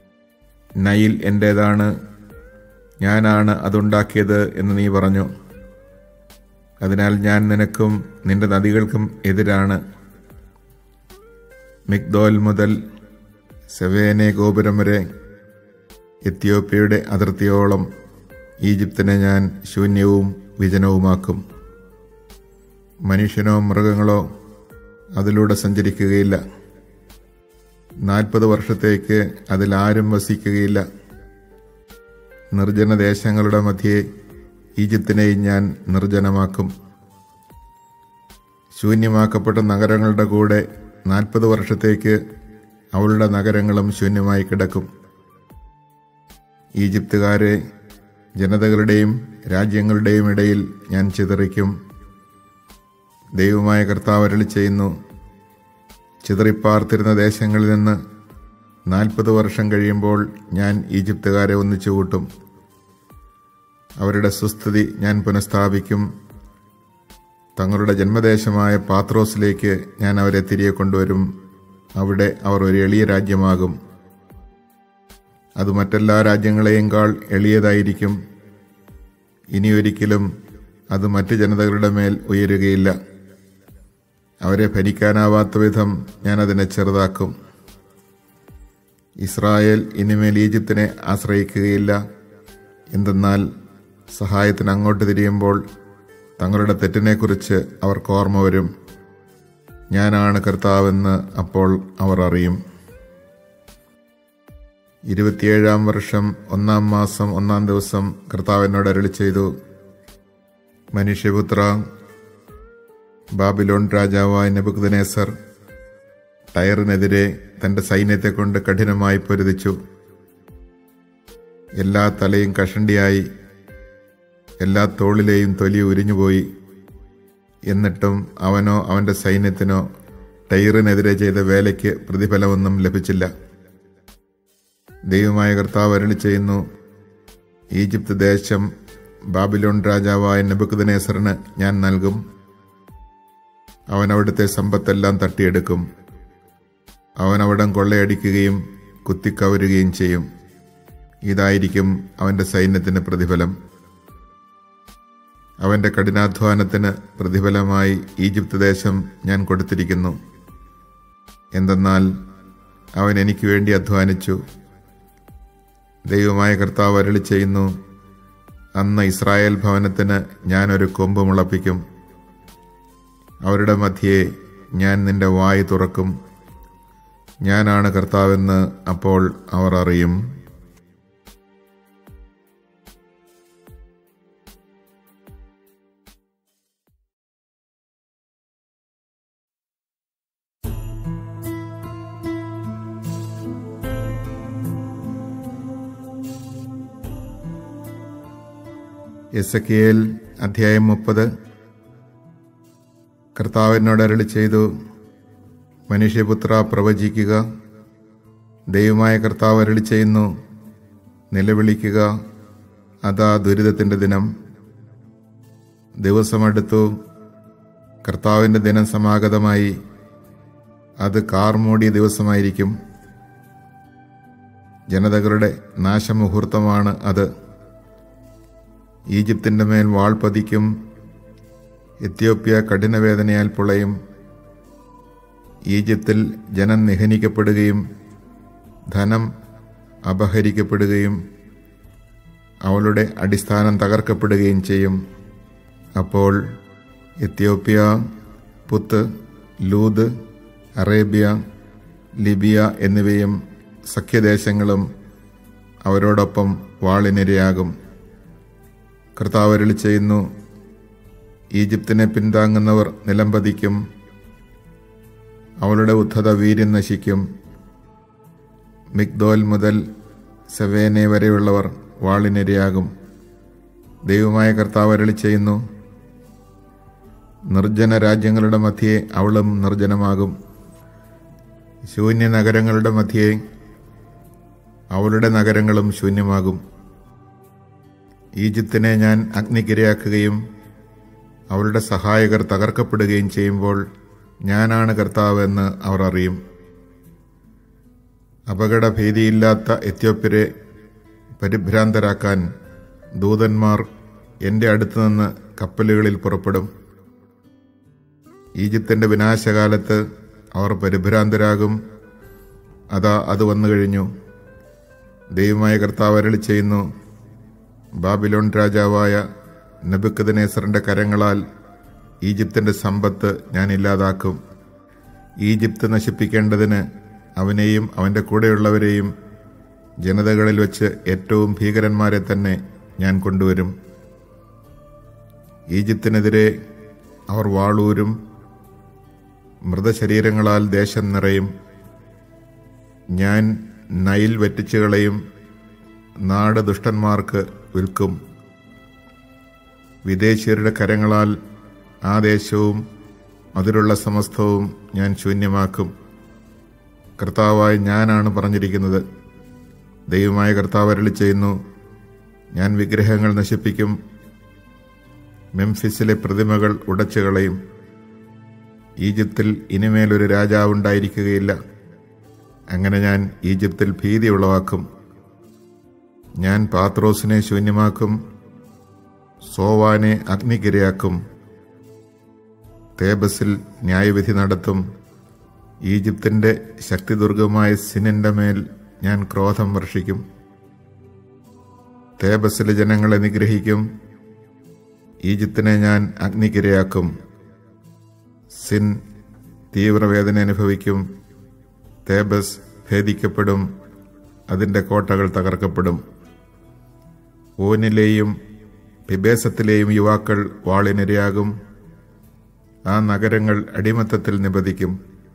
നൈൽ എൻ്റേതാണ് ഞാനാണ് അതുണ്ടാക്കിയത് എന്ന് നീ പറഞ്ഞു അതിനാൽ ഞാൻ നിനക്കും നിന്റെ നദികൾക്കും എതിരാണ് മിഗ്ദോൽ മുതൽ സെവേനെ ഗോപുരം വരെ എത്യോപ്യയുടെ അതിർത്തിയോളം ഈജിപ്തിനെ ഞാൻ ശൂന്യവും വിജനവുമാക്കും മനുഷ്യനോ മൃഗങ്ങളോ അതിലൂടെ സഞ്ചരിക്കുകയില്ല നാൽപ്പത് വർഷത്തേക്ക് അതിലാരും വസിക്കുകയില്ല നിർജ്ജന ദേശങ്ങളുടെ മധ്യേ ഈജിപ്തിനെയും ഞാൻ നിർജ്ജനമാക്കും ശൂന്യമാക്കപ്പെട്ട നഗരങ്ങളുടെ കൂടെ നാൽപ്പത് വർഷത്തേക്ക് അവളുടെ നഗരങ്ങളും ശൂന്യമായി കിടക്കും ഈജിപ്തുകാരെ ജനതകളുടെയും രാജ്യങ്ങളുടെയും ഇടയിൽ ഞാൻ ചിതറിക്കും ദൈവമായ കർത്താവ് അരുളി ചെയ്യുന്നു ചിതറിപ്പാർത്തിരുന്ന ദേശങ്ങളിൽ നിന്ന് നാൽപ്പത് വർഷം കഴിയുമ്പോൾ ഞാൻ ഈജിപ്തുകാരെ ഒന്നിച്ചു കൂട്ടും അവരുടെ സുസ്ഥിതി ഞാൻ പുനഃസ്ഥാപിക്കും തങ്ങളുടെ ജന്മദേശമായ പാത്രോസിലേക്ക് ഞാൻ അവരെ തിരികെ കൊണ്ടുവരും അവിടെ അവർ ഒരു എളിയ രാജ്യമാകും അത് മറ്റെല്ലാ രാജ്യങ്ങളെയുംകാൾ എളിയതായിരിക്കും ഇനിയൊരിക്കലും അത് മറ്റു ജനതകളുടെ മേൽ ഉയരുകയില്ല അവരെ ഭരിക്കാനാവാത്ത വിധം ഞാൻ അതിനെ ചെറുതാക്കും ഇസ്രായേൽ ഇനിമേൽ ഈജിപ്തിനെ ആശ്രയിക്കുകയില്ല എന്തെന്നാൽ സഹായത്തിന് അങ്ങോട്ട് തിരിയുമ്പോൾ തങ്ങളുടെ തെറ്റിനെക്കുറിച്ച് അവർക്ക് ഓർമ്മ വരും ഞാനാണ് കർത്താവെന്ന് അപ്പോൾ അവർ അറിയും ഇരുപത്തിയേഴാം വർഷം ഒന്നാം മാസം ഒന്നാം ദിവസം കർത്താവ് എന്നോട് അരളി ചെയ്തു മനുഷ്യപുത്ര ബാബിലോൺ രാജാവായ നെബുക്ദനേസർ ടയറിനെതിരെ തന്റെ സൈന്യത്തെ കൊണ്ട് കഠിനമായി പൊരുതിച്ചു എല്ലാ തലയും കഷണ്ടിയായി എല്ലാ തോളിലെയും തൊലി ഉരിഞ്ഞുപോയി എന്നിട്ടും അവനോ അവന്റെ സൈന്യത്തിനോ ടൈറിനെതിരെ ചെയ്ത വേലയ്ക്ക് പ്രതിഫലമൊന്നും ലഭിച്ചില്ല ദൈവമായ കർത്താവ് അരളി ചെയ്യുന്നു ഈജിപ്ത് ദേശം ബാബിലോൺ രാജാവായ നെബുക്കുദനേസറിന് ഞാൻ നൽകും അവൻ അവിടുത്തെ സമ്പത്തെല്ലാം തട്ടിയെടുക്കും അവൻ അവിടം കൊള്ളയടിക്കുകയും കുത്തിക്കവരുകയും ചെയ്യും ഇതായിരിക്കും അവന്റെ സൈന്യത്തിന് പ്രതിഫലം അവന്റെ കഠിനാധ്വാനത്തിന് പ്രതിഫലമായി ഈജിപ്ത് ദേശം ഞാൻ കൊടുത്തിരിക്കുന്നു എന്തെന്നാൽ അവൻ എനിക്ക് വേണ്ടി അധ്വാനിച്ചു ദൈവമായ കർത്താവ് അരളി ചെയ്യുന്നു അന്ന് ഇസ്രായേൽ ഭവനത്തിന് ഞാനൊരു കൊമ്പ് മുളപ്പിക്കും അവരുടെ മധ്യേ ഞാൻ നിന്റെ വായ് തുറക്കും ഞാനാണ് കർത്താവെന്ന് അപ്പോൾ അവർ അറിയും എസക്കിയേൽ അധ്യായം മുപ്പത് കർത്താവിനോട് അരളി ചെയ്തു മനുഷ്യപുത്ര പ്രവചിക്കുക ദൈവമായ കർത്താവ് അരളി ചെയ്യുന്നു നിലവിളിക്കുക അതാ ദുരിതത്തിൻ്റെ ദിനം ദിവസമെടുത്തു കർത്താവിൻ്റെ ദിനം സമാഗതമായി അത് കാർ മൂടിയ ദിവസമായിരിക്കും ജനതകളുടെ നാശമുഹൂർത്തമാണ് അത് ഈജിപ്തിൻ്റെ മേൽ വാൾ പതിക്കും എത്യോപ്യ കഠിനവേദനയാൽ പുളയും ഈജിപ്തിൽ ജനം നിഹനിക്കപ്പെടുകയും ധനം അപഹരിക്കപ്പെടുകയും അവളുടെ അടിസ്ഥാനം തകർക്കപ്പെടുകയും ചെയ്യും അപ്പോൾ Ethiopia Put Lud Arabia Libya എന്നിവയും സഖ്യദേശങ്ങളും അവരോടൊപ്പം വാളിനിരയാകും കർത്താവ് അരുളി ചെയ്യുന്നു ഈജിപ്തിനെ പിന്താങ്ങുന്നവർ നിലംപതിക്കും അവളുടെ ഉദ്ധത വീര്യം നശിക്കും മിഗ്ദോൽ മുതൽ സെവേനെ വരെയുള്ളവർ വാളിനിരയാകും ദൈവമായ കർത്താവ് അരളി ചെയ്യുന്നു നിർജ്ജന രാജ്യങ്ങളുടെ മധ്യേ അവളും നിർജ്ജനമാകും ശൂന്യ നഗരങ്ങളുടെ മധ്യേ അവളുടെ നഗരങ്ങളും ശൂന്യമാകും ഈജിപ്തിനെ ഞാൻ അഗ്നിക്കിരയാക്കുകയും അവരുടെ സഹായകർ തകർക്കപ്പെടുകയും ചെയ്യുമ്പോൾ ഞാനാണ് കർത്താവ് എന്ന് അവർ അറിയും അപകടഭീതിയില്ലാത്ത എത്യോപ്യരെ പരിഭ്രാന്തരാക്കാൻ ദൂതന്മാർ എൻ്റെ അടുത്ത് നിന്ന് കപ്പലുകളിൽ പുറപ്പെടും ഈജിപ്തിന്റെ വിനാശകാലത്ത് അവർ പരിഭ്രാന്തരാകും അതാ അത് വന്നു കഴിഞ്ഞു ദൈവമായ കർത്താവ് അരളി ചെയ്യുന്നു ബാബിലോൺ രാജാവായ നബുക്കദനേസറിന്റെ കരങ്ങളാൽ ഈജിപ്തിന്റെ സമ്പത്ത് ഞാൻ ഇല്ലാതാക്കും ഈജിപ്ത് നശിപ്പിക്കേണ്ടതിന് അവനെയും അവന്റെ കൂടെയുള്ളവരെയും ജനതകളിൽ വെച്ച് ഏറ്റവും ഭീകരന്മാരെ തന്നെ ഞാൻ കൊണ്ടുവരും ഈജിപ്തിനെതിരെ അവർ വാളൂരും മൃതശരീരങ്ങളാൽ ദേശം നിറയും ഞാൻ നൈൽ വെറ്റിച്ചുകളെയും നാട് ദുഷ്ടന്മാർക്ക് വിൽക്കും വിദേശീയരുടെ കരങ്ങളാൽ ആ ദേശവും അതിലുള്ള സമസ്തവും ഞാൻ ശൂന്യമാക്കും കർത്താവായി ഞാനാണ് പറഞ്ഞിരിക്കുന്നത് ദൈവമായ കർത്താവ് അരളി ചെയ്യുന്നു ഞാൻ വിഗ്രഹങ്ങൾ നശിപ്പിക്കും മെംഫിസിലെ പ്രതിമകൾ ഉടച്ചു കളയും ഈജിപ്തിൽ ഇനിമേലൊരു രാജാവ് ഉണ്ടായിരിക്കുകയില്ല അങ്ങനെ ഞാൻ ഈജിപ്തിൽ ഭീതി ഉളവാക്കും ഞാൻ പാത്രോസിനെ ശൂന്യമാക്കും സോവാനെ അഗ്നിക്കിരയാക്കും തേബസിൽ ന്യായവിധി നടത്തും ഈജിപ്തിന്റെ ശക്തിദുർഗമായ സിനിന്റെ മേൽ ഞാൻ ക്രോധം വർഷിക്കും തേബസിലെ ജനങ്ങളെ നിഗ്രഹിക്കും ഈജിപ്തിനെ ഞാൻ അഗ്നിക്കിരയാക്കും സിൻ തീവ്രവേദന അനുഭവിക്കും തേബസ് ഭേദിക്കപ്പെടും അതിൻ്റെ കോട്ടകൾ തകർക്കപ്പെടും ഓനിലെയും പിബേസത്തിലെയും യുവാക്കൾ വാളിനിരയാകും ആ നഗരങ്ങൾ അടിമത്തത്തിൽ നിബദിക്കും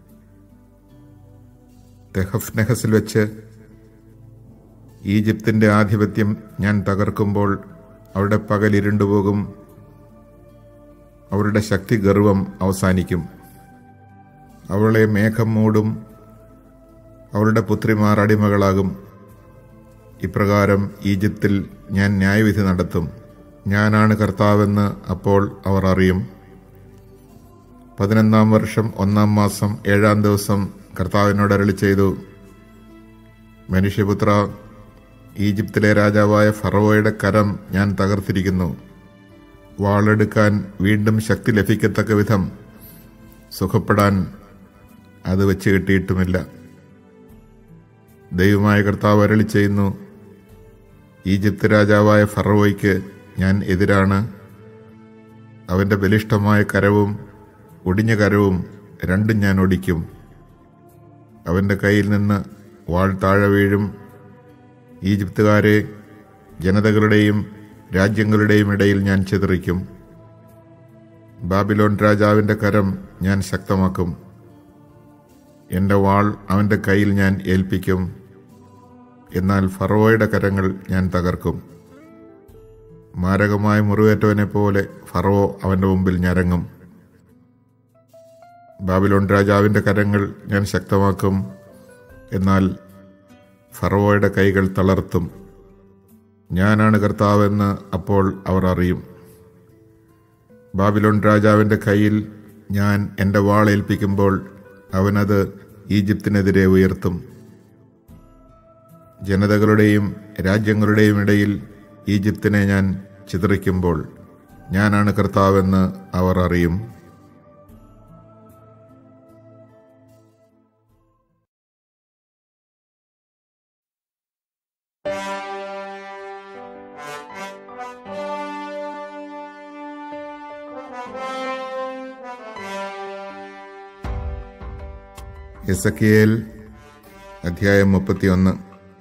തെഹഫ്നെഹസിൽ വെച്ച് ഈജിപ്തിന്റെ ആധിപത്യം ഞാൻ തകർക്കുമ്പോൾ അവിടെ പകൽ ഇരുണ്ടുപോകും അവരുടെ ശക്തി ഗർവം അവസാനിക്കും അവളെ മേഘം മൂടും അവളുടെ പുത്രിമാർ അടിമകളാകും ഇപ്രകാരം ഈജിപ്തിൽ ഞാൻ ന്യായവിധി നടത്തും ഞാനാണ് കർത്താവെന്ന് അപ്പോൾ അവർ അറിയും പതിനൊന്നാം വർഷം ഒന്നാം മാസം ഏഴാം ദിവസം കർത്താവിനോട് അരളി ചെയ്തു മനുഷ്യപുത്ര ഈജിപ്തിലെ രാജാവായ ഫറവോയുടെ കരം ഞാൻ തകർത്തിരിക്കുന്നു വാളെടുക്കാൻ വീണ്ടും ശക്തി ലഭിക്കത്തക്ക വിധം സുഖപ്പെടാൻ അത് വെച്ച് കിട്ടിയിട്ടുമില്ല ദൈവമായ കർത്താവ് അരളി ചെയ്യുന്നു ഈജിപ്ത് രാജാവായ ഫറവോയ്ക്ക് ഞാൻ എതിരാണ് അവന്റെ ബലിഷ്ഠമായ കരവും ഒടിഞ്ഞ കരവും രണ്ടും ഞാൻ ഒടിക്കും അവന്റെ കയ്യിൽ നിന്ന് വാൾ താഴെ വീഴും ഈജിപ്തുകാരെ ജനതകളുടെയും രാജ്യങ്ങളുടെയും ഇടയിൽ ഞാൻ ചിതറിക്കും ബാബിലോൺ രാജാവിന്റെ കരം ഞാൻ ശക്തമാക്കും എന്റെ വാൾ അവന്റെ കയ്യിൽ ഞാൻ ഏൽപ്പിക്കും എന്നാൽ ഫറവോയുടെ കരങ്ങൾ ഞാൻ തകർക്കും മാരകമായ മുറിവേറ്റവനെ പോലെ ഫറവോ അവന്റെ മുമ്പിൽ ഞരങ്ങും ബാബിലോൺ രാജാവിന്റെ കരങ്ങൾ ഞാൻ ശക്തമാക്കും എന്നാൽ ഫറവോയുടെ കൈകൾ തളർത്തും ഞാനാണ് കർത്താവെന്ന് അപ്പോൾ അവർ അറിയും ബാബിലോൺ രാജാവിന്റെ കയ്യിൽ ഞാൻ എൻ്റെ വാളേൽപ്പിക്കുമ്പോൾ അവനത് ഈജിപ്തിനെതിരെ ഉയർത്തും ജനതകളുടെയും രാജ്യങ്ങളുടെയും ഇടയിൽ ഈജിപ്തിനെ ഞാൻ ചിതറിക്കുമ്പോൾ ഞാനാണ് കർത്താവെന്ന് അവർ അറിയും എസക്കിയേൽ അധ്യായം മുപ്പത്തിയൊന്ന്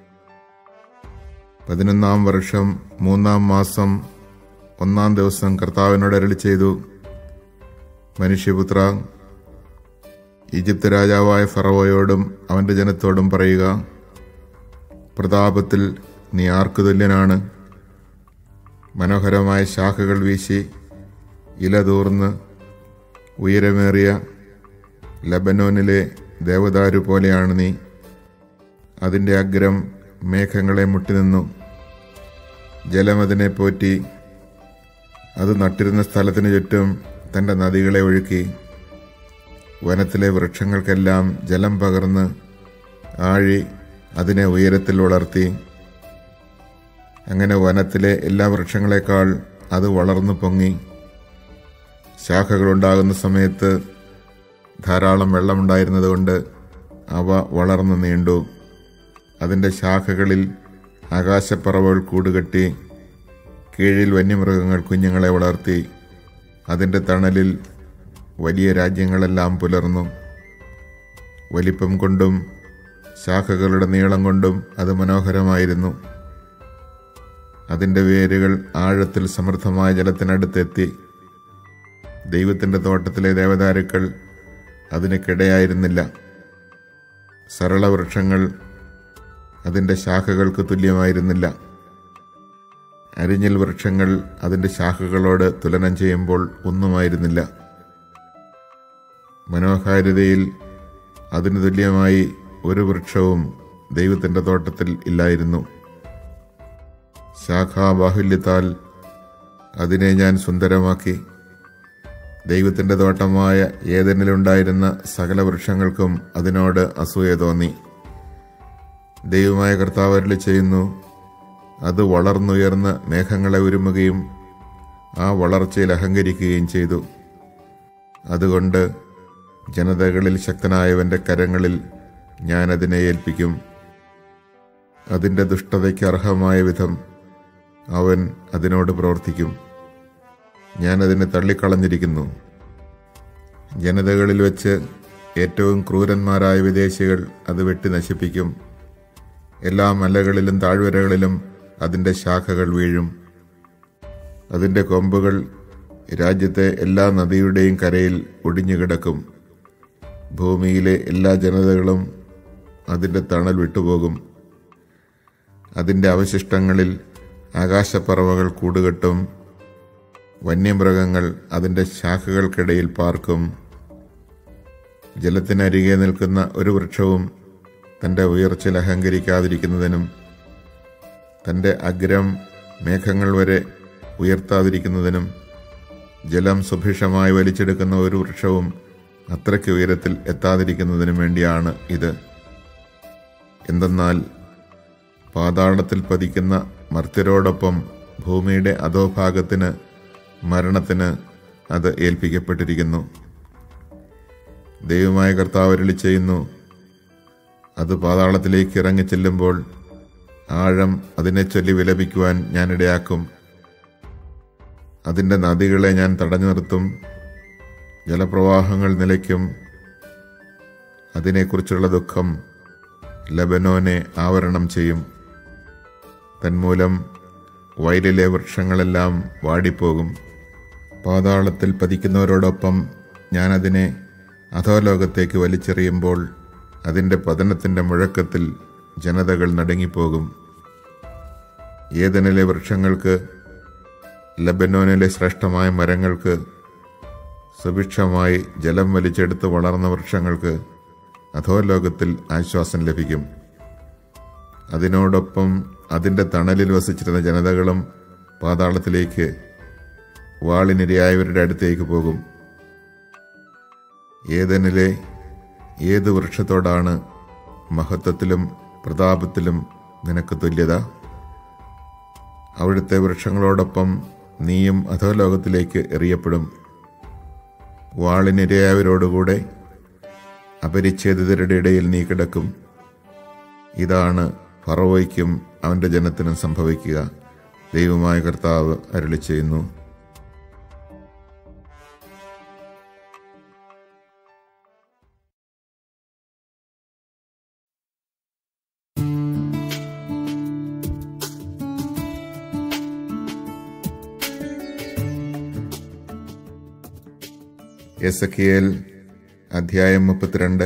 പതിനൊന്നാം വർഷം മൂന്നാം മാസം ഒന്നാം ദിവസം കർത്താവിനോട് അരളി ചെയ്തു മനുഷ്യപുത്ര ഈജിപ്ത് രാജാവായ ഫറവോയോടും അവന്റെ ജനത്തോടും പറയുക പ്രതാപത്തിൽ നീ ആർക്കു തുല്യനാണ് മനോഹരമായ ശാഖകൾ വീശി ഇല തൂർന്ന് ഉയരമേറിയ ലബനോനിലെ ദേവദാരു പോലെയാണ് നീ അതിൻ്റെ അഗ്രം മേഘങ്ങളെ മുട്ടിനിന്നു ജലം അതിനെ പോറ്റി അത് നട്ടിരുന്ന സ്ഥലത്തിന് ചുറ്റും തൻ്റെ നദികളെ ഒഴുക്കി വനത്തിലെ വൃക്ഷങ്ങൾക്കെല്ലാം ജലം പകർന്ന് ആഴി അതിനെ ഉയരത്തിൽ വളർത്തി അങ്ങനെ വനത്തിലെ എല്ലാ വൃക്ഷങ്ങളെക്കാൾ അത് വളർന്നു പൊങ്ങി ശാഖകളുണ്ടാകുന്ന സമയത്ത് ധാരാളം വെള്ളമുണ്ടായിരുന്നതുകൊണ്ട് അവ വളർന്നു നീണ്ടു അതിൻ്റെ ശാഖകളിൽ ആകാശപ്പറവകൾ കൂടുകെട്ടി കീഴിൽ വന്യമൃഗങ്ങൾ കുഞ്ഞുങ്ങളെ വളർത്തി അതിൻ്റെ തണലിൽ വലിയ രാജ്യങ്ങളെല്ലാം പുലർന്നു വലിപ്പം കൊണ്ടും ശാഖകളുടെ നീളം കൊണ്ടും അത് മനോഹരമായിരുന്നു അതിൻ്റെ വേരുകൾ ആഴത്തിൽ സമൃദ്ധമായ ജലത്തിനടുത്തെത്തി ദൈവത്തിൻ്റെ തോട്ടത്തിലെ ദേവദാരുക്കൾ അതിന് സരള വൃക്ഷങ്ങൾ അതിൻ്റെ ശാഖകൾക്ക് തുല്യമായിരുന്നില്ല അരിഞ്ഞൽ വൃക്ഷങ്ങൾ അതിൻ്റെ ശാഖകളോട് തുലനം ചെയ്യുമ്പോൾ ഒന്നുമായിരുന്നില്ല മനോഹാരിതയിൽ അതിന് തുല്യമായി ഒരു വൃക്ഷവും ദൈവത്തിൻ്റെ തോട്ടത്തിൽ ഇല്ലായിരുന്നു ശാഖാബാഹുല്യത്താൽ അതിനെ ഞാൻ സുന്ദരമാക്കി ദൈവത്തിൻ്റെ തോട്ടമായ ഏതെനിലുണ്ടായിരുന്ന സകല വൃക്ഷങ്ങൾക്കും അതിനോട് അസൂയ തോന്നി ദൈവമായ കർത്താവ് അരുളി ചെയ്യുന്നു അത് വളർന്നുയർന്ന് മേഘങ്ങളെ ഉരുമുകയും ആ വളർച്ചയിൽ അഹങ്കരിക്കുകയും ചെയ്തു അതുകൊണ്ട് ജനതകളിൽ ശക്തനായവന്റെ കരങ്ങളിൽ ഞാൻ അതിനെ ഏൽപ്പിക്കും അതിൻ്റെ ദുഷ്ടതയ്ക്ക് അർഹമായ വിധം അവൻ അതിനോട് പ്രവർത്തിക്കും ഞാൻ അതിനെ തള്ളിക്കളഞ്ഞിരിക്കുന്നു ജനതകളിൽ വെച്ച് ഏറ്റവും ക്രൂരന്മാരായ വിദേശികൾ അത് വെട്ടി നശിപ്പിക്കും എല്ലാ മലകളിലും താഴ്വരകളിലും അതിൻ്റെ ശാഖകൾ വീഴും അതിൻ്റെ കൊമ്പുകൾ രാജ്യത്തെ എല്ലാ നദിയുടെയും കരയിൽ ഒടിഞ്ഞുകിടക്കും ഭൂമിയിലെ എല്ലാ ജനതകളും അതിൻ്റെ തണൽ വിട്ടുപോകും അതിൻ്റെ അവശിഷ്ടങ്ങളിൽ ആകാശപ്പറവകൾ കൂടുകെട്ടും വന്യമൃഗങ്ങൾ അതിൻ്റെ ശാഖകൾക്കിടയിൽ പാർക്കും ജലത്തിനരികെ നിൽക്കുന്ന ഒരു വൃക്ഷവും തൻ്റെ ഉയർച്ചയിൽ അഹങ്കരിക്കാതിരിക്കുന്നതിനും തൻ്റെ അഗ്രം മേഘങ്ങൾ വരെ ഉയർത്താതിരിക്കുന്നതിനും ജലം സുഭിക്ഷമായി വലിച്ചെടുക്കുന്ന ഒരു വൃക്ഷവും അത്രയ്ക്ക് ഉയരത്തിൽ എത്താതിരിക്കുന്നതിനും വേണ്ടിയാണ് ഇത് എന്തെന്നാൽ പാതാളത്തിൽ പതിക്കുന്ന മർത്യരോടൊപ്പം ഭൂമിയുടെ അധോഭാഗത്തിന് മരണത്തിന് അത് ഏൽപ്പിക്കപ്പെട്ടിരിക്കുന്നു ദൈവമായ കർത്താവ് അരുളി ചെയ്യുന്നു അത് പാതാളത്തിലേക്ക് ഇറങ്ങി ചെല്ലുമ്പോൾ ആഴം അതിനെ ചൊല്ലി വിലപിക്കുവാൻ ഞാൻ ഇടയാക്കും അതിൻ്റെ നദികളെ ഞാൻ തടഞ്ഞു നിർത്തും ജലപ്രവാഹങ്ങൾ നിലയ്ക്കും അതിനെക്കുറിച്ചുള്ള ദുഃഖം ലബനോനെ ആവരണം ചെയ്യും തന്മൂലം വയലിലെ വൃക്ഷങ്ങളെല്ലാം വാടിപ്പോകും പാതാളത്തിൽ പതിക്കുന്നവരോടൊപ്പം ഞാനതിനെ അധോലോകത്തേക്ക് വലിച്ചെറിയുമ്പോൾ അതിൻ്റെ പതനത്തിൻ്റെ മുഴക്കത്തിൽ ജനതകൾ നടുങ്ങിപ്പോകും ഏതനിലെ വൃക്ഷങ്ങൾക്ക് ലബനോനിലെ ശ്രേഷ്ഠമായ മരങ്ങൾക്ക് സുഭിക്ഷമായി ജലം വലിച്ചെടുത്ത് വളർന്ന വൃക്ഷങ്ങൾക്ക് അധോലോകത്തിൽ ആശ്വാസം ലഭിക്കും അതിനോടൊപ്പം അതിൻ്റെ തണലിൽ വസിച്ചിരുന്ന ജനതകളും പാതാളത്തിലേക്ക് വാളിനിരയായവരുടെ അടുത്തേക്ക് പോകും ഏതനിലെ ഏത് വൃക്ഷത്തോടാണ് മഹത്വത്തിലും പ്രതാപത്തിലും നിനക്ക് തുല്യത അവിടുത്തെ വൃക്ഷങ്ങളോടൊപ്പം നീയും അധോലോകത്തിലേക്ക് എറിയപ്പെടും വാളിനിരയായവരോടുകൂടെ അപരിച്ഛേദിതരുടെ ഇടയിൽ നീ കിടക്കും ഇതാണ് ഫറവോയ്ക്കും അവന്റെ ജനത്തിനും സംഭവിക്കുക ദൈവമായ കർത്താവ് അരുളി ചെയ്യുന്നു എസക്കിയേൽ അധ്യായം മുപ്പത്തിരണ്ട്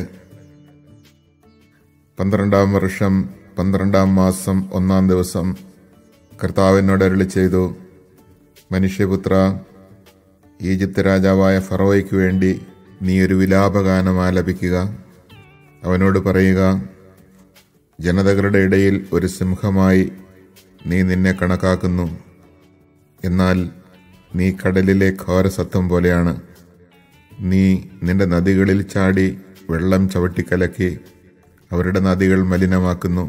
പന്ത്രണ്ടാം വർഷം പന്ത്രണ്ടാം മാസം ഒന്നാം ദിവസം കർത്താവിനോട് അരുളി ചെയ്തു മനുഷ്യപുത്ര ഈജിപ്ത് രാജാവായ ഫറോയ്ക്ക് വേണ്ടി നീ ഒരു വിലാപഗാനം ആലപിക്കുക അവനോട് പറയുക ജനതകളുടെ ഇടയിൽ ഒരു സിംഹമായി നീ നിന്നെ കണക്കാക്കുന്നു എന്നാൽ നീ കടലിലെ ഘോരസത്വം പോലെയാണ് നീ നിന്റെ നദികളിൽ ചാടി വെള്ളം ചവിട്ടിക്കലക്കി അവരുടെ നദികൾ മലിനമാക്കുന്നു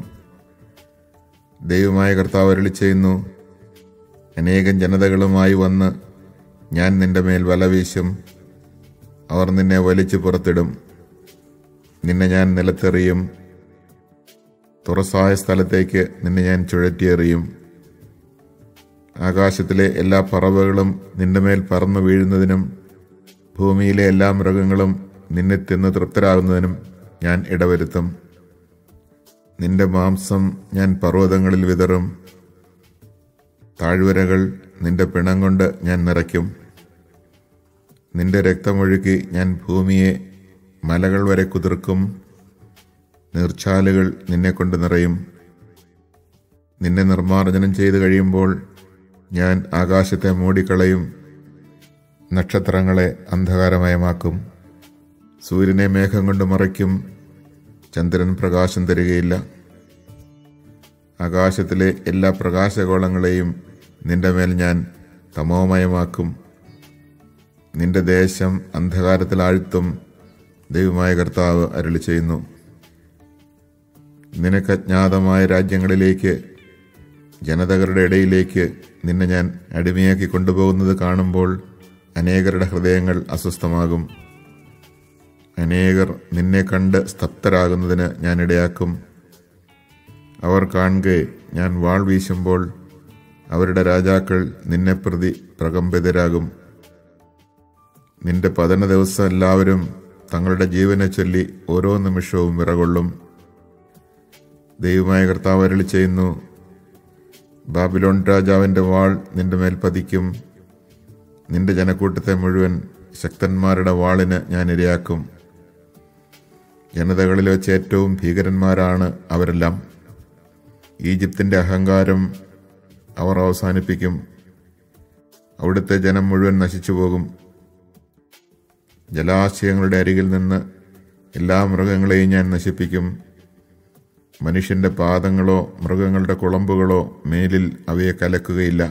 ദൈവമായ കർത്താവ് അരുളി ചെയ്യുന്നു അനേകം ജനതകളുമായി വന്ന് ഞാൻ നിന്റെ മേൽ വല വീശും അവർ നിന്നെ വലിച്ചു പുറത്തിടും നിന്നെ ഞാൻ നിലത്തെറിയും തുറസായ സ്ഥലത്തേക്ക് നിന്നെ ഞാൻ ചുഴറ്റിയെറിയും ആകാശത്തിലെ എല്ലാ പറവകളും നിന്റെ മേൽ പറന്നു വീഴുന്നതിനും ഭൂമിയിലെ എല്ലാ മൃഗങ്ങളും നിന്നെ തിന്ന് തൃപ്തരാകുന്നതിനും ഞാൻ ഇടവരുത്തും നിന്റെ മാംസം ഞാൻ പർവ്വതങ്ങളിൽ വിതറും താഴ്വരകൾ നിന്റെ പിണം കൊണ്ട് ഞാൻ നിറയ്ക്കും നിന്റെ രക്തമൊഴുക്കി ഞാൻ ഭൂമിയെ മലകൾ വരെ കുതിർക്കും നീർച്ചാലുകൾ നിന്നെ കൊണ്ട് നിറയും നിന്നെ നിർമ്മാർജ്ജനം ചെയ്തു കഴിയുമ്പോൾ ഞാൻ ആകാശത്തെ മൂടിക്കളയും നക്ഷത്രങ്ങളെ അന്ധകാരമയമാക്കും സൂര്യനെ മേഘം കൊണ്ട് മറയ്ക്കും ചന്ദ്രൻ പ്രകാശം തരികയില്ല ആകാശത്തിലെ എല്ലാ പ്രകാശഗോളങ്ങളെയും നിന്റെ മേൽ ഞാൻ തമോമയമാക്കും നിന്റെ ദേശം അന്ധകാരത്തിൽ ആഴ്ത്തും ദൈവമായ കർത്താവ് അരുളി ചെയ്യുന്നു നിനക്ക് അജ്ഞാതമായ രാജ്യങ്ങളിലേക്ക് ജനതകളുടെ ഇടയിലേക്ക് നിന്നെ ഞാൻ അടിമയാക്കി കൊണ്ടുപോകുന്നത് കാണുമ്പോൾ അനേകരുടെ ഹൃദയങ്ങൾ അസ്വസ്ഥമാകും അനേകർ നിന്നെ കണ്ട് സ്തബ്ധരാകുന്നതിന് ഞാൻ ഇടയാക്കും അവർ കാണുകെ ഞാൻ വാൾ വീശുമ്പോൾ അവരുടെ രാജാക്കൾ നിന്നെ പ്രതി പ്രകമ്പിതരാകും നിന്റെ പതന ദിവസം എല്ലാവരും തങ്ങളുടെ ജീവനെ ചൊല്ലി ഓരോ നിമിഷവും വിറകൊള്ളും ദൈവമായ കർത്താവ് അരളി ചെയ്യുന്നു ബാബിലോൺ രാജാവിന്റെ വാൾ നിന്റെ മേൽ പതിക്കും നിന്റെ ജനക്കൂട്ടത്തെ മുഴുവൻ ശക്തന്മാരുടെ വാളിന് ഞാൻ ഇരയാക്കും ജനതകളിൽ വെച്ച് ഏറ്റവും ഭീകരന്മാരാണ് അവരെല്ലാം ഈജിപ്തിന്റെ അഹങ്കാരം അവർ അവസാനിപ്പിക്കും അവിടുത്തെ ജനം മുഴുവൻ നശിച്ചു പോകും ജലാശയങ്ങളുടെ അരികിൽ നിന്ന് എല്ലാ മൃഗങ്ങളെയും ഞാൻ നശിപ്പിക്കും മനുഷ്യന്റെ പാദങ്ങളോ മൃഗങ്ങളുടെ കുളമ്പുകളോ മേലിൽ അവയെ കലക്കുകയില്ല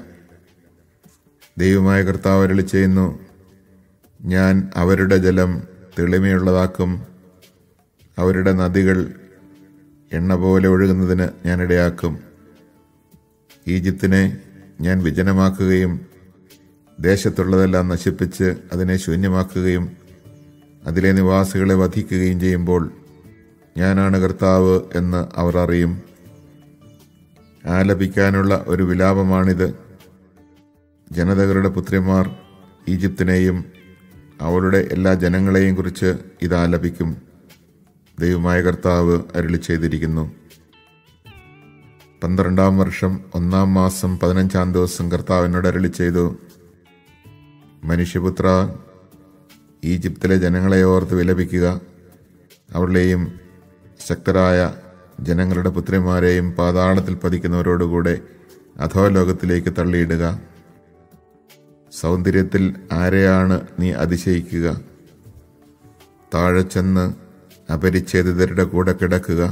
ദൈവമായ കർത്താവ് അരുളി ചെയ്യുന്നു ഞാൻ അവരുടെ ജലം തെളിമയുള്ളതാക്കും അവരുടെ നദികൾ എണ്ണ പോലെ ഒഴുകുന്നതിന് ഞാൻ ഇടയാക്കും ഈജിപ്തിനെ ഞാൻ വിജനമാക്കുകയും ദേശത്തുള്ളതെല്ലാം നശിപ്പിച്ച് അതിനെ ശൂന്യമാക്കുകയും അതിലെ നിവാസികളെ വധിക്കുകയും ചെയ്യുമ്പോൾ ഞാനാണ് കർത്താവ് എന്ന് അവർ അറിയും ആലപിക്കാനുള്ള ഒരു വിലാപമാണിത് ജനതകളുടെ പുത്രിമാർ ഈജിപ്തിനെയും അവളുടെ എല്ലാ ജനങ്ങളെയും കുറിച്ച് ഇത് ആലപിക്കും ദൈവമായ കർത്താവ് അരുളി ചെയ്തിരിക്കുന്നു പന്ത്രണ്ടാം വർഷം ഒന്നാം മാസം പതിനഞ്ചാം ദിവസം കർത്താവിനോട് അരുളി ചെയ്തു മനുഷ്യപുത്ര ഈജിപ്തിലെ ജനങ്ങളെ ഓർത്ത് വിലപിക്കുക അവളെയും ശക്തരായ ജനങ്ങളുടെ പുത്രിമാരെയും പാതാളത്തിൽ പതിക്കുന്നവരോടുകൂടെ അധോലോകത്തിലേക്ക് തള്ളിയിടുക സൗന്ദര്യത്തിൽ ആരെയാണ് നീ അതിശയിക്കുക താഴെ ചെന്ന് അപരിച്ഛേദിതരുടെ കൂടെ കിടക്കുക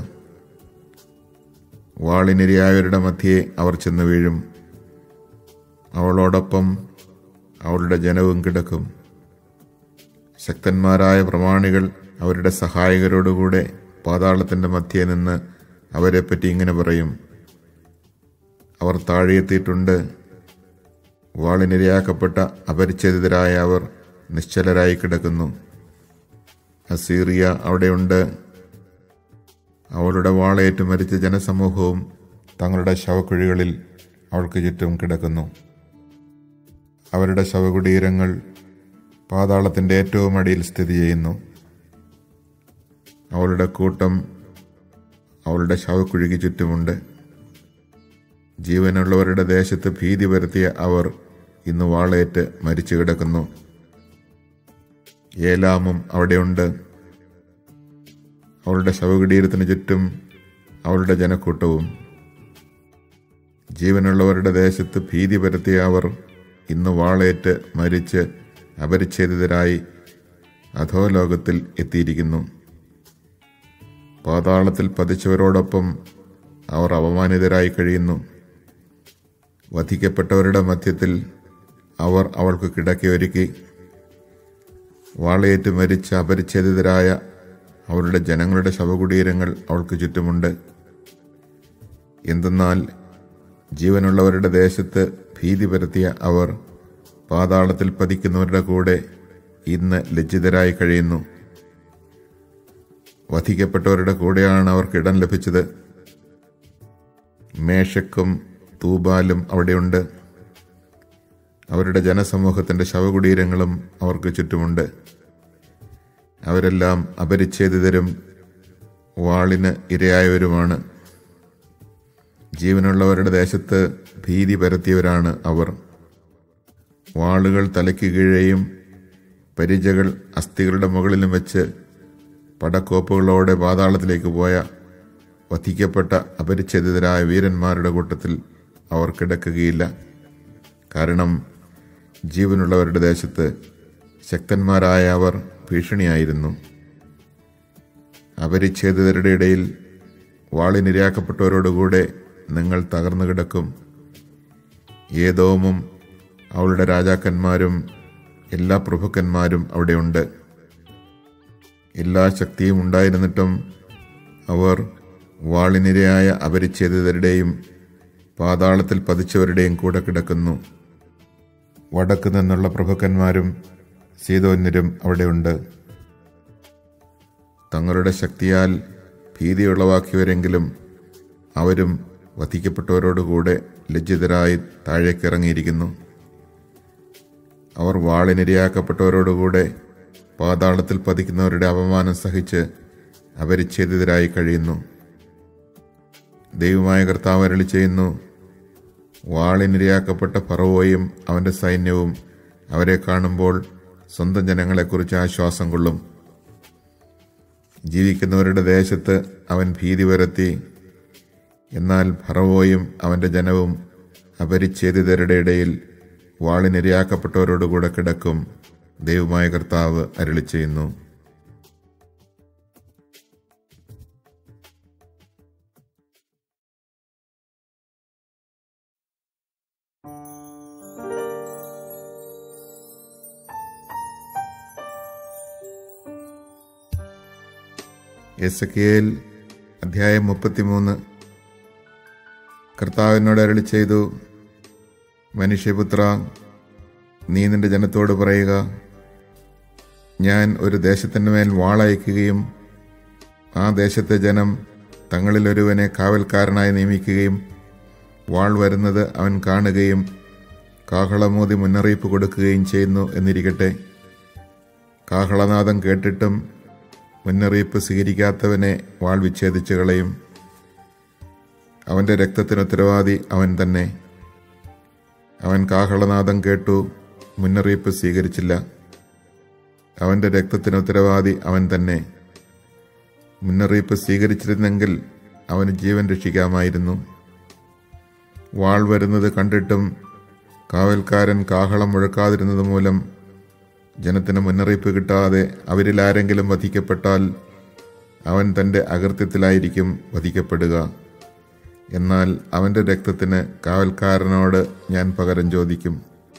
വാളിനിരയായവരുടെ മധ്യേ അവർ ചെന്ന് വീഴും അവളോടൊപ്പം അവളുടെ ജനവും കിടക്കും ശക്തന്മാരായ പ്രമാണികൾ അവരുടെ സഹായകരോടുകൂടെ പാതാളത്തിന്റെ മധ്യേ നിന്ന് അവരെപ്പറ്റി ഇങ്ങനെ പറയും അവർ താഴെയെത്തിയിട്ടുണ്ട് വാളിനിരയാക്കപ്പെട്ട അപരിച്ഛേദിതരായ അവർ നിശ്ചലരായി കിടക്കുന്നു അസീറിയ അവിടെയുണ്ട് അവളുടെ വാളേറ്റ് മരിച്ച ജനസമൂഹവും തങ്ങളുടെ ശവക്കുഴികളിൽ അവൾക്ക് ചുറ്റും കിടക്കുന്നു അവരുടെ ശവകുടീരങ്ങൾ പാതാളത്തിന്റെ ഏറ്റവും അടിയിൽ സ്ഥിതി ചെയ്യുന്നു അവളുടെ കൂട്ടം അവളുടെ ശവക്കുഴിക്ക് ചുറ്റുമുണ്ട് ജീവനുള്ളവരുടെ ദേശത്ത് ഭീതി പരത്തിയ അവർ ഇന്ന് വാളേറ്റ് മരിച്ചു കിടക്കുന്നു ഏലാമും അവിടെയുണ്ട് അവളുടെ ശവകുടീരത്തിന് ചുറ്റും അവളുടെ ജനക്കൂട്ടവും ജീവനുള്ളവരുടെ ദേശത്ത് ഭീതി പരത്തിയ അവർ ഇന്ന് വാളേറ്റ് മരിച്ച് അപരിച്ഛേദിതരായി അധോലോകത്തിൽ എത്തിയിരിക്കുന്നു പാതാളത്തിൽ പതിച്ചവരോടൊപ്പം അവർ അപമാനിതരായി കഴിയുന്നു വധിക്കപ്പെട്ടവരുടെ മധ്യത്തിൽ അവർ അവൾക്ക് കിടക്കയൊരുക്കി വാളയേറ്റ് മരിച്ച അപരിച്ഛേദിതരായ അവരുടെ ജനങ്ങളുടെ ശവകുടീരങ്ങൾ അവൾക്ക് ചുറ്റുമുണ്ട് എന്തെന്നാൽ ജീവനുള്ളവരുടെ ദേശത്ത് ഭീതി പരത്തിയ അവർ പാതാളത്തിൽ പതിക്കുന്നവരുടെ കൂടെ ഇന്ന് ലജ്ജിതരായി കഴിയുന്നു വധിക്കപ്പെട്ടവരുടെ കൂടെയാണ് അവർക്ക് ഇടം ലഭിച്ചത് മേഷക്കും തൂബാലും അവിടെയുണ്ട് അവരുടെ ജനസമൂഹത്തിന്റെ ശവകുടീരങ്ങളും അവർക്ക് ചുറ്റുമുണ്ട് അവരെല്ലാം അപരിച്ഛേദിതരും വാളിന് ഇരയായവരുമാണ് ജീവനുള്ളവരുടെ ദേശത്ത് ഭീതി പരത്തിയവരാണ് അവർ വാളുകൾ തലയ്ക്ക് കീഴെയും പരിചകൾ അസ്ഥികളുടെ മുകളിലും വെച്ച് പടക്കോപ്പുകളോടെ പാതാളത്തിലേക്ക് പോയ വധിക്കപ്പെട്ട അപരിച്ഛേദിതരായ വീരന്മാരുടെ കൂട്ടത്തിൽ അവർ കിടക്കുകയില്ല കാരണം ജീവനുള്ളവരുടെ ദേശത്ത് ശക്തന്മാരായ അവർ ഭീഷണിയായിരുന്നു അപരിച്ഛേദിതരുടെ ഇടയിൽ വാളിനിരയാക്കപ്പെട്ടവരോടുകൂടെ നിങ്ങൾ തകർന്നു കിടക്കും ഏതോമും അവളുടെ രാജാക്കന്മാരും എല്ലാ പ്രഭുക്കന്മാരും അവിടെയുണ്ട് എല്ലാ ശക്തിയും ഉണ്ടായിരുന്നിട്ടും അവർ വാളിനിരയായ അപരിച്ഛേദിതരുടെയും പാതാളത്തിൽ പതിച്ചവരുടെയും കൂടെ കിടക്കുന്നു വടക്ക് നിന്നുള്ള പ്രഭുക്കന്മാരും സീതോന്യരും അവിടെയുണ്ട് തങ്ങളുടെ ശക്തിയാൽ ഭീതി ഉളവാക്കിയവരെങ്കിലും അവരും വധിക്കപ്പെട്ടവരോടുകൂടെ ലജ്ജിതരായി താഴേക്കിറങ്ങിയിരിക്കുന്നു അവർ വാളിനിരയാക്കപ്പെട്ടവരോടുകൂടെ പാതാളത്തിൽ പതിക്കുന്നവരുടെ അപമാനം സഹിച്ച് അപരിച്ഛേദിതരായി കഴിയുന്നു ദൈവമായ കർത്താവ് അരളി ചെയ്യുന്നു വാളിനിരയാക്കപ്പെട്ട ഫറവോയും അവന്റെ സൈന്യവും അവരെ കാണുമ്പോൾ സ്വന്തം ജനങ്ങളെക്കുറിച്ച് ആശ്വാസം കൊള്ളും ജീവിക്കുന്നവരുടെ ദേശത്ത് അവൻ ഭീതി പരത്തി എന്നാൽ ഫറവോയും അവന്റെ ജനവും അപരിച്ഛേദിതരുടെ ഇടയിൽ വാളിനിരയാക്കപ്പെട്ടവരോടുകൂടെ കിടക്കും ദൈവമായ കർത്താവ് അരളി ചെയ്യുന്നു എസക്കിയേൽ അധ്യായം മുപ്പത്തിമൂന്ന് കർത്താവിനോട് അരളി ചെയ്തു മനുഷ്യപുത്ര നീ നിന്റെ ജനത്തോട് പറയുക ഞാൻ ഒരു ദേശത്തിൻ്റെ മേൽ വാളയക്കുകയും ആ ദേശത്തെ ജനം തങ്ങളിൽ ഒരുവനെ കാവൽക്കാരനായി നിയമിക്കുകയും വാൾ വരുന്നത് അവൻ കാണുകയും കാഹളമോതി മുന്നറിയിപ്പ് കൊടുക്കുകയും ചെയ്യുന്നു എന്നിരിക്കട്ടെ കാഹളനാദം കേട്ടിട്ടും മുന്നറിയിപ്പ് സ്വീകരിക്കാത്തവനെ വാൾ വിച്ഛേദിച്ചു കളയും അവന്റെ രക്തത്തിന് ഉത്തരവാദി അവൻ തന്നെ അവൻ കാഹളനാദം കേട്ടു മുന്നറിയിപ്പ് സ്വീകരിച്ചില്ല അവന്റെ രക്തത്തിന് ഉത്തരവാദി അവൻ തന്നെ മുന്നറിയിപ്പ് സ്വീകരിച്ചിരുന്നെങ്കിൽ അവന് ജീവൻ രക്ഷിക്കാമായിരുന്നു വാൾ വരുന്നത് കണ്ടിട്ടും കാവൽക്കാരൻ കാഹളം മുഴക്കാതിരുന്നത് മൂലം ജനത്തിന് മുന്നറിയിപ്പ് കിട്ടാതെ അവരിൽ ആരെങ്കിലും വധിക്കപ്പെട്ടാൽ അവൻ തൻ്റെ അകൃത്യത്തിലായിരിക്കും വധിക്കപ്പെടുക എന്നാൽ അവൻ്റെ രക്തത്തിന് കാവൽക്കാരനോട് ഞാൻ പകരം ചോദിക്കും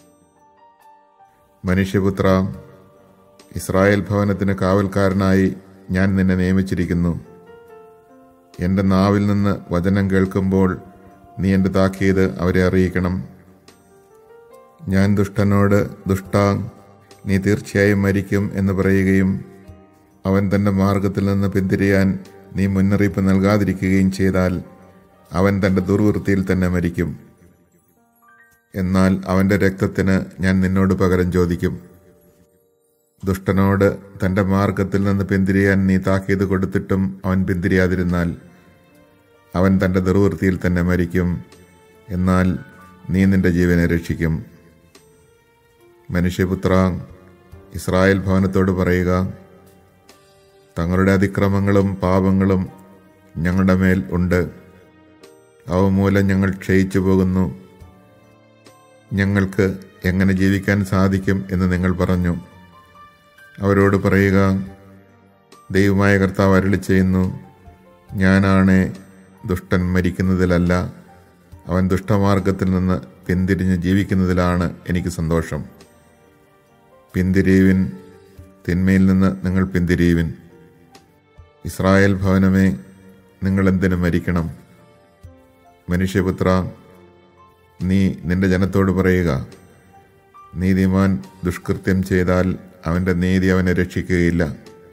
മനുഷ്യപുത്ര ഇസ്രായേൽ ഭവനത്തിന് കാവൽക്കാരനായി ഞാൻ നിന്നെ നിയമിച്ചിരിക്കുന്നു എൻ്റെ നാവിൽ നിന്ന് വചനം കേൾക്കുമ്പോൾ നീ എൻ്റെ താക്കീത് അവരെ അറിയിക്കണം ഞാൻ ദുഷ്ടനോട് ദുഷ്ടാ നീ തീർച്ചയായും മരിക്കും എന്ന് പറയുകയും അവൻ തൻ്റെ മാർഗത്തിൽ നിന്ന് പിന്തിരിയാൻ നീ മുന്നറിയിപ്പ് നൽകാതിരിക്കുകയും ചെയ്താൽ അവൻ തൻ്റെ ദുർവൃത്തിയിൽ തന്നെ മരിക്കും എന്നാൽ അവൻ്റെ രക്തത്തിന് ഞാൻ നിന്നോട് പകരം ചോദിക്കും ദുഷ്ടനോട് തൻ്റെ മാർഗത്തിൽ നിന്ന് പിന്തിരിയാൻ നീ താക്കീത് കൊടുത്തിട്ടും അവൻ പിന്തിരിയാതിരുന്നാൽ അവൻ തൻ്റെ ദുർവൃത്തിയിൽ തന്നെ മരിക്കും എന്നാൽ നീ നിന്റെ ജീവനെ രക്ഷിക്കും മനുഷ്യപുത്ര ഇസ്രായേൽ ഭവനത്തോട് പറയുക തങ്ങളുടെ അതിക്രമങ്ങളും പാപങ്ങളും ഞങ്ങളുടെ മേൽ ഉണ്ട് അവ മൂലം ഞങ്ങൾ ക്ഷയിച്ചു പോകുന്നു ഞങ്ങൾക്ക് എങ്ങനെ ജീവിക്കാൻ സാധിക്കും എന്ന് നിങ്ങൾ പറഞ്ഞു അവരോട് പറയുക ദൈവമായ കർത്താവ് അരളി ചെയ്യുന്നു ഞാനാണ് ദുഷ്ടൻ മരിക്കുന്നതിലല്ല അവൻ ദുഷ്ടമാർഗത്തിൽ നിന്ന് പിന്തിരിഞ്ഞ് ജീവിക്കുന്നതിലാണ് എനിക്ക് സന്തോഷം പിന്തിരിയുവിൻ തിന്മയിൽ നിന്ന് നിങ്ങൾ പിന്തിരിയുവിൻ ഇസ്രായേൽ ഭവനമേ നിങ്ങൾ എന്തിനു മരിക്കണം മനുഷ്യപുത്ര നീ നിന്റെ ജനത്തോട് പറയുക നീതിമാൻ ദുഷ്കൃത്യം ചെയ്താൽ അവൻ്റെ നീതി അവനെ രക്ഷിക്കുകയില്ല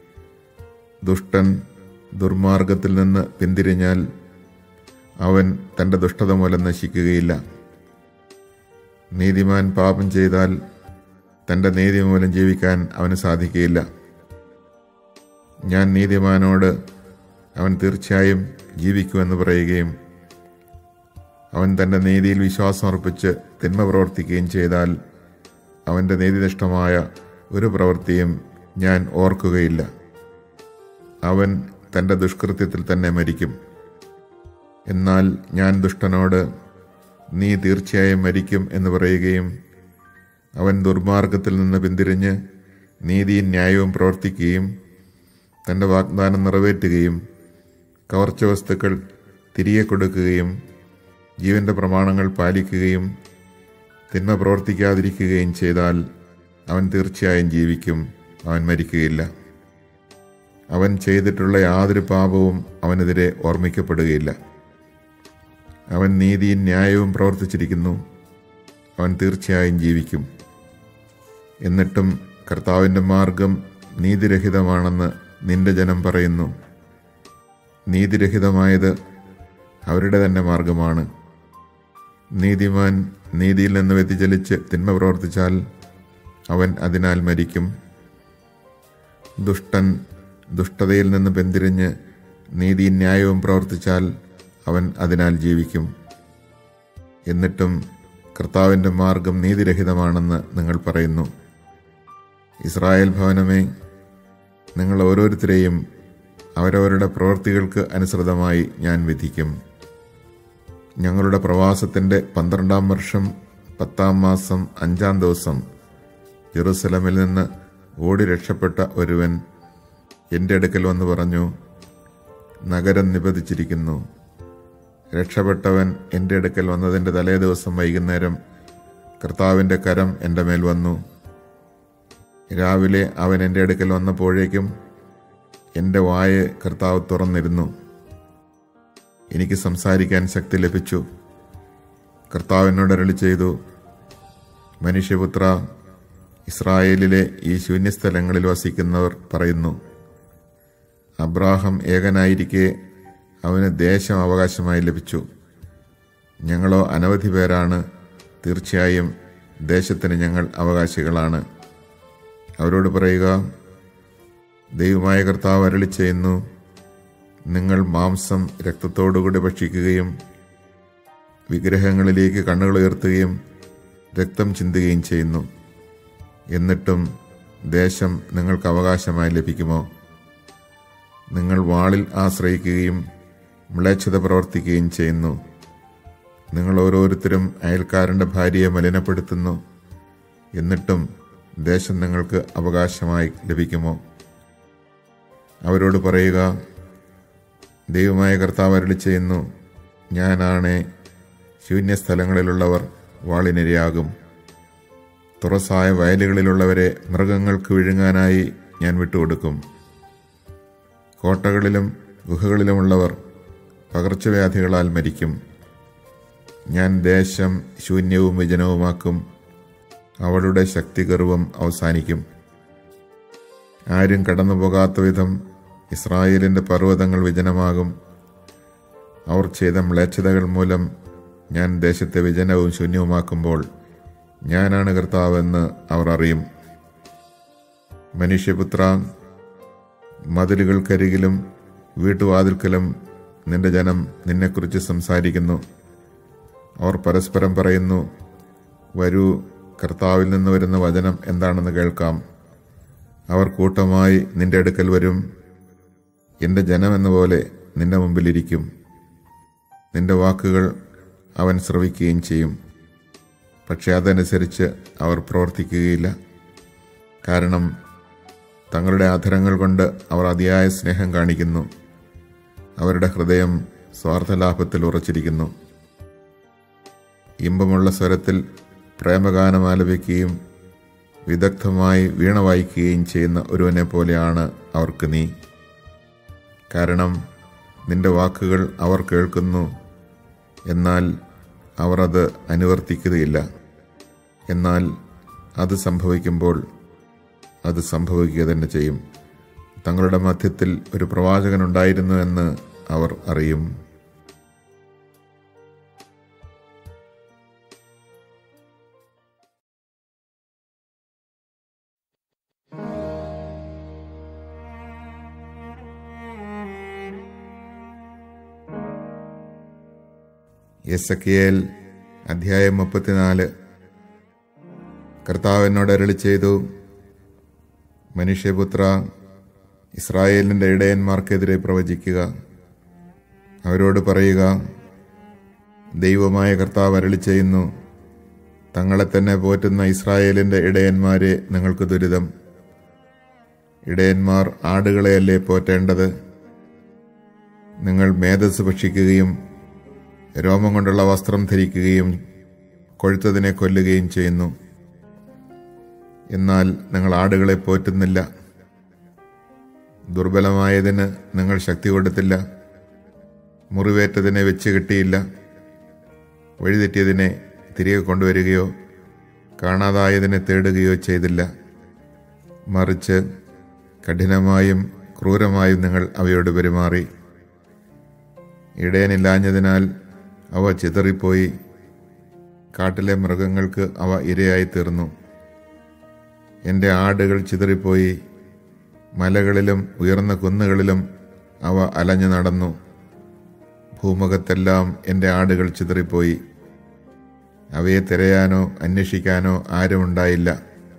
ദുഷ്ടൻ ദുർമാർഗത്തിൽ നിന്ന് പിന്തിരിഞ്ഞാൽ അവൻ തൻ്റെ ദുഷ്ടത മൂലം നശിക്കുകയില്ല നീതിമാൻ പാപം ചെയ്താൽ തൻ്റെ നീതി മൂലം ജീവിക്കാൻ അവന് സാധിക്കുകയില്ല ഞാൻ നീതിമാനോട് അവൻ തീർച്ചയായും ജീവിക്കുമെന്ന് പറയുകയും അവൻ തൻ്റെ നീതിയിൽ വിശ്വാസം അർപ്പിച്ച് തിന്മ പ്രവർത്തിക്കുകയും ചെയ്താൽ അവൻ്റെ നീതിനിഷ്ഠമായ ഒരു പ്രവൃത്തിയും ഞാൻ ഓർക്കുകയില്ല അവൻ തൻ്റെ ദുഷ്കൃത്യത്തിൽ തന്നെ മരിക്കും എന്നാൽ ഞാൻ ദുഷ്ടനോട് നീ തീർച്ചയായും മരിക്കും എന്ന് പറയുകയും അവൻ ദുർമാർഗത്തിൽ നിന്ന് പിന്തിരിഞ്ഞ് നീതിയും ന്യായവും പ്രവർത്തിക്കുകയും തൻ്റെ വാഗ്ദാനം നിറവേറ്റുകയും കവർച്ച വസ്തുക്കൾ തിരികെ കൊടുക്കുകയും ജീവന്റെ പ്രമാണങ്ങൾ പാലിക്കുകയും തിന്മ പ്രവർത്തിക്കാതിരിക്കുകയും ചെയ്താൽ അവൻ തീർച്ചയായും ജീവിക്കും അവൻ മരിക്കുകയില്ല അവൻ ചെയ്തിട്ടുള്ള യാതൊരു പാപവും അവനെതിരെ ഓർമ്മിക്കപ്പെടുകയില്ല അവൻ നീതിയും ന്യായവും പ്രവർത്തിച്ചിരിക്കുന്നു അവൻ തീർച്ചയായും ജീവിക്കും എന്നിട്ടും കർത്താവിൻ്റെ മാർഗം നീതിരഹിതമാണെന്ന് നിന്റെ ജനം പറയുന്നു നീതിരഹിതമായത് അവരുടെ തന്നെ മാർഗമാണ് നീതിമാൻ നീതിയിൽ നിന്ന് വ്യതിചലിച്ച് തിന്മ പ്രവർത്തിച്ചാൽ അവൻ അതിനാൽ മരിക്കും ദുഷ്ടൻ ദുഷ്ടതയിൽ നിന്ന് പിന്തിരിഞ്ഞ് നീതിയും ന്യായവും പ്രവർത്തിച്ചാൽ അവൻ അതിനാൽ ജീവിക്കും എന്നിട്ടും കർത്താവിൻ്റെ മാർഗം നീതിരഹിതമാണെന്ന് നിങ്ങൾ പറയുന്നു ഇസ്രായേൽ ഭവനമേ നിങ്ങൾ ഓരോരുത്തരെയും അവരവരുടെ പ്രവൃത്തികൾക്ക് അനുസൃതമായി ഞാൻ വിധിക്കും ഞങ്ങളുടെ പ്രവാസത്തിൻ്റെ പന്ത്രണ്ടാം വർഷം പത്താം മാസം അഞ്ചാം ദിവസം ജെറുസലമിൽ നിന്ന് ഓടി രക്ഷപ്പെട്ട ഒരുവൻ എൻ്റെ അടുക്കൽ വന്ന് പറഞ്ഞു നഗരം നിബന്ധിച്ചിരിക്കുന്നു രക്ഷപ്പെട്ടവൻ എൻ്റെ അടുക്കൽ വന്നതിൻ്റെ തലേ ദിവസം വൈകുന്നേരം കർത്താവിൻ്റെ കരം എൻ്റെ മേൽ വന്നു രാവിലെ അവൻ എൻ്റെ അടുക്കൽ വന്നപ്പോഴേക്കും എൻ്റെ വായ കർത്താവ് തുറന്നിരുന്നു എനിക്ക് സംസാരിക്കാൻ ശക്തി ലഭിച്ചു കർത്താവിനോട് അരളി ചെയ്തു മനുഷ്യപുത്ര ഇസ്രായേലിലെ ഈ ശൂന്യസ്ഥലങ്ങളിൽ വസിക്കുന്നവർ പറയുന്നു അബ്രാഹം ഏകനായിരിക്കെ അവന് ദേശം അവകാശമായി ലഭിച്ചു ഞങ്ങളോ അനവധി പേരാണ് തീർച്ചയായും ദേശത്തിന് ഞങ്ങൾ അവകാശികളാണ് അവരോട് പറയുക ദൈവമായ കർത്താവ് അരളി ചെയ്യുന്നു നിങ്ങൾ മാംസം രക്തത്തോടുകൂടി ഭക്ഷിക്കുകയും വിഗ്രഹങ്ങളിലേക്ക് കണ്ണുകൾ ഉയർത്തുകയും രക്തം ചിന്തുകയും ചെയ്യുന്നു എന്നിട്ടും ദേശം നിങ്ങൾക്ക് അവകാശമായി ലഭിക്കുമോ നിങ്ങൾ വാളിൽ ആശ്രയിക്കുകയും മ്ലേച്ഛത പ്രവർത്തിക്കുകയും ചെയ്യുന്നു നിങ്ങൾ ഓരോരുത്തരും അയൽക്കാരൻ്റെ ഭാര്യയെ മലിനപ്പെടുത്തുന്നു എന്നിട്ടും ദേശം നിങ്ങൾക്ക് അവകാശമായി ലഭിക്കുമോ അവരോട് പറയുക ദൈവമായ കർത്താവ് അരളി ചെയ്യുന്നു ഞാനാണ് ശൂന്യസ്ഥലങ്ങളിലുള്ളവർ വാളിനിരയാകും തുറസായ വയലുകളിലുള്ളവരെ മൃഗങ്ങൾക്ക് വിഴുങ്ങാനായി ഞാൻ വിട്ടുകൊടുക്കും കോട്ടകളിലും ഗുഹകളിലുമുള്ളവർ പകർച്ചവ്യാധികളാൽ മരിക്കും ഞാൻ ദേശം ശൂന്യവും വിജനവുമാക്കും അവളുടെ ശക്തിഗർവം അവസാനിക്കും ആരും കടന്നു പോകാത്ത വിധം ഇസ്രായേലിൻ്റെ പർവ്വതങ്ങൾ വിജനമാകും അവർ ചെയ്ത മ്ലേച്ഛതകൾ മൂലം ഞാൻ ദേശത്തെ വിജനവും ശൂന്യവുമാക്കുമ്പോൾ ഞാനാണ് കർത്താവെന്ന് അവർ അറിയും മനുഷ്യപുത്ര മതിലുകൾക്കരികിലും വീട്ടുവാതിൽക്കലും നിന്റെ ജനം നിന്നെക്കുറിച്ച് സംസാരിക്കുന്നു അവർ പരസ്പരം പറയുന്നു വരൂ കർത്താവിൽ നിന്ന് വരുന്ന വചനം എന്താണെന്ന് കേൾക്കാം അവർ കൂട്ടമായി നിന്റെ അടുക്കൽ വരും എൻ്റെ ജനമെന്ന പോലെ നിന്റെ മുമ്പിലിരിക്കും നിന്റെ വാക്കുകൾ അവൻ ശ്രവിക്കുകയും ചെയ്യും പക്ഷെ അതനുസരിച്ച് അവർ പ്രവർത്തിക്കുകയില്ല കാരണം തങ്ങളുടെ അധരങ്ങൾ കൊണ്ട് അവർ അതിയായ സ്നേഹം കാണിക്കുന്നു അവരുടെ ഹൃദയം സ്വാർത്ഥലാഭത്തിൽ ഉറച്ചിരിക്കുന്നു ഇമ്പമുള്ള സ്വരത്തിൽ പ്രേമഗാനം ആലപിക്കുകയും വിദഗ്ധമായി വീണ വായിക്കുകയും ചെയ്യുന്ന ഒരുവനെ പോലെയാണ് അവർക്ക് നീ കാരണം നിന്റെ വാക്കുകൾ അവർ കേൾക്കുന്നു എന്നാൽ അവർ അത് അനുവർത്തിക്കുകയില്ല എന്നാൽ അത് സംഭവിക്കുമ്പോൾ അത് സംഭവിക്കുക തന്നെ ചെയ്യും തങ്ങളുടെ മധ്യത്തിൽ ഒരു പ്രവാചകനുണ്ടായിരുന്നു എന്ന് അവർ അറിയും എസക്കിയേൽ അധ്യായം മുപ്പത്തിനാല് കർത്താവ് എന്നോട് അരളി ചെയ്തു മനുഷ്യപുത്ര ഇസ്രായേലിൻ്റെ ഇടയന്മാർക്കെതിരെ പ്രവചിക്കുക അവരോട് പറയുക ദൈവമായ കർത്താവ് അരളി ചെയ്യുന്നു തങ്ങളെ തന്നെ പോറ്റുന്ന ഇസ്രായേലിൻ്റെ ഇടയന്മാരെ നിങ്ങൾക്ക് ദുരിതം ഇടയന്മാർ ആടുകളെയല്ലേ പോറ്റേണ്ടത് നിങ്ങൾ മേധസ് ഭക്ഷിക്കുകയും രോമം കൊണ്ടുള്ള വസ്ത്രം ധരിക്കുകയും കൊഴുത്തതിനെ കൊല്ലുകയും ചെയ്യുന്നു എന്നാൽ നിങ്ങൾ ആടുകളെ പോറ്റുന്നില്ല ദുർബലമായതിന് നിങ്ങൾ ശക്തി കൊടുത്തില്ല മുറിവേറ്റതിനെ വെച്ച് കിട്ടിയില്ല വഴിതെറ്റിയതിനെ തിരികെ കൊണ്ടുവരികയോ കാണാതായതിനെ തേടുകയോ ചെയ്തില്ല മറിച്ച് കഠിനമായും ക്രൂരമായും നിങ്ങൾ അവയോട് പെരുമാറി ഇടയനില്ലാഞ്ഞതിനാൽ അവ ചിതറിപ്പോയി കാട്ടിലെ മൃഗങ്ങൾക്ക് അവ ഇരയായി തീർന്നു എൻ്റെ ആടുകൾ ചിതറിപ്പോയി മലകളിലും ഉയർന്ന കുന്നുകളിലും അവ അലഞ്ഞു നടന്നു ഭൂമുഖത്തെല്ലാം എൻ്റെ ആടുകൾ ചിതറിപ്പോയി അവയെ തിരയാനോ അന്വേഷിക്കാനോ ആരുമുണ്ടായില്ല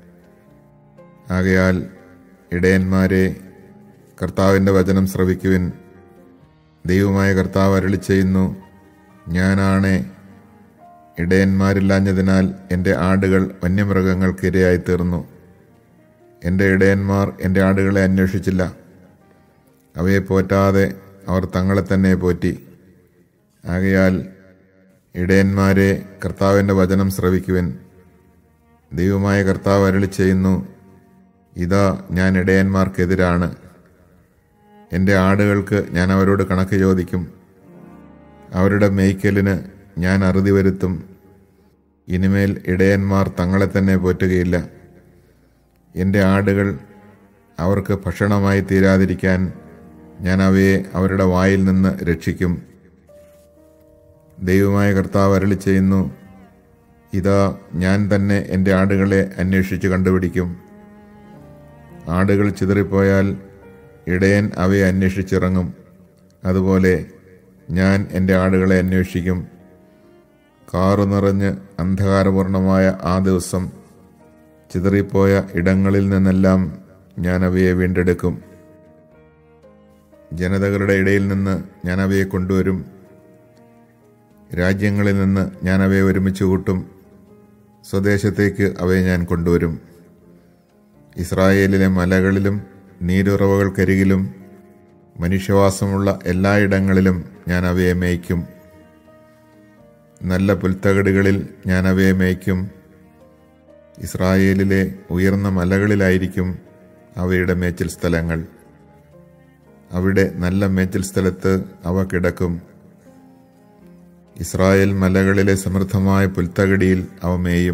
ആകയാൽ ഇടയന്മാരെ കർത്താവിൻ്റെ വചനം ശ്രവിക്കുവിൻ ദൈവമായ കർത്താവ് അരളി ചെയ്യുന്നു ഞാനാണ് ഇടയന്മാരില്ലാഞ്ഞതിനാൽ എൻ്റെ ആടുകൾ വന്യമൃഗങ്ങൾക്ക് ഇരയായി തീർന്നു എൻ്റെ ഇടയന്മാർ എൻ്റെ ആടുകളെ അന്വേഷിച്ചില്ല അവയെ പോറ്റാതെ അവർ തങ്ങളെ തന്നെ പോറ്റി ആകയാൽ ഇടയന്മാരെ കർത്താവിൻ്റെ വചനം ശ്രവിക്കുവൻ ദൈവമായ കർത്താവ് അരളി ചെയ്യുന്നു ഇതാ ഞാൻ ഇടയന്മാർക്കെതിരാണ് എൻ്റെ ആടുകൾക്ക് ഞാൻ അവരോട് കണക്ക് ചോദിക്കും അവരുടെ മേയ്ക്കലിന് ഞാൻ അറുതി വരുത്തും ഇനിമേൽ ഇടയന്മാർ തങ്ങളെ തന്നെ പോറ്റുകയില്ല എൻ്റെ ആടുകൾ അവർക്ക് ഭക്ഷണമായി തീരാതിരിക്കാൻ ഞാൻ അവയെ അവരുടെ വായിൽ നിന്ന് രക്ഷിക്കും ദൈവമായ കർത്താവ് അരളി ചെയ്യുന്നു ഇതാ ഞാൻ തന്നെ എൻ്റെ ആടുകളെ അന്വേഷിച്ച് കണ്ടുപിടിക്കും ആടുകൾ ചിതറിപ്പോയാൽ ഇടയൻ അവയെ അന്വേഷിച്ചിറങ്ങും അതുപോലെ ഞാൻ എൻ്റെ ആടുകളെ അന്വേഷിക്കും കാറു നിറഞ്ഞ് അന്ധകാരപൂർണമായ ആ ദിവസം ചിതറിപ്പോയ ഇടങ്ങളിൽ നിന്നെല്ലാം ഞാൻ അവയെ വീണ്ടെടുക്കും ജനതകളുടെ ഇടയിൽ നിന്ന് ഞാൻ അവയെ കൊണ്ടുവരും രാജ്യങ്ങളിൽ നിന്ന് ഞാൻ അവയെ ഒരുമിച്ച് കൂട്ടും സ്വദേശത്തേക്ക് അവയെ ഞാൻ കൊണ്ടുവരും ഇസ്രായേലിലെ മലകളിലും നീരുറവകൾക്കരികിലും മനുഷ്യവാസമുള്ള എല്ലായിടങ്ങളിലും ഞാൻ അവയെ മേയ്ക്കും നല്ല പുൽത്തകടുകളിൽ ഞാൻ അവയെ മേയ്ക്കും ഇസ്രായേലിലെ ഉയർന്ന മലകളിലായിരിക്കും അവയുടെ മേച്ചിൽ സ്ഥലങ്ങൾ അവിടെ നല്ല മേച്ചിൽ സ്ഥലത്ത് അവ കിടക്കും ഇസ്രായേൽ മലകളിലെ സമൃദ്ധമായ പുൽത്തകടിയിൽ അവ മേയും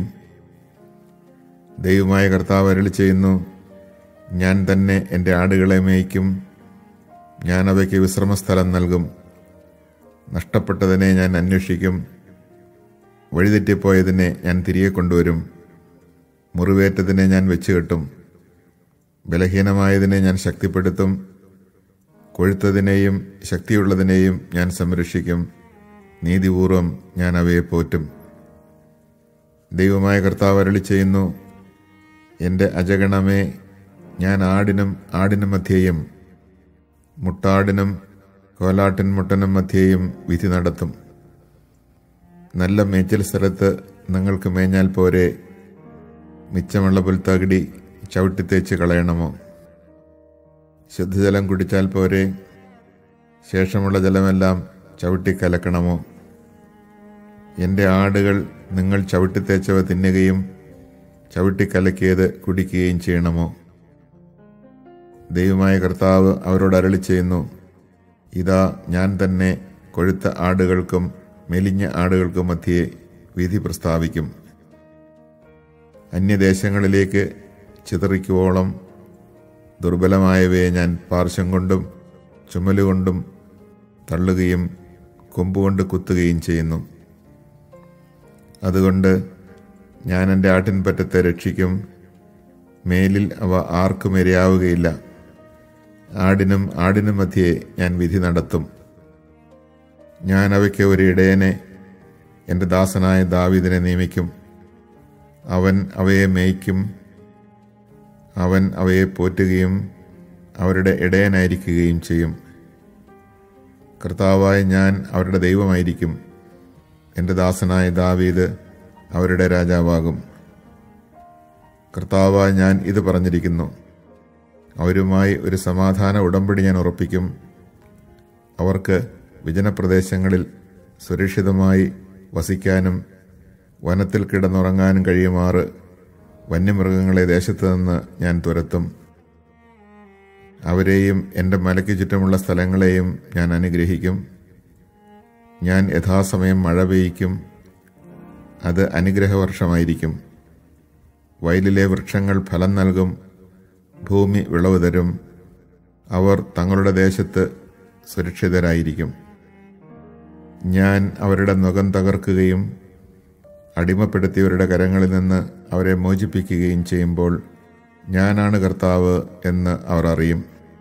ദൈവമായ കർത്താവ് അരളി ചെയ്യുന്നു ഞാൻ തന്നെ എൻ്റെ ആടുകളെ മേയ്ക്കും ഞാൻ അവയ്ക്ക് വിശ്രമസ്ഥലം നൽകും നഷ്ടപ്പെട്ടതിനെ ഞാൻ അന്വേഷിക്കും വഴിതെറ്റിപ്പോയതിനെ ഞാൻ തിരികെ കൊണ്ടുവരും മുറിവേറ്റതിനെ ഞാൻ വെച്ചുകെട്ടും ബലഹീനമായതിനെ ഞാൻ ശക്തിപ്പെടുത്തും കൊഴുത്തതിനെയും ശക്തിയുള്ളതിനെയും ഞാൻ സംരക്ഷിക്കും നീതിപൂർവം ഞാൻ അവയെ പോറ്റും ദൈവമായ കർത്താവ് അരളി ചെയ്യുന്നു എൻ്റെ അജഗണമേ ഞാൻ ആടിനും ആടിനും മധ്യേയും മുട്ടാടിനും കോലാട്ടിൻ മുട്ടനും മധ്യേയും വിധി നടത്തും നല്ല മേച്ചിൽ സ്ഥലത്ത് നിങ്ങൾക്ക് മേഞ്ഞാൽ പോരെ മിച്ചമുള്ള പുൽത്തകിടി ചവിട്ടിത്തേച്ച് കളയണമോ ശുദ്ധജലം കുടിച്ചാൽ പോരെ ശേഷമുള്ള ജലമെല്ലാം ചവിട്ടിക്കലക്കണമോ എൻ്റെ ആടുകൾ നിങ്ങൾ ചവിട്ടിത്തേച്ചവ തിന്നുകയും ചവിട്ടിക്കലക്കിയത് കുടിക്കുകയും ചെയ്യണമോ ദൈവമായ കർത്താവ് അവരോട് അരളി ചെയ്യുന്നു ഇതാ ഞാൻ തന്നെ കൊഴുത്ത ആടുകൾക്കും മെലിഞ്ഞ ആടുകൾക്കും മധ്യേ വിധി പ്രസ്താവിക്കും അന്യദേശങ്ങളിലേക്ക് ചിതറിക്കുവോളം ദുർബലമായവയെ ഞാൻ പാർശ്വം കൊണ്ടും ചുമലുകൊണ്ടും തള്ളുകയും കൊമ്പുകൊണ്ട് കുത്തുകയും ചെയ്യുന്നു അതുകൊണ്ട് ഞാൻ എൻ്റെ ആട്ടിൻപറ്റത്തെ രക്ഷിക്കും മേലിൽ അവ ആർക്കും ഇരയാവുകയില്ല ആടിനും ആടിനും മധ്യേ ഞാൻ വിധി നടത്തും ഞാൻ അവയ്ക്ക് ഒരു ഇടയനെ എൻ്റെ ദാസനായ ദാവീദിനെ നിയമിക്കും അവൻ അവയെ മേയ്ക്കും അവൻ അവയെ പോറ്റുകയും അവരുടെ ഇടയനായിരിക്കുകയും ചെയ്യും കർത്താവായ ഞാൻ അവരുടെ ദൈവമായിരിക്കും എൻ്റെ ദാസനായ ദാവീദ് അവരുടെ രാജാവാകും കർത്താവായ ഞാൻ ഇത് പറഞ്ഞിരിക്കുന്നു അവരുമായി ഒരു സമാധാന ഉടമ്പടി ഞാൻ ഉറപ്പിക്കും അവർക്ക് വിജനപ്രദേശങ്ങളിൽ സുരക്ഷിതമായി വസിക്കാനും വനത്തിൽ കിടന്നുറങ്ങാനും കഴിയുമാറ് വന്യമൃഗങ്ങളെ ദേശത്ത് നിന്ന് ഞാൻ തുരത്തും അവരെയും എൻ്റെ മലയ്ക്ക് ചുറ്റുമുള്ള സ്ഥലങ്ങളെയും ഞാൻ അനുഗ്രഹിക്കും ഞാൻ യഥാസമയം മഴ പെയ്യ്ക്കും അത് അനുഗ്രഹവർഷമായിരിക്കും വയലിലെ വൃക്ഷങ്ങൾ ഫലം നൽകും ഭൂമി വിളവ് തരും അവർ തങ്ങളുടെ ദേശത്ത് സുരക്ഷിതരായിരിക്കും ഞാൻ അവരുടെ നുകം തകർക്കുകയും അടിമപ്പെടുത്തിയവരുടെ കരങ്ങളിൽ നിന്ന് അവരെ മോചിപ്പിക്കുകയും ചെയ്യുമ്പോൾ ഞാനാണ് കർത്താവ് എന്ന് അവർ അറിയും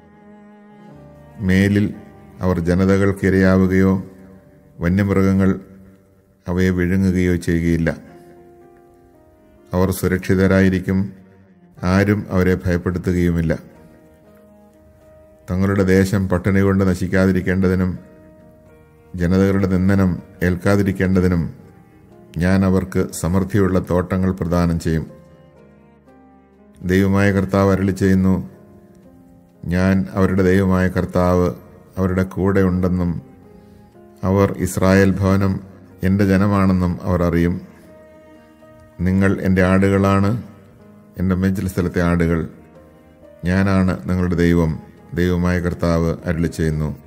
മേലിൽ അവർ ജനതകൾക്ക് ഇരയാവുകയോ വന്യമൃഗങ്ങൾ അവയെ വിഴുങ്ങുകയോ ചെയ്യുകയില്ല അവർ സുരക്ഷിതരായിരിക്കും ആരും അവരെ ഭയപ്പെടുത്തുകയുമില്ല തങ്ങളുടെ ദേശം പട്ടിണി കൊണ്ട് നശിക്കാതിരിക്കേണ്ടതിനും ജനതകളുടെ നിന്ദനം ഏൽക്കാതിരിക്കേണ്ടതിനും ഞാൻ അവർക്ക് സമൃദ്ധിയുള്ള തോട്ടങ്ങൾ പ്രദാനം ചെയ്യും ദൈവമായ കർത്താവ് അരളി ചെയ്യുന്നു ഞാൻ അവരുടെ ദൈവമായ കർത്താവ് അവരുടെ കൂടെ ഉണ്ടെന്നും അവർ ഇസ്രായേൽ ഭവനം എൻ്റെ ജനമാണെന്നും അവർ അറിയും നിങ്ങൾ എൻ്റെ ആടുകളാണ് എൻ്റെ മെഞ്ചൽ സ്ഥലത്തെ ആടുകൾ ഞാനാണ് നിങ്ങളുടെ ദൈവം ദൈവമായ കർത്താവ് അരളി ചെയ്യുന്നു